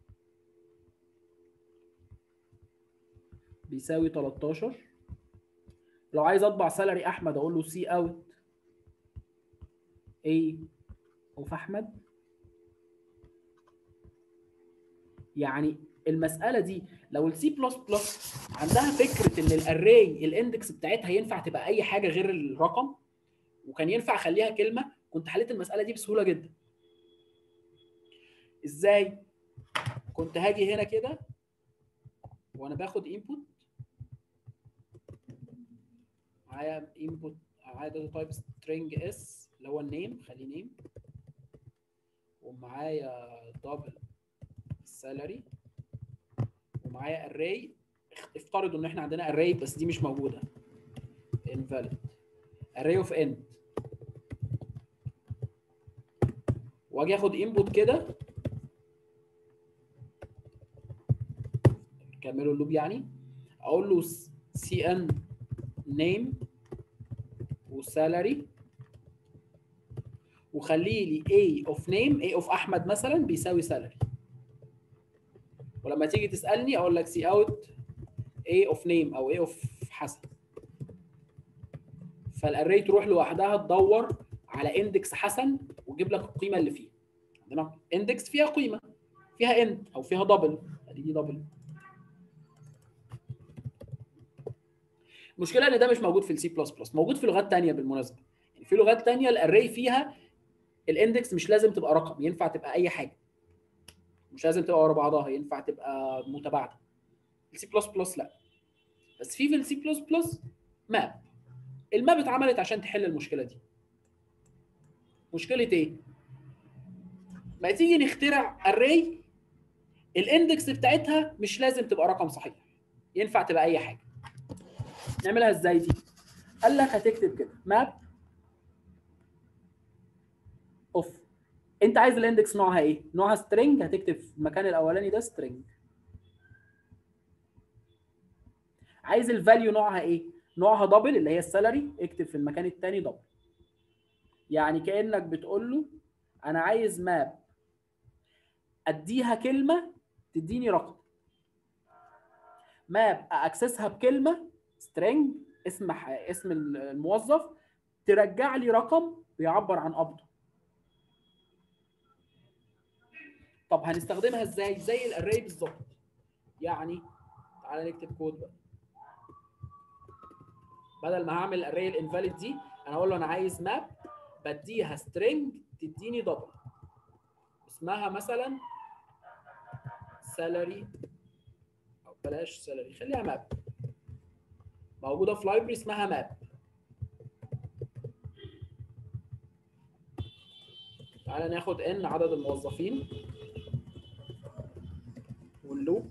بيساوي 13 لو عايز اطبع سالري احمد اقول له سي اوت A اوف احمد يعني المساله دي لو السي بلس بلس عندها فكره ان الاري الاندكس بتاعتها ينفع تبقى اي حاجه غير الرقم وكان ينفع اخليها كلمه كنت حليت المساله دي بسهوله جدا ازاي كنت هاجي هنا كده وانا باخد انبوت معايا انبوت معايا داتا تايب سترينج اس اللي هو النيم خليه نيم ومعايا دبل سالري ومعايا array افترضوا ان احنا عندنا array بس دي مش موجوده invalid array of end واجي اخد input كده كملوا اللوب يعني اقول له cn name وسالري وخليه لي a of name a of احمد مثلا بيساوي salary ولما تيجي تسالني اقول لك سي اوت A اوف نيم او A اوف حسن فالاري تروح لوحدها تدور على اندكس حسن وتجيب لك القيمه اللي فيه عندنا اندكس فيها قيمه فيها اند او فيها دبل ادي دي دبل المشكله ان ده مش موجود في السي بلس بلس موجود في لغات تانية بالمناسبه يعني في لغات تانية الاري فيها الاندكس مش لازم تبقى رقم ينفع تبقى اي حاجه مش لازم تبقى ورا بعضها ينفع تبقى متباعده السي بلس بلس لا بس في في السي بلس بلس ماب الماب اتعملت عشان تحل المشكله دي مشكله ايه ما تيجي نخترع اري الاندكس بتاعتها مش لازم تبقى رقم صحيح ينفع تبقى اي حاجه نعملها ازاي دي قال لك هتكتب كده ماب اوف انت عايز الاندكس نوعها ايه نوعها سترينج هتكتب في المكان الاولاني ده سترينج عايز الفاليو نوعها ايه نوعها دبل اللي هي السالري اكتب في المكان الثاني دبل يعني كانك بتقول له انا عايز ماب اديها كلمه تديني رقم ماب اكسسها بكلمه سترينج اسم ح- اسم الموظف ترجع لي رقم بيعبر عن قبضه طب هنستخدمها ازاي زي الاري بالظبط يعني تعالى نكتب كود بقى بدل ما هعمل الاري الانفاليد دي انا اقول له انا عايز ماب بديها سترينج تديني دبل اسمها مثلا سالري او بلاش سالري خليها ماب موجوده في لايبرري اسمها ماب تعالى ناخد ان عدد الموظفين واللوب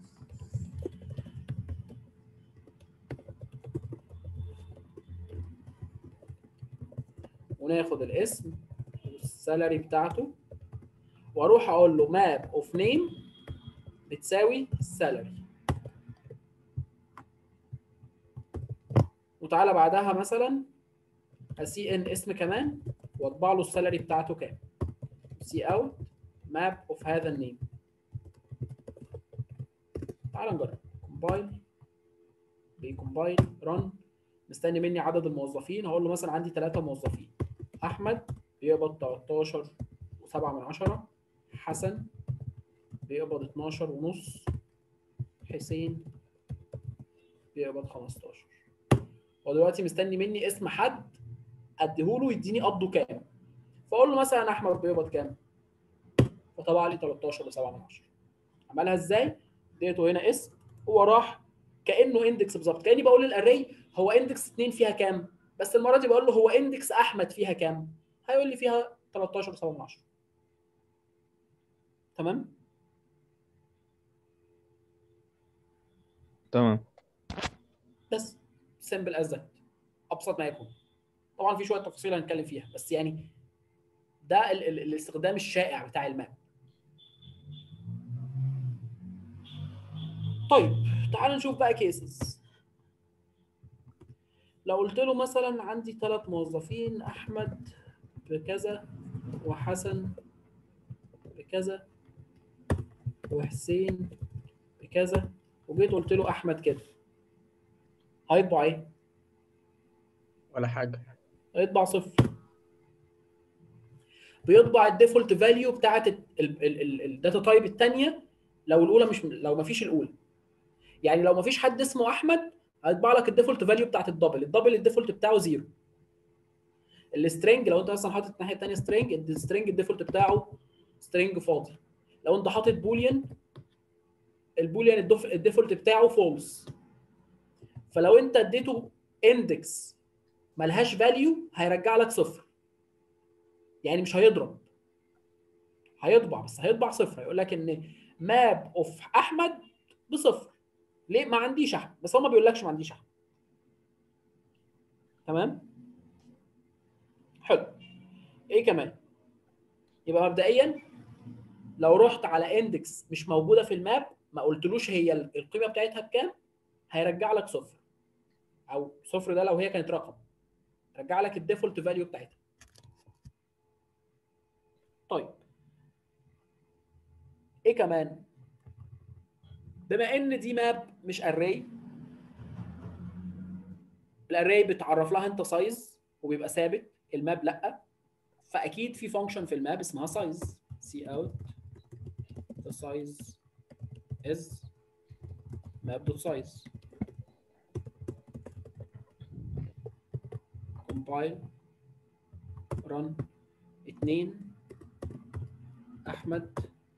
وناخد الاسم والسالري بتاعته واروح اقول له ماب اوف نيم بتساوي السالري وتعالى بعدها مثلا اسي ان اسم كمان واطبع له السالري بتاعته كام سي اوت ماب اوف هذا النيم تعال نجرب كومبايل بيكومبايل رن مستني مني عدد الموظفين هقول له مثلا عندي ثلاثة موظفين احمد بيقبض 13 و7 من عشرة حسن بيقبض 12 ونص حسين بيقبض 15 هو دلوقتي مستني مني اسم حد اديهوله يديني قبضه كام فاقول له مثلا احمد بيقبض كام فطبع لي 13 و7 من عشرة عملها ازاي اديته هنا اسم هو راح كانه اندكس بالظبط كاني بقول للاري هو اندكس 2 فيها كام بس المره دي بقول له هو اندكس احمد فيها كام هيقول لي فيها 13 و7 من عشرة تمام تمام بس سمبل از ذات ابسط ما يكون طبعا في شويه تفاصيل هنتكلم فيها بس يعني ده ال ال الاستخدام الشائع بتاع الماب طيب تعال نشوف بقى كيسز لو قلت له مثلا عندي ثلاث موظفين احمد بكذا وحسن بكذا وحسين بكذا وجيت قلت له احمد كده هيطبع ايه؟ ولا حاجة هيطبع صفر بيطبع الديفولت فاليو بتاعت الداتا تايب الثانيه لو الاولى مش لو ما فيش الاولى يعني لو ما فيش حد اسمه احمد هيطبع لك الديفولت فاليو بتاعت الدبل الدبل الديفولت بتاعه زيرو السترنج لو انت مثلا حاطط الناحيه الثانيه سترنج السترنج الديفولت بتاعه سترنج فاضي لو انت حاطط بوليان البوليان الديفولت بتاعه فولس فلو انت اديته اندكس ملهاش فاليو هيرجع لك صفر يعني مش هيضرب هيطبع بس هيطبع صفر هيقول لك ان ماب اوف احمد بصفر ليه ما عنديش احمد بس هو ما بيقولكش ما عنديش احمد تمام حلو ايه كمان يبقى مبدئيا لو رحت على اندكس مش موجوده في الماب ما قلتلوش هي القيمه بتاعتها بكام هيرجع لك صفر او صفر ده لو هي كانت رقم رجع لك الديفولت فاليو بتاعتها طيب ايه كمان بما ان دي ماب مش اري الاري بتعرف لها انت سايز وبيبقى ثابت الماب لا فاكيد في فانكشن في الماب اسمها سايز سي اوت the size is map.size compile run 2 احمد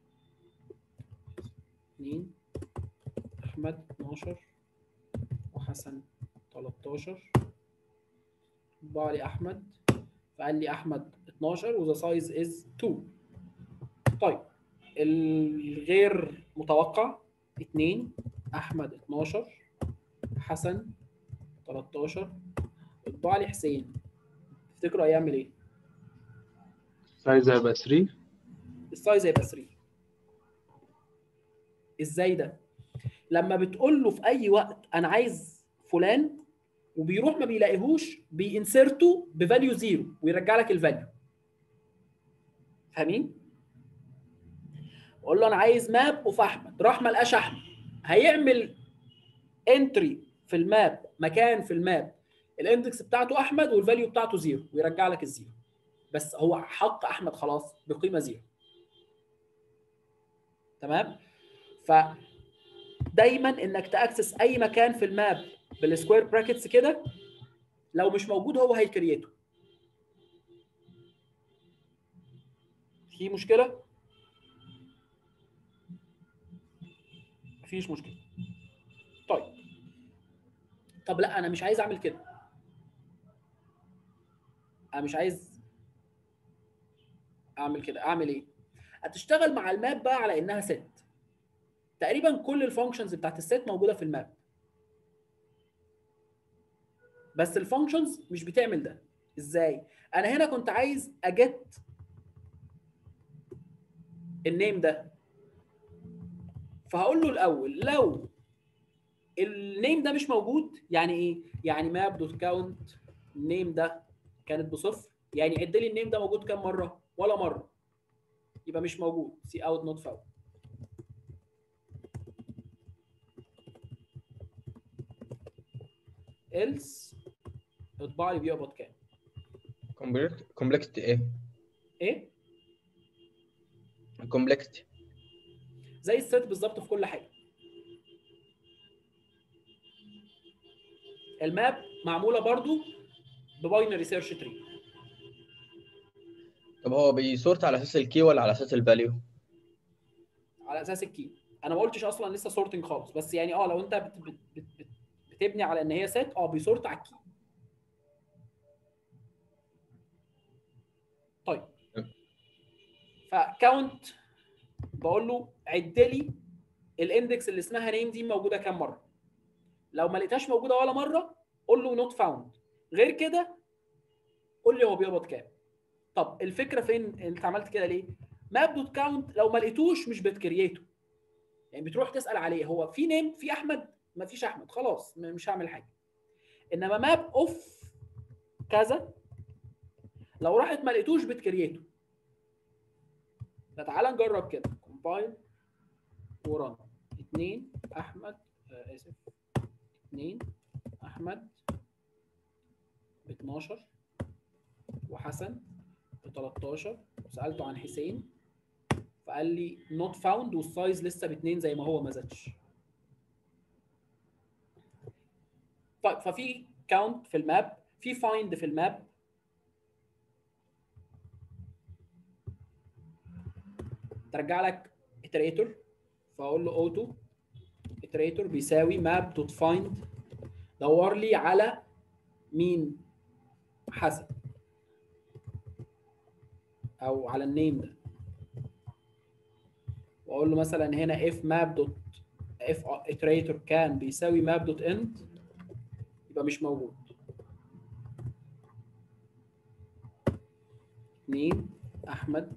2 احمد 12 وحسن 13 طبع لي احمد فقال لي احمد 12 وذا سايز از 2 طيب الغير متوقع 2 احمد 12 حسن 13 اطبع لي حسين تفتكروا هيعمل ايه؟ سايز هيبقى 3 السايز هيبقى 3 ازاي ده؟ لما بتقول له في اي وقت انا عايز فلان وبيروح ما بيلاقيهوش بينسرته بفاليو زيرو ويرجع لك الفاليو فاهمين؟ اقول له انا عايز ماب وفي احمد راح ما لقاش احمد هيعمل انتري في الماب مكان في الماب الاندكس بتاعته احمد والفاليو بتاعته زيرو ويرجع لك الزيرو بس هو حط احمد خلاص بقيمه زيرو تمام ف دايما انك تاكسس اي مكان في الماب بالسكوير براكتس كده لو مش موجود هو هيكريته في مشكله مفيش مشكله طيب طب لا انا مش عايز اعمل كده انا مش عايز اعمل كده اعمل ايه هتشتغل مع الماب بقى على انها ست تقريبا كل الفانكشنز بتاعت الست موجوده في الماب بس الفانكشنز مش بتعمل ده ازاي انا هنا كنت عايز اجت النيم ده فهقول له الاول لو النيم ده مش موجود يعني ايه يعني ماب دوت كاونت النيم ده كانت بصفر يعني عد لي النيم ده موجود كام مره ولا مره يبقى مش موجود سي اوت نوت فاوند else اطبع لي بيقبض كام كومبلكسيتي ايه؟ ايه كومبلكسيتي زي الست بالظبط في كل حاجه الماب معموله برضو بباينري سيرش تري طب هو بيسورت على اساس الكي ولا على اساس الفاليو؟ على اساس الكي انا ما قلتش اصلا لسه سورتنج خالص بس يعني اه لو انت بت بت بت بت بتبني على ان هي سيت اه بيسورت على الكي طيب فكاونت بقول له عد لي الاندكس اللي اسمها نيم دي موجوده كام مره لو ما لقيتهاش موجوده ولا مره قول له نوت فاوند غير كده قول لي هو بيقبض كام طب الفكره فين انت عملت كده ليه ماب دوت كاونت لو ما لقيتوش مش بتكريته يعني بتروح تسال عليه هو في نيم في احمد ما فيش احمد خلاص م- مش هعمل حاجه انما ماب اوف كذا لو راحت ما لقيتوش بتكريته فتعالى نجرب كده كومبايل ورن 2 احمد آه اسف 2 احمد ب 12 وحسن ب 13 وسالته عن حسين فقال لي نوت فاوند والسايز لسه باتنين زي ما هو ما زادش طيب ففي كاونت في الماب في فايند في الماب ترجع لك iterator فاقول له اوتو iterator بيساوي map دوت find دور لي على مين حسن او على النيم ده واقول له مثلا هنا if map دوت if iterator كان بيساوي map دوت end يبقى مش موجود اتنين احمد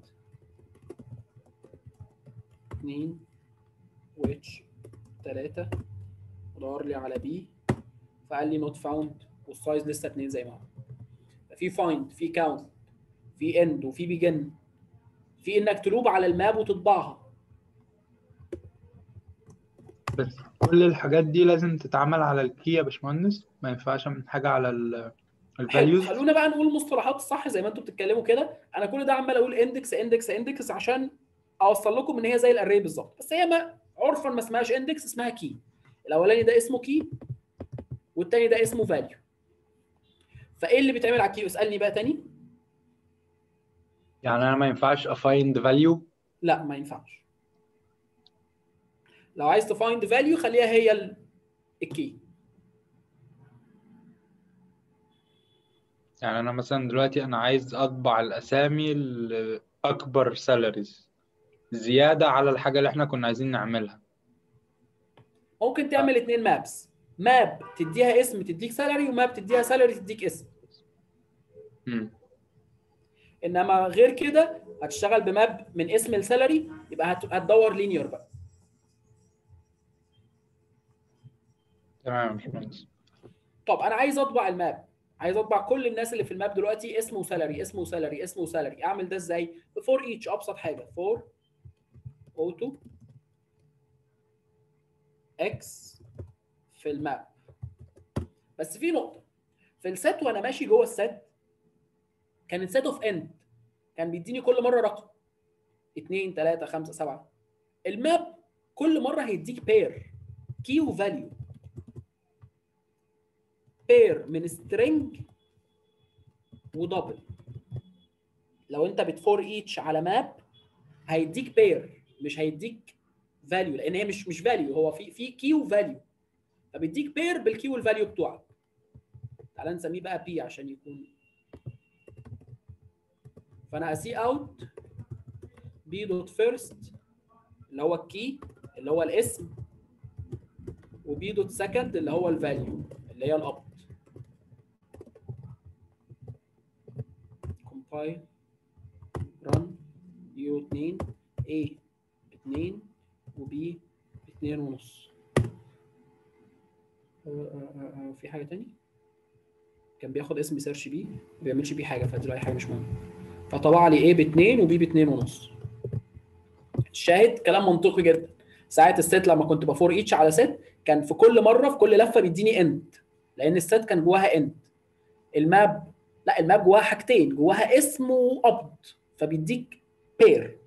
اتنين واتش تلاتة ودور لي على بي فقال لي نوت فاوند والسايز لسه اتنين زي ما هو في فايند في كاونت في اند وفي بيجن في انك تلوب على الماب وتطبعها بس كل الحاجات دي لازم تتعمل على الكي يا باشمهندس ما ينفعش من حاجة على حلو الفاليوز خلونا بقى نقول المصطلحات الصح زي ما انتوا بتتكلموا كده انا كل ده عمال اقول اندكس اندكس اندكس عشان اوصل لكم ان هي زي الاري بالظبط بس هي ما عرفا ما اسمهاش اندكس اسمها كي الاولاني ده اسمه كي والتاني ده اسمه فاليو فايه اللي بيتعمل على الكي اسالني بقى تاني يعني أنا ما ينفعش أفايند فاليو لا ما ينفعش لو عايز تفايند فاليو خليها هي ال- الكي يعني أنا مثلا دلوقتي أنا عايز أطبع الأسامي الأكبر سالاريز زيادة على الحاجة اللي إحنا كنا عايزين نعملها ممكن تعمل اتنين مابس ماب تديها اسم تديك سالري وماب تديها سالري تديك اسم مم. انما غير كده هتشتغل بماب من اسم السالري يبقى هت- هتدور لينير بقى تمام يا باشمهندس طب انا عايز اطبع الماب عايز اطبع كل الناس اللي في الماب دلوقتي اسمه سالري اسمه سالري اسمه سالري اعمل ده ازاي فور ايتش ابسط حاجه فور اوتو اكس في الماب بس في نقطه في السيت وانا ماشي جوه السيت كان السيت اوف اند كان بيديني كل مره رقم 2 3 5 7 الماب كل مره هيديك بير كي وفاليو بير من سترينج ودبل لو انت بتفور ايتش على ماب هيديك بير مش هيديك فاليو لان هي مش مش فاليو هو في في كي وفاليو فبيديك بير بالكي والفاليو بتوعك تعال نسميه بقى بي عشان يكون فانا اسي اوت بي دوت فيرست اللي هو الكي اللي هو الاسم وبي دوت سكند اللي هو الفاليو اللي هي الابط compile run يو 2 A 2 وB 2 ونص آه، آه، آه، آه، في حاجة تاني كان بياخد اسم سيرش بي ما بيعملش بيه حاجة فدلوقتي حاجة مش مهمة فطبع لي A ب 2 وB ب 2 ونص الشاهد كلام منطقي جدا ساعة الست لما كنت بفور ايتش على ست كان في كل مرة في كل لفة بيديني اند لأن الست كان جواها اند الماب لا الماب جواها حاجتين جواها اسم وقبض فبيديك بير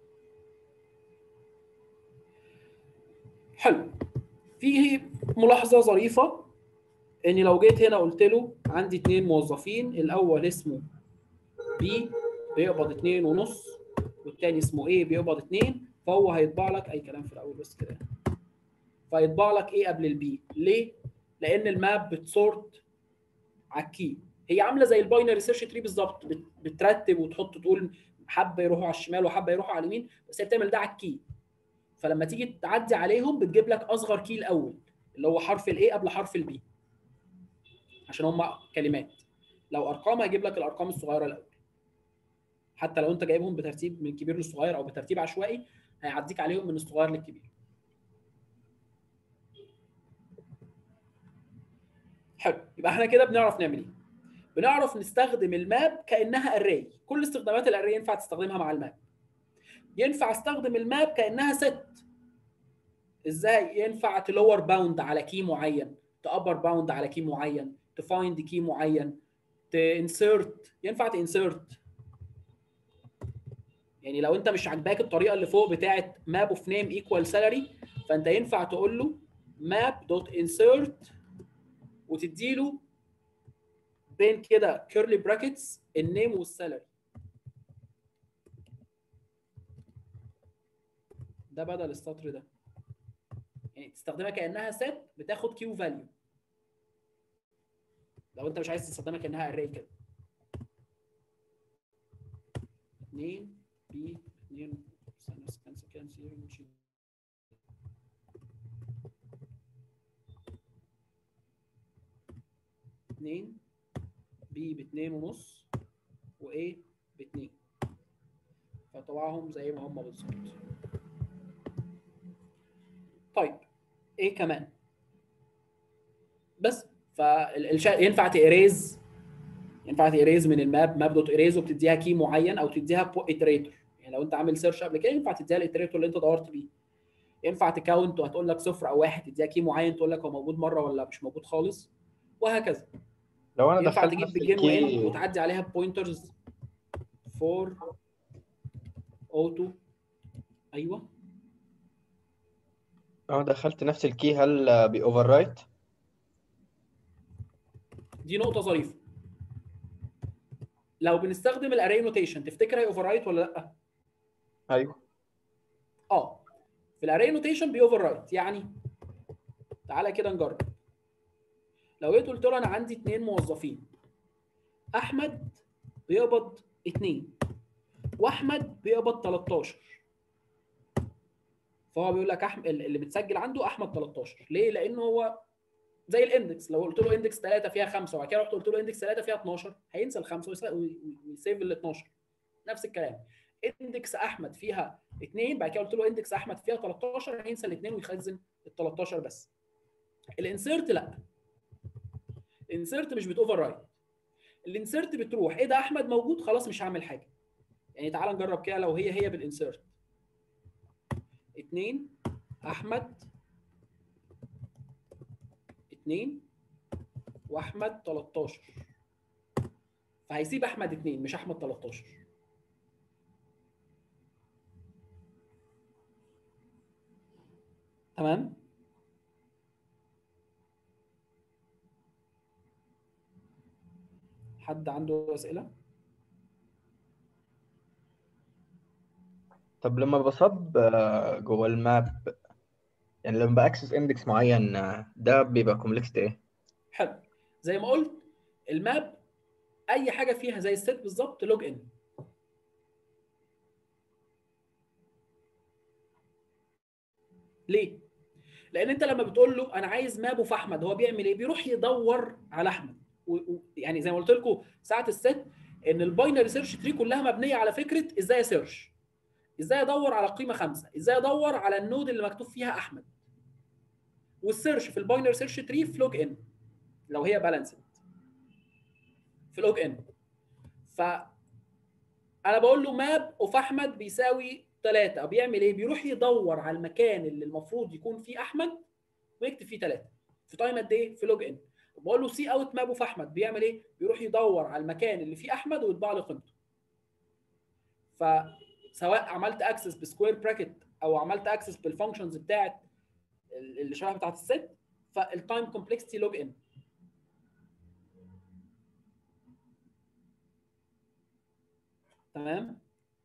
حلو في ملاحظه ظريفه ان لو جيت هنا قلت له عندي اتنين موظفين الاول اسمه بي بيقبض اتنين ونص والتاني اسمه ايه بيقبض اتنين فهو هيطبع لك اي كلام في الاول بس كده فيطبع لك ايه قبل البي ليه؟ لان الماب بتسورت على الكي هي عامله زي الباينري سيرش تري بالظبط بت- بترتب وتحط تقول حبه يروحوا على الشمال وحبه يروحوا على اليمين بس هي بتعمل ده على الكي فلما تيجي تعدي عليهم بتجيب لك اصغر كي الاول اللي هو حرف الاي قبل حرف البي عشان هم كلمات لو ارقام هيجيب لك الارقام الصغيره الاول حتى لو انت جايبهم بترتيب من الكبير للصغير او بترتيب عشوائي هيعديك عليهم من الصغير للكبير حلو يبقى احنا كده بنعرف نعمل ايه بنعرف نستخدم الماب كانها اري كل استخدامات الاري ينفع تستخدمها مع الماب ينفع استخدم الماب كانها ست ازاي ينفع تلور باوند على كي معين تابر باوند على كي معين تفايند كي معين تنسرت ينفع تنسرت يعني لو انت مش عاجباك الطريقه اللي فوق بتاعه ماب اوف نيم ايكوال سالري فانت ينفع تقول له ماب دوت انسرت وتدي له بين كده كيرلي براكتس النيم والسالري ده بدل السطر ده يعني تستخدمها كانها سيت بتاخد كيو فاليو لو انت مش عايز تستخدمها كانها اري كده 2 بي 2 استنى بس كنسل كده نسيب نمشي اتنين بي باتنين ونص وايه باتنين فطبعهم زي ما هم بالظبط طيب ايه كمان بس فالشا ينفع تيريز ينفع تيريز من الماب ماب دوت اريز وبتديها كي معين او تديها اتريتور يعني لو انت عامل سيرش قبل كده ينفع تديها الاتريتور اللي انت دورت بيه ينفع تكاونت وهتقول لك صفر او واحد تديها كي معين تقول لك هو موجود مره ولا مش موجود خالص وهكذا لو انا ينفع دخلت تجيب نفس بيجن وان الكي وتعدي عليها بوينترز فور اوتو ايوه لو انا دخلت نفس الكي هل بيوفر رايت دي نقطه ظريفه لو بنستخدم الاري نوتيشن تفتكر هي اوفر رايت ولا لا ايوه اه في الاري نوتيشن بيوفر رايت يعني تعالى كده نجرب لو جيت قلت له انا عندي اثنين موظفين احمد بيقبض اثنين واحمد بيقبض 13 فهو بيقول لك احمد اللي متسجل عنده احمد 13 ليه؟ لانه هو زي الاندكس لو قلت له اندكس 3 فيها 5 وبعد كده رحت قلت له اندكس 3 فيها 12 هينسى الخمسه ويس- وي- ويسيف ال 12 نفس الكلام اندكس احمد فيها 2 بعد كده قلت له اندكس احمد فيها 13 هينسى الاثنين ويخزن ال 13 بس الانسيرت لا الانسيرت مش بتوفر رايت الانسيرت بتروح ايه ده احمد موجود خلاص مش هعمل حاجه يعني تعال نجرب كده لو هي هي بالانسيرت 2 احمد 2 واحمد 13 فهيسيب احمد 2 مش احمد 13 تمام حد عنده اسئله طب لما بصب آه، جوه الماب يعني لما باكسس اندكس معين آه، ده بيبقى كومبلكسيت ايه حلو زي ما قلت الماب اي حاجه فيها زي الست بالظبط لوج ان ليه لان انت لما بتقول له انا عايز مابه في احمد هو بيعمل ايه بيروح يدور على احمد و... و... يعني زي ما قلت لكم ساعه الست ان الباينري سيرش تري كلها مبنيه على فكره ازاي سيرش ازاي ادور على قيمه خمسه ازاي ادور على النود اللي مكتوب فيها احمد والسيرش في الباينري سيرش تري في لوج ان لو هي بالانسد في لوج ان ف انا بقول له ماب اوف احمد بيساوي 3 بيعمل ايه بيروح يدور على المكان اللي المفروض يكون فيه احمد ويكتب فيه 3 في تايم قد ايه في لوج ان بقول له سي اوت ماب اوف احمد بيعمل ايه بيروح يدور على المكان اللي فيه احمد ويطبع لي قيمته فسواء عملت اكسس بسكوير براكت او عملت اكسس بالفانكشنز بتاعت اللي شبه بتاعت الست فالتايم كومبلكسيتي لوج ان تمام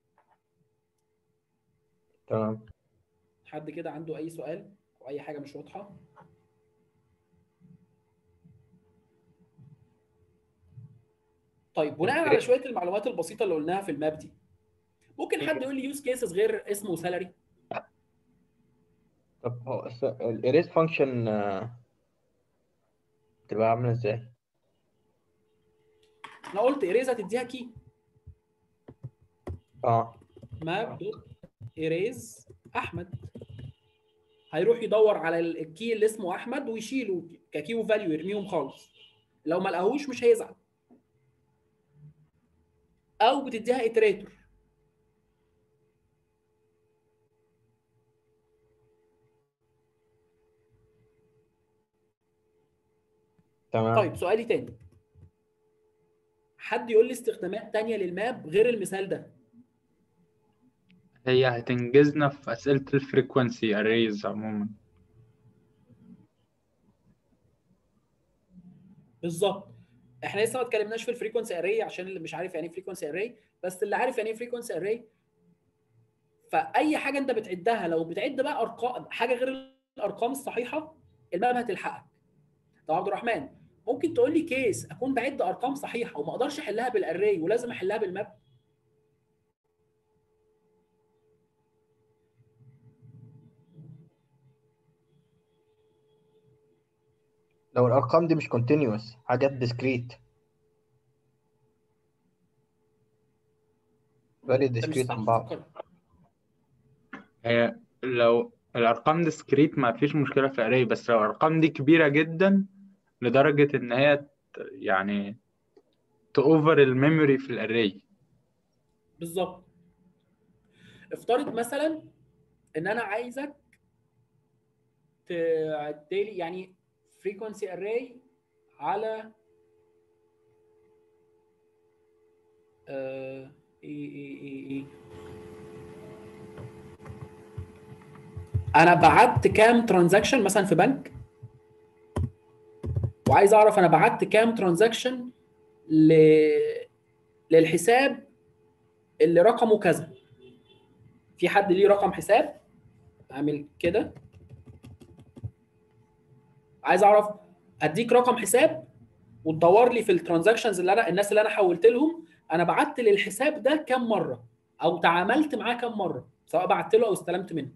تمام حد كده عنده اي سؤال او اي حاجه مش واضحه طيب بناء على شويه المعلومات البسيطه اللي قلناها في الماب دي ممكن حد يقول لي يوز كيسز غير اسمه وسالري طب هو الاريز فانكشن تبقى عامله ازاي انا قلت اريز هتديها كي اه ماب دوت اريز احمد هيروح يدور على الكي اللي اسمه احمد ويشيله ككيو فاليو يرميهم خالص لو ما لقاهوش مش هيزعل او بتديها اتريتور تمام طيب سؤالي تاني حد يقول لي استخدامات تانية للماب غير المثال ده هي هتنجزنا في أسئلة الفريكونسي أريز عموما بالظبط احنا لسه ما اتكلمناش في الفريكونسي اري عشان اللي مش عارف يعني ايه فريكونسي اري بس اللي عارف يعني ايه فريكونسي اري فاي حاجه انت بتعدها لو بتعد بقى ارقام حاجه غير الارقام الصحيحه الماب هتلحقك طب عبد الرحمن ممكن تقول لي كيس اكون بعد ارقام صحيحه وما اقدرش احلها بالاري ولازم احلها بالماب لو الارقام دي مش كونتينوس حاجات ديسكريت فالي ده مش ديسكريت صح عن بعض فكر. هي لو الأرقام ديسكريت ما فيش مشكلة في أري بس لو الأرقام دي كبيرة جدا لدرجة إن هي ت- يعني تأوفر الميموري في الأري بالظبط افترض مثلا ان انا عايزك تعدلي يعني frequency array على آه، ايه ايه ايه ايه انا بعت كام ترانزاكشن مثلا في بنك وعايز اعرف انا بعت كام ترانزاكشن ل... للحساب اللي رقمه كذا في حد ليه رقم حساب اعمل كده عايز اعرف اديك رقم حساب وتدور لي في الترانزاكشنز اللي انا الناس اللي انا حولت لهم انا بعت للحساب ده كام مره او تعاملت معاه كام مره سواء بعت له او استلمت منه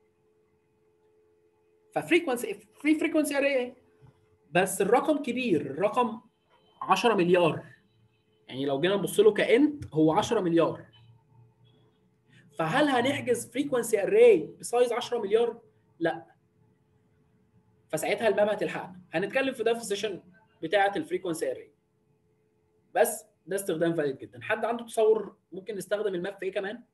ففريكونسي في فريكونسي اري بس الرقم كبير الرقم 10 مليار يعني لو جينا نبص له كانت هو 10 مليار فهل هنحجز فريكونسي اري بسايز 10 مليار؟ لا فساعتها الماب هتلحقنا هنتكلم في ده في السيشن بتاعه الفريكونسي اري بس ده استخدام فاليد جدا حد عنده تصور ممكن نستخدم الماب في ايه كمان؟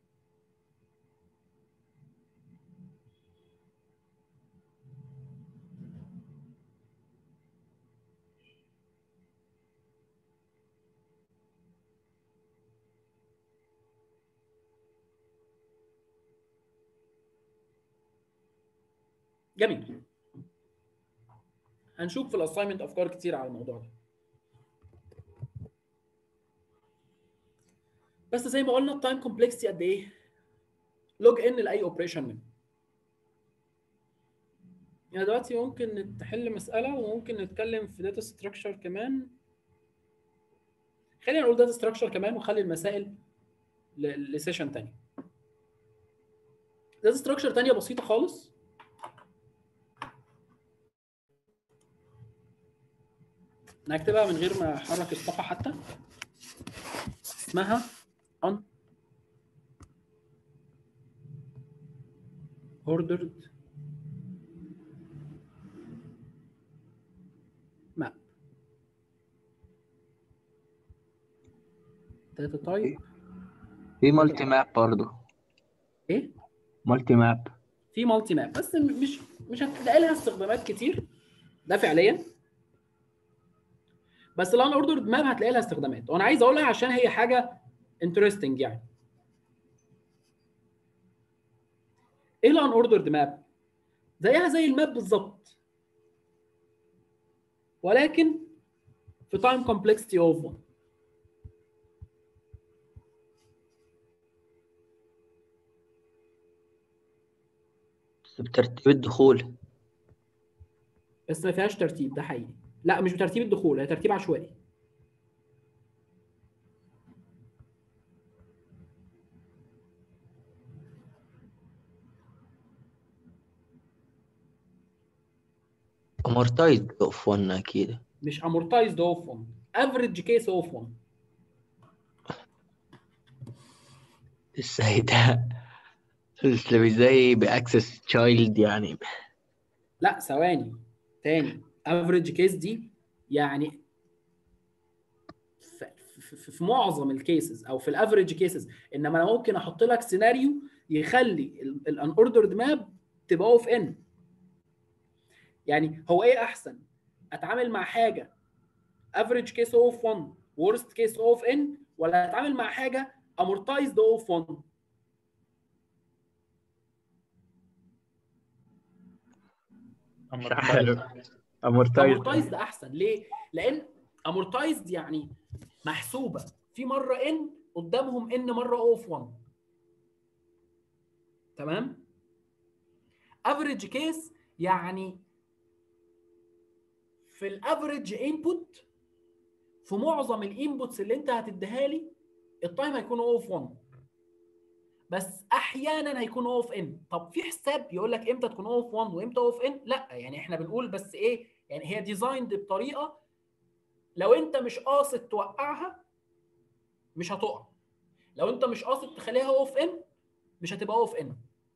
جميل هنشوف في الاساينمنت افكار كتير على الموضوع ده بس زي ما قلنا التايم كومبلكسيتي قد ايه لوج ان لاي اوبريشن منه يعني دلوقتي ممكن تحل مساله وممكن نتكلم في داتا ستراكشر كمان خلينا نقول داتا ستراكشر كمان وخلي المسائل ل- لسيشن تاني داتا ستراكشر تانية بسيطة خالص انا هكتبها من غير ما احرك الصفحه حتى اسمها on ordered map data type في مالتي ماب برضه ايه مالتي ماب في مالتي ماب بس م- مش مش هتلاقي لها استخدامات كتير ده فعليا بس الان اوردرد ماب هتلاقي لها استخدامات وانا عايز اقولها عشان هي حاجه انترستنج يعني ايه الان اوردرد ماب زيها زي الماب بالظبط ولكن في تايم كومبلكسيتي اوف 1 بس بترتيب الدخول بس ما فيهاش ترتيب ده حقيقي لا مش بترتيب الدخول هي ترتيب عشوائي امورتايزد اوف 1 اكيد مش amortized اوف 1 average case اوف 1 ازاي ده اللي ازاي باكسس تشايلد يعني لا ثواني تاني افريج كيس دي يعني في, في, في معظم الكيسز او في الافريج كيسز انما انا ممكن احط لك سيناريو يخلي الان اوردرد ماب تبقى اوف ان يعني هو ايه احسن اتعامل مع حاجه افريج كيس اوف 1 ورست كيس اوف ان ولا اتعامل مع حاجه امورتايزد اوف 1 مش عارف امورتايزد امورتايزد احسن ليه؟ لان امورتايزد يعني محسوبه في مره ان قدامهم ان مره اوف 1 تمام؟ افريج كيس يعني في الافريج انبوت في معظم الانبوتس اللي انت هتديها لي التايم هيكون اوف 1 بس احيانا هيكون اوف ان طب في حساب يقول لك امتى تكون اوف 1 وامتى اوف ان لا يعني احنا بنقول بس ايه يعني هي ديزايند بطريقه لو انت مش قاصد توقعها مش هتقع لو انت مش قاصد تخليها اوف ان مش هتبقى اوف ان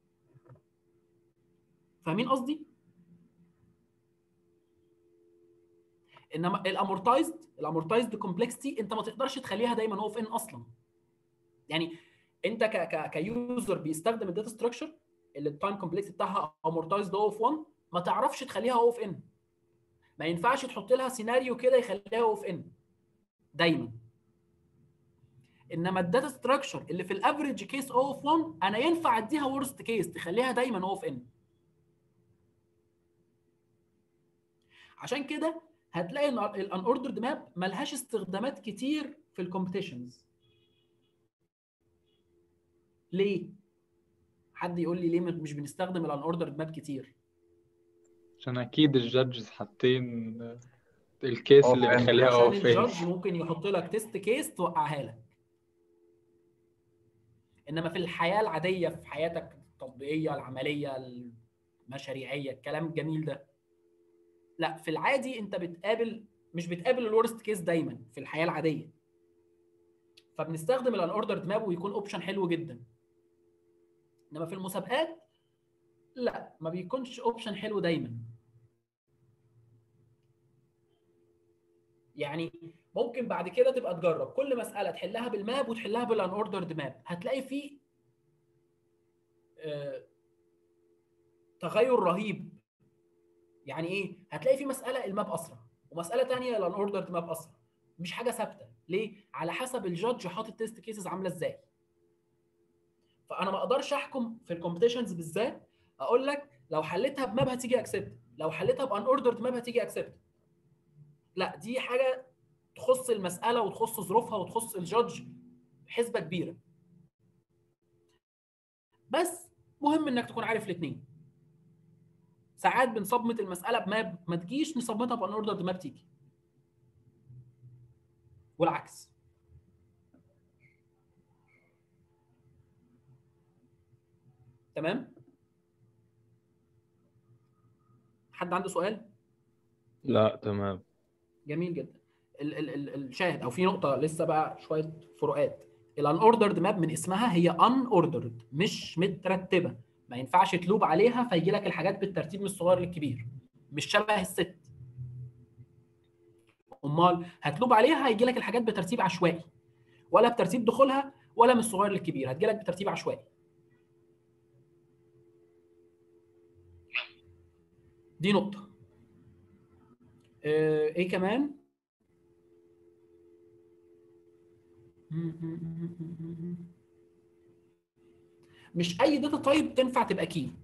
فاهمين قصدي انما الامورتايزد الامورتايزد كومبلكسيتي انت ما تقدرش تخليها دايما اوف ان اصلا يعني انت ك ك كيوزر بيستخدم الداتا ستراكشر اللي التايم كومبلكس بتاعها امورتايزد اوف 1 ما تعرفش تخليها اوف ان ما ينفعش تحط لها سيناريو كده يخليها اوف ان دايما انما الداتا ستراكشر اللي في الافريج كيس اوف 1 انا ينفع اديها ورست كيس تخليها دايما اوف ان عشان كده هتلاقي ان الان اوردرد ماب ملهاش استخدامات كتير في الكومبيتيشنز ليه حد يقول لي ليه مش بنستخدم الان اوردرد ماب كتير عشان اكيد الجادجز حاطين الكيس أوف اللي إن. بيخليها عشان اوف ان الجادج ممكن يحط لك تيست كيس توقعها لك انما في الحياه العاديه في حياتك التطبيقيه العمليه المشاريعيه الكلام الجميل ده لا في العادي انت بتقابل مش بتقابل الورست كيس دايما في الحياه العاديه فبنستخدم الان اوردرد ماب ويكون اوبشن حلو جدا انما في المسابقات لا ما بيكونش اوبشن حلو دايما يعني ممكن بعد كده تبقى تجرب كل مساله تحلها بالماب وتحلها بالان اوردرد ماب هتلاقي فيه آه، تغير رهيب يعني ايه هتلاقي في مساله الماب اسرع ومساله ثانيه الان اوردرد ماب اسرع مش حاجه ثابته ليه على حسب الجادج حاطط تيست كيسز عامله ازاي فانا ما اقدرش احكم في الكومبيتيشنز بالذات اقول لك لو حليتها بماب هتيجي اكسبت لو حليتها بان اوردرد ماب هتيجي اكسبت لا دي حاجه تخص المساله وتخص ظروفها وتخص الجادج حسبه كبيره بس مهم انك تكون عارف الاثنين ساعات بنصمت المساله بماب ما تجيش نصمتها بان اوردرد ماب تيجي والعكس تمام حد عنده سؤال لا تمام جميل جدا ال ال ال الشاهد او في نقطه لسه بقى شويه فروقات الان اوردرد ماب من اسمها هي ان اوردرد مش مترتبه ما ينفعش تلوب عليها فيجي لك الحاجات بالترتيب من الصغير للكبير مش شبه الست امال هتلوب عليها هيجي لك الحاجات بترتيب عشوائي ولا بترتيب دخولها ولا من الصغير للكبير هتجي لك بترتيب عشوائي دي نقطه آه، ايه كمان مش اي داتا تايب تنفع تبقى كي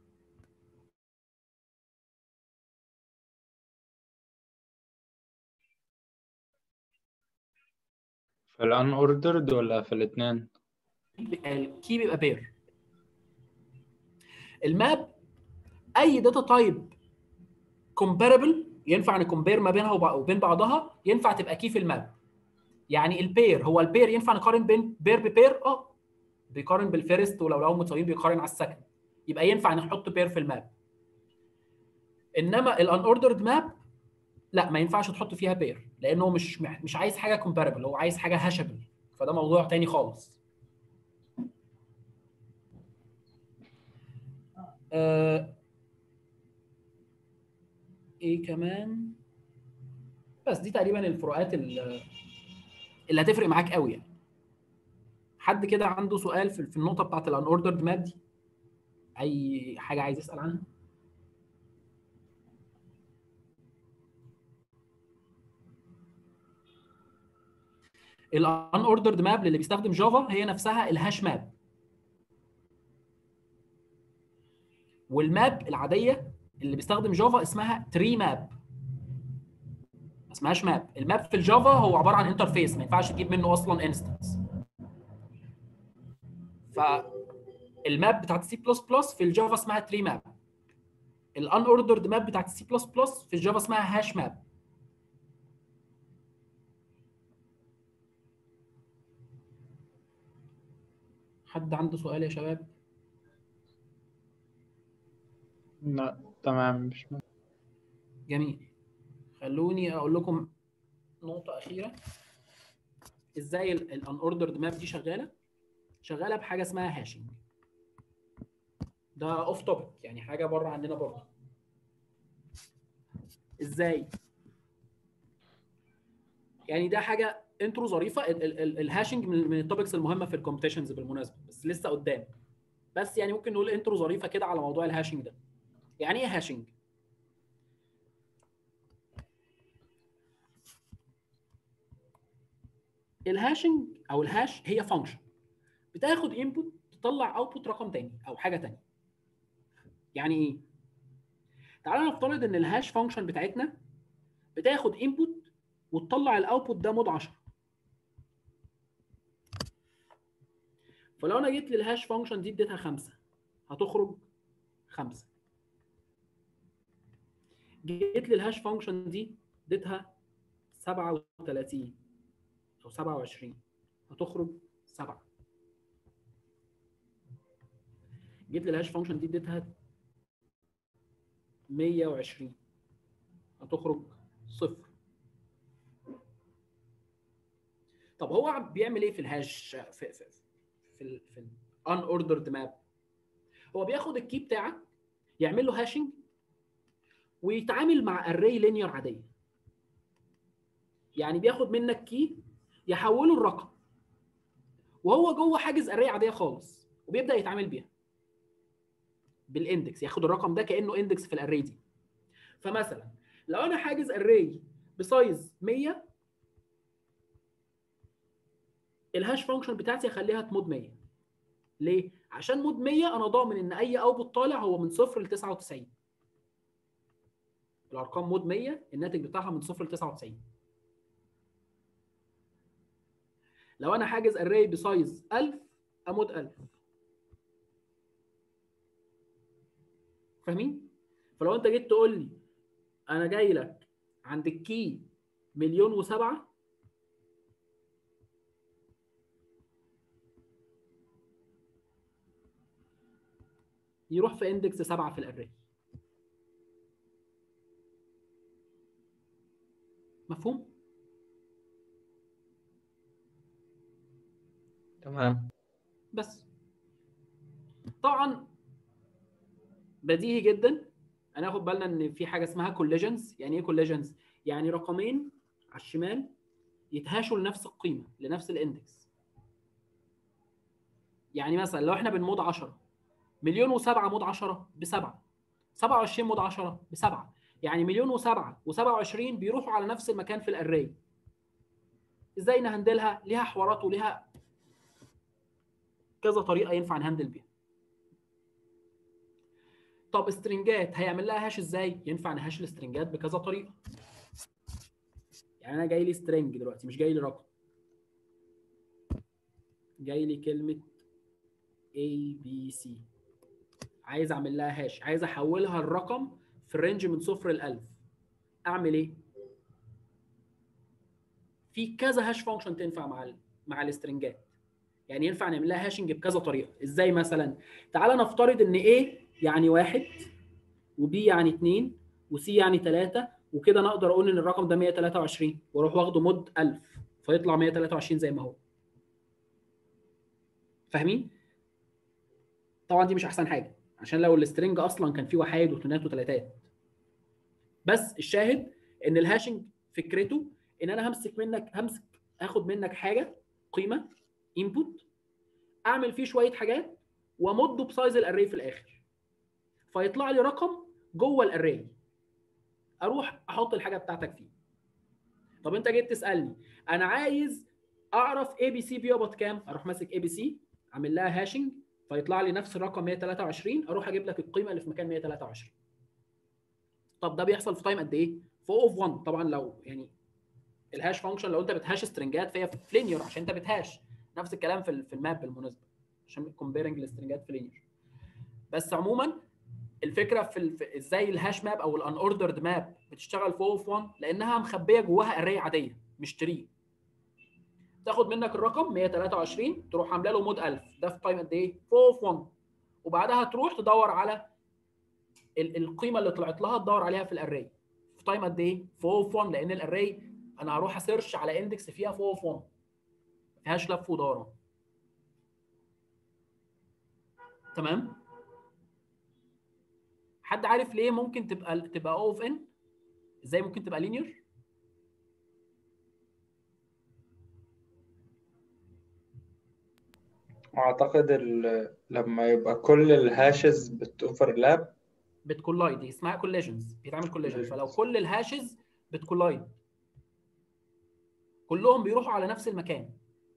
في الان اوردرد ولا في الاثنين الكي بيبقى بير الماب اي داتا تايب كومباربل ينفع نكمبير ما بينها وب- وبين بعضها ينفع تبقى كي في الماب يعني البير هو البير ينفع نقارن بين بير ببير اه بيقارن بالفيرست ولو لو متساويين بيقارن على السكند يبقى ينفع نحط بير في الماب انما الان اوردرد ماب لا ما ينفعش تحط فيها بير لانه مش مح- مش عايز حاجه كومباربل هو عايز حاجه هاشبل فده موضوع تاني خالص آه، ايه كمان بس دي تقريبا الفروقات ال- اللي هتفرق معاك قوي يعني حد كده عنده سؤال في في النقطه بتاعت الان اوردرد ماب دي اي حاجه عايز يسال عنها الان اوردرد ماب اللي بيستخدم جافا هي نفسها الهاش ماب والماب العاديه اللي بيستخدم جافا اسمها تري ماب ما اسمهاش ماب الماب في الجافا هو عباره عن انترفيس ما ينفعش تجيب منه اصلا انستنس فالماب بتاعت سي بلس بلس في الجافا اسمها تري ماب الان اوردرد ماب بتاعت سي بلس بلس في الجافا اسمها هاش ماب حد عنده سؤال يا شباب لا تمام مش م- جميل خلوني اقول لكم نقطة أخيرة ازاي الان اوردرد ماب دي شغالة شغالة بحاجة اسمها هاشنج ده اوف توبيك يعني حاجة بره عننا برضه ازاي يعني ده حاجة انترو ظريفة ال- ال- ال- الهاشنج من من التوبكس المهمة في الكومبيتيشنز بالمناسبة بس لسه قدام بس يعني ممكن نقول انترو ظريفة كده على موضوع الهاشنج ده يعني ايه هاشنج الهاشنج او الهاش هي فانكشن بتاخد انبوت تطلع اوتبوت رقم تاني او حاجه تانية يعني ايه تعالى نفترض ان الهاش فانكشن بتاعتنا بتاخد انبوت وتطلع الاوتبوت ده مود 10 فلو انا جيت للهاش فانكشن دي اديتها 5 هتخرج 5 جيت للهاش فانكشن دي اديتها 37 او 27 هتخرج 7 جيت للهاش فانكشن دي اديتها 120 هتخرج صفر طب هو بيعمل ايه في الهاش في في في ال في ال unordered ماب هو بياخد الكي بتاعك يعمل له هاشنج ويتعامل مع array linear عاديه يعني بياخد منك كي يحوله الرقم وهو جوه حاجز array عاديه خالص وبيبدا يتعامل بيها بالاندكس ياخد الرقم ده كانه اندكس في الاري دي فمثلا لو انا حاجز array بسايز 100 الهاش فانكشن بتاعتي اخليها تمود 100 ليه؟ عشان مود 100 انا ضامن ان اي اوتبوت طالع هو من صفر ل 99 الارقام مود 100 الناتج بتاعها من صفر ل 99 لو انا حاجز array بسايز 1000 امود 1000 فاهمين؟ فلو انت جيت تقول لي انا جاي لك عند الكي مليون وسبعه يروح في اندكس 7 في الاري مفهوم تمام بس طبعا بديهي جدا هناخد بالنا ان في حاجه اسمها كوليجنز يعني ايه كوليجنز يعني رقمين على الشمال يتهاشوا لنفس القيمه لنفس الاندكس يعني مثلا لو احنا بنمود 10 مليون و7 مود 10 بسبعه 27 مود 10 بسبعه يعني مليون و7 و27 بيروحوا على نفس المكان في الاري ازاي نهندلها ليها حوارات وليها كذا طريقه ينفع نهندل بيها طب استرنجات هيعمل لها هاش ازاي ينفع نهاش الاسترنجات بكذا طريقه يعني انا جاي لي سترنج دلوقتي مش جاي لي رقم جاي لي كلمه A B C عايز اعمل لها هاش عايز احولها الرقم في الرينج من صفر ل 1000 اعمل ايه في كذا هاش فانكشن تنفع مع ال مع الاسترنجات يعني ينفع نعمل لها هاشنج بكذا طريقه ازاي مثلا تعالى نفترض ان A يعني واحد وB يعني اتنين وC يعني تلاتة وكده انا اقدر اقول ان الرقم ده 123 واروح واخده مود 1000 فيطلع 123 زي ما هو فاهمين طبعا دي مش احسن حاجه عشان لو السترنج اصلا كان فيه وحايد وتنات وتلاتات بس الشاهد ان الهاشنج فكرته ان انا همسك منك همسك هاخد منك حاجه قيمه انبوت اعمل فيه شويه حاجات وامده بسايز الاري في الاخر فيطلع لي رقم جوه الاري اروح احط الحاجه بتاعتك فيه طب انت جيت تسالني انا عايز اعرف اي بي سي بيقبض كام اروح ماسك اي بي سي عامل لها هاشنج فيطلع لي نفس الرقم 123 اروح اجيب لك القيمه اللي في مكان 123 طب ده بيحصل في تايم قد ايه في اوف 1 طبعا لو يعني الهاش فانكشن لو انت بتهاش سترنجات فهي في لينير عشان انت بتهاش نفس الكلام في في الماب بالمناسبه عشان كومبيرنج السترنجات في لينير بس عموما الفكره في, ال... في ازاي الهاش ماب او الان اوردرد ماب بتشتغل في اوف 1 لانها مخبيه جواها اري عاديه مش تري تاخد منك الرقم 123 تروح عامله له مود 1000 ده في تايم قد ايه؟ في اوف 1 وبعدها تروح تدور على ال... القيمه اللي طلعت لها تدور عليها في الاري في تايم قد ايه؟ في اوف 1 لان الاري انا هروح اسيرش على اندكس فيها في اوف 1 ما فيهاش لف ودوران تمام؟ حد عارف ليه ممكن تبقى تبقى اوف ان ازاي ممكن تبقى لينير اعتقد ال- لما يبقى كل الهاشز بتوفرلاب بتكولايد دي اسمها كوليجنز بيتعمل كوليجن Collisions. فلو كل الهاشز بتكولايد كلهم بيروحوا على نفس المكان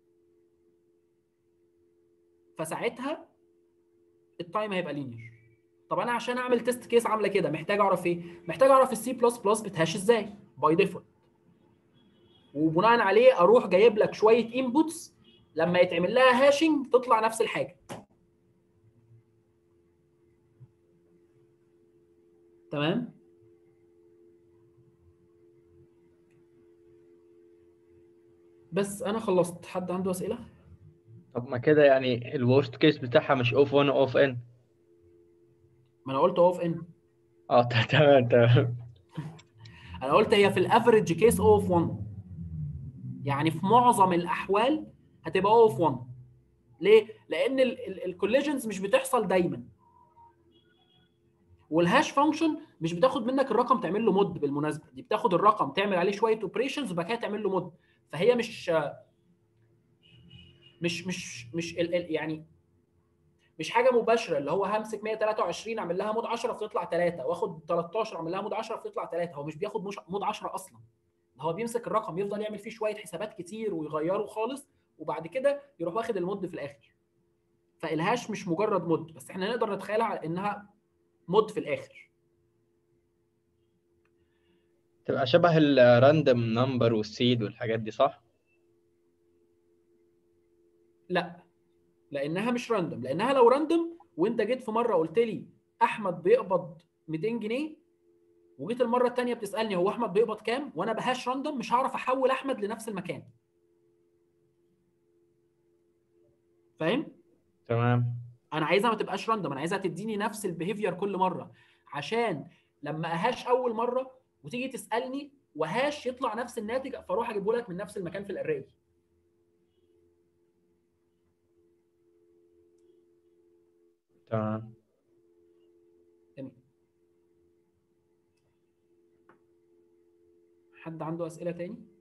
فساعتها التايم هيبقى لينير طب انا عشان اعمل تيست كيس عامله كده محتاج اعرف ايه محتاج اعرف السي بلس بلس بتهاش ازاي باي ديفولت وبناء عليه اروح جايب لك شويه انبوتس لما يتعمل لها هاشنج تطلع نفس الحاجه تمام بس انا خلصت حد عنده اسئله طب ما كده يعني الورست كيس بتاعها مش اوف 1 واوف ان ما انا قلت اوف ان اه ت- تمام تمام انا قلت هي في الافريج كيس اوف 1 يعني في معظم الاحوال هتبقى اوف 1 ليه لان الكوليجنز مش بتحصل دايما والهاش فانكشن مش بتاخد منك الرقم تعمل له مود بالمناسبه دي بتاخد الرقم تعمل عليه شويه اوبريشنز وبعد كده تعمل له مود فهي مش مش مش مش ال ال يعني مش حاجه مباشره اللي هو همسك 123 اعمل لها مود 10 فتطلع 3 واخد 13 اعمل لها مود 10 فتطلع 3 هو مش بياخد مش مود 10 اصلا هو بيمسك الرقم يفضل يعمل فيه شويه حسابات كتير ويغيره خالص وبعد كده يروح واخد المود في الاخر فالهاش مش مجرد مود بس احنا نقدر نتخيلها على انها مود في الاخر تبقى شبه الراندوم نمبر والسيد والحاجات دي صح؟ لا لانها مش راندوم لانها لو راندوم وانت جيت في مره قلت لي احمد بيقبض 200 جنيه وجيت المره الثانيه بتسالني هو احمد بيقبض كام وانا بهاش راندوم مش هعرف احول احمد لنفس المكان فاهم تمام انا عايزها ما تبقاش راندوم انا عايزها تديني نفس البيهيفير كل مره عشان لما اهاش اول مره وتيجي تسالني وهاش يطلع نفس الناتج فاروح اجيبه لك من نفس المكان في الاري تمام جميل حد عنده اسئله تاني